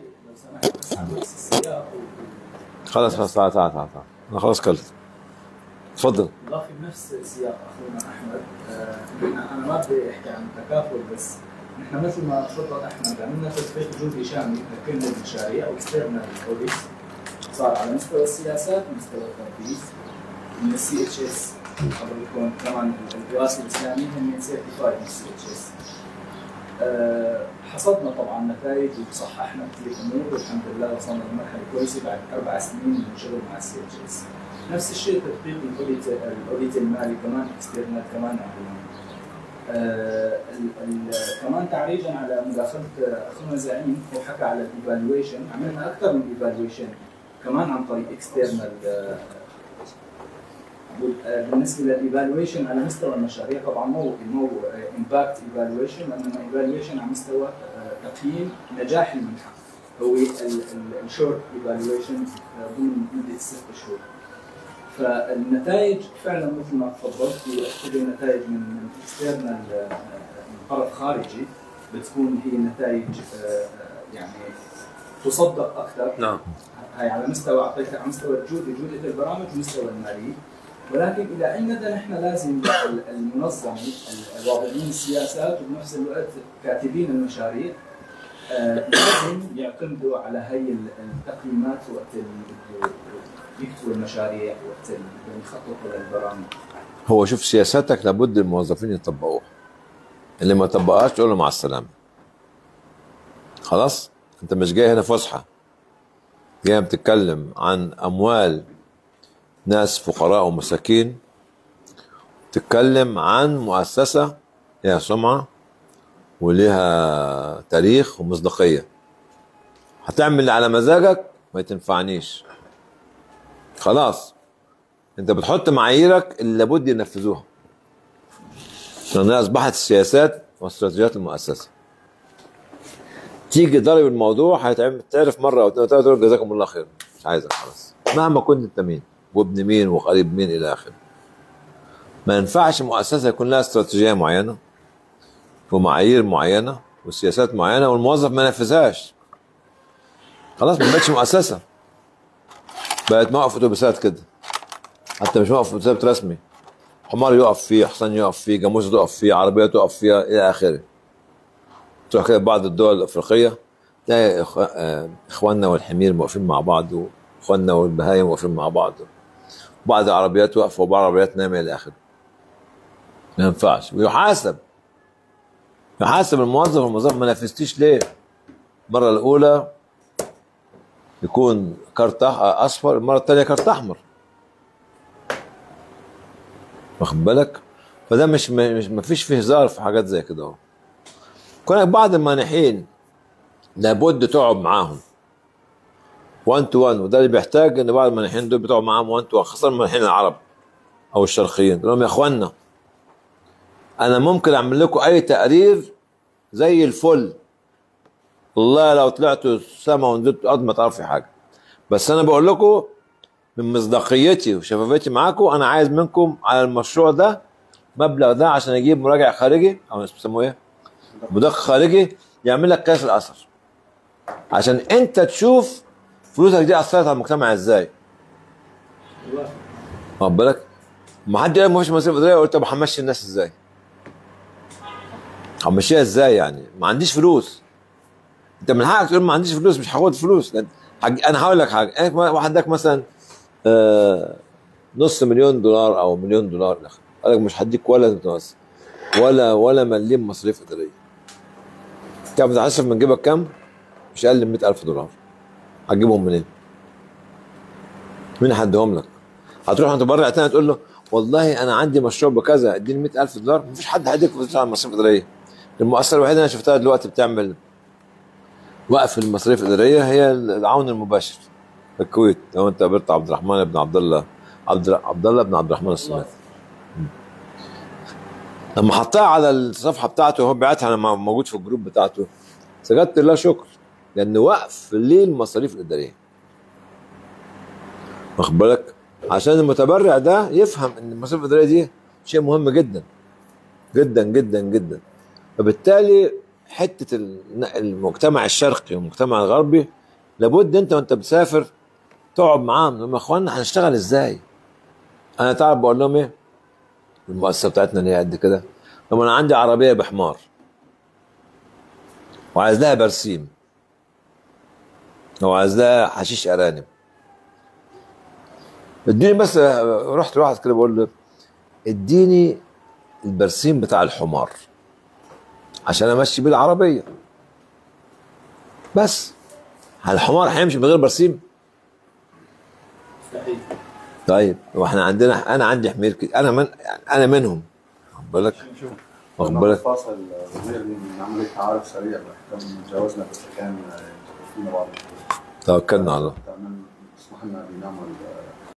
[SPEAKER 3] خلاص خلاص تعال تعال تعال تعال. انا خلاص كلت تفضل
[SPEAKER 12] اضافي بنفس سياق اخونا احمد آه، إحنا- انا ما بدي احكي عن تكافل بس نحن مثل ما تفضل احمد عملنا تدقيق جزئي شامل لكل المشاريع او اكسترنال اوديت صار على مستوى السياسات ومستوى التنفيذ من السي اتش اس قبل يكون كمان الدراسه الاسلاميه هم سيرتيفايد من السي اتش اس حصدنا طبعا نتائج وصححنا كثير امور والحمد لله وصلنا لمرحله كويسه بعد اربع سنين من الشغل مع السي اتش اس نفس الشيء تطبيق الاوديت الاوديت المالي كمان اكسترنال كمان عملنا آه، ال- ال- كمان تعريجا على مداخله اخونا زعيم هو حكى على الايفالويشن عملنا اكثر من ايفالويشن كمان عن طريق اكسترنال بالنسبه للايفالويشن على مستوى المشاريع طبعا مو مو امباكت ايفالويشن وانما ايفالويشن على مستوى آه، تقييم نجاح المنحه هو الشورت ايفالويشن ضمن مده ست شهور فالنتائج فعلا مثل ما تفضلت هي نتائج من من اكسترنال من طرف خارجي بتكون هي نتائج آه، يعني تصدق اكثر
[SPEAKER 3] نعم
[SPEAKER 12] هاي على مستوى اعطيتك على مستوى الجوده جوده البرامج والمستوى المالي ولكن الى اي مدى نحن لازم ال- المنظمه ال- الواضعين السياسات وبنفس الوقت كاتبين المشاريع آه، لازم يعتمدوا على هي ال- التقييمات وقت ال- يكتبوا المشاريع وقت ال- يخططوا للبرامج
[SPEAKER 3] هو شوف سياساتك لابد الموظفين يطبقوها اللي ما طبقهاش تقول له مع السلامه خلاص انت مش جاي هنا فسحه جاي بتتكلم عن اموال ناس فقراء ومساكين تتكلم عن مؤسسه لها سمعه ولها تاريخ ومصداقيه هتعمل اللي على مزاجك ما تنفعنيش خلاص انت بتحط معاييرك اللي لابد ينفذوها لانها اصبحت السياسات واستراتيجيات المؤسسه تيجي ضرب الموضوع هيتعمل تعرف مره او اثنين وثلاثه تقول جزاكم الله خير مش عايزك خلاص مهما كنت انت مين وابن مين وقريب مين الى اخره ما ينفعش مؤسسه يكون لها استراتيجيه معينه ومعايير معينه وسياسات معينه والموظف ما ينفذهاش خلاص ما بقتش مؤسسه بقت موقف اتوبيسات كده حتى مش موقف اتوبيسات رسمي حمار يقف فيه حصان يقف فيه جاموسه تقف فيه عربيه تقف فيها الى اخره تروح كده بعض الدول الافريقيه تلاقي إخ- آه، اخواننا والحمير واقفين مع بعض واخواننا والبهايم واقفين مع بعض بعض العربيات واقفه وبعض العربيات نايمه الى اخره ما ينفعش ويحاسب يحاسب الموظف الموظف ما نفذتيش ليه المره الاولى يكون كارت أح- اصفر المره الثانيه كارت احمر واخد بالك فده مش مش ما فيش فيه هزار في حاجات زي كده اهو كونك بعض المانحين لابد تقعد معاهم 1 تو 1 وده اللي بيحتاج ان بعض المانحين دول بتقعد معاهم 1 تو 1 خاصه المانحين العرب او الشرقيين تقول لهم يا اخوانا انا ممكن اعمل لكم اي تقرير زي الفل والله لو طلعتوا السما ونزلتوا الارض ما تعرفوا حاجه بس انا بقول لكم من مصداقيتي وشفافيتي معاكم انا عايز منكم على المشروع ده مبلغ ده عشان اجيب مراجع خارجي او بيسموه ايه؟ مدقق خارجي يعمل لك قياس الاثر عشان انت تشوف فلوسك دي اثرت على المجتمع ازاي واخد بالك؟ ما حد قال ما فيش مصاريف اداريه قلت طب همشي الناس ازاي؟ همشيها ازاي يعني؟ ما عنديش فلوس انت من حقك تقول ما عنديش فلوس مش هاخد فلوس لأن حاج- انا هقول لك حاجه انت واحد اداك مثلا آه، نص مليون دولار او مليون دولار دخل قال لك مش هديك ولا متوسط ولا ولا مليم مصاريف اداريه تعرف هتصرف من جيبك كام؟ مش اقل من 100000 دولار هتجيبهم منين؟ مين هيديهم لك؟ هتروح عند متبرع تاني تقول له والله انا عندي مشروع بكذا اديني 100000 دولار مفيش حد هيديك فلوس على المصاريف الاداريه المؤسسه الوحيده اللي انا شفتها دلوقتي بتعمل وقف المصاريف الاداريه هي العون المباشر في الكويت لو انت قابلت عبد الرحمن بن عبد الله عبد عبد الله بن عبد الرحمن الصمت لما حطها على الصفحه بتاعته وهو بعتها انا موجود في الجروب بتاعته سجدت له شكر لان وقف للمصاريف الاداريه واخد بالك عشان المتبرع ده يفهم ان المصاريف الاداريه دي شيء مهم جدا جدا جدا جدا فبالتالي حته الن- المجتمع الشرقي والمجتمع الغربي لابد انت وانت بتسافر تقعد معاهم تقول لهم يا اخوانا هنشتغل ازاي؟ انا تعرف بقول لهم ايه؟ المؤسسه بتاعتنا اللي هي قد كده طب انا عندي عربيه بحمار وعايز لها برسيم او عايز لها حشيش ارانب اديني بس رحت لواحد كده بقول له اديني البرسيم بتاع الحمار عشان امشي بيه العربيه بس هل الحمار هيمشي من غير برسيم
[SPEAKER 2] مستحيل
[SPEAKER 3] طيب واحنا عندنا انا عندي حمير كده انا من انا منهم واخد بالك واخد بالك
[SPEAKER 1] فاصل غير من عمليه تعارف سريع كم تجاوزنا بس كان فينا بعض
[SPEAKER 3] توكلنا على الله
[SPEAKER 1] تمام اسمح لنا بنعمل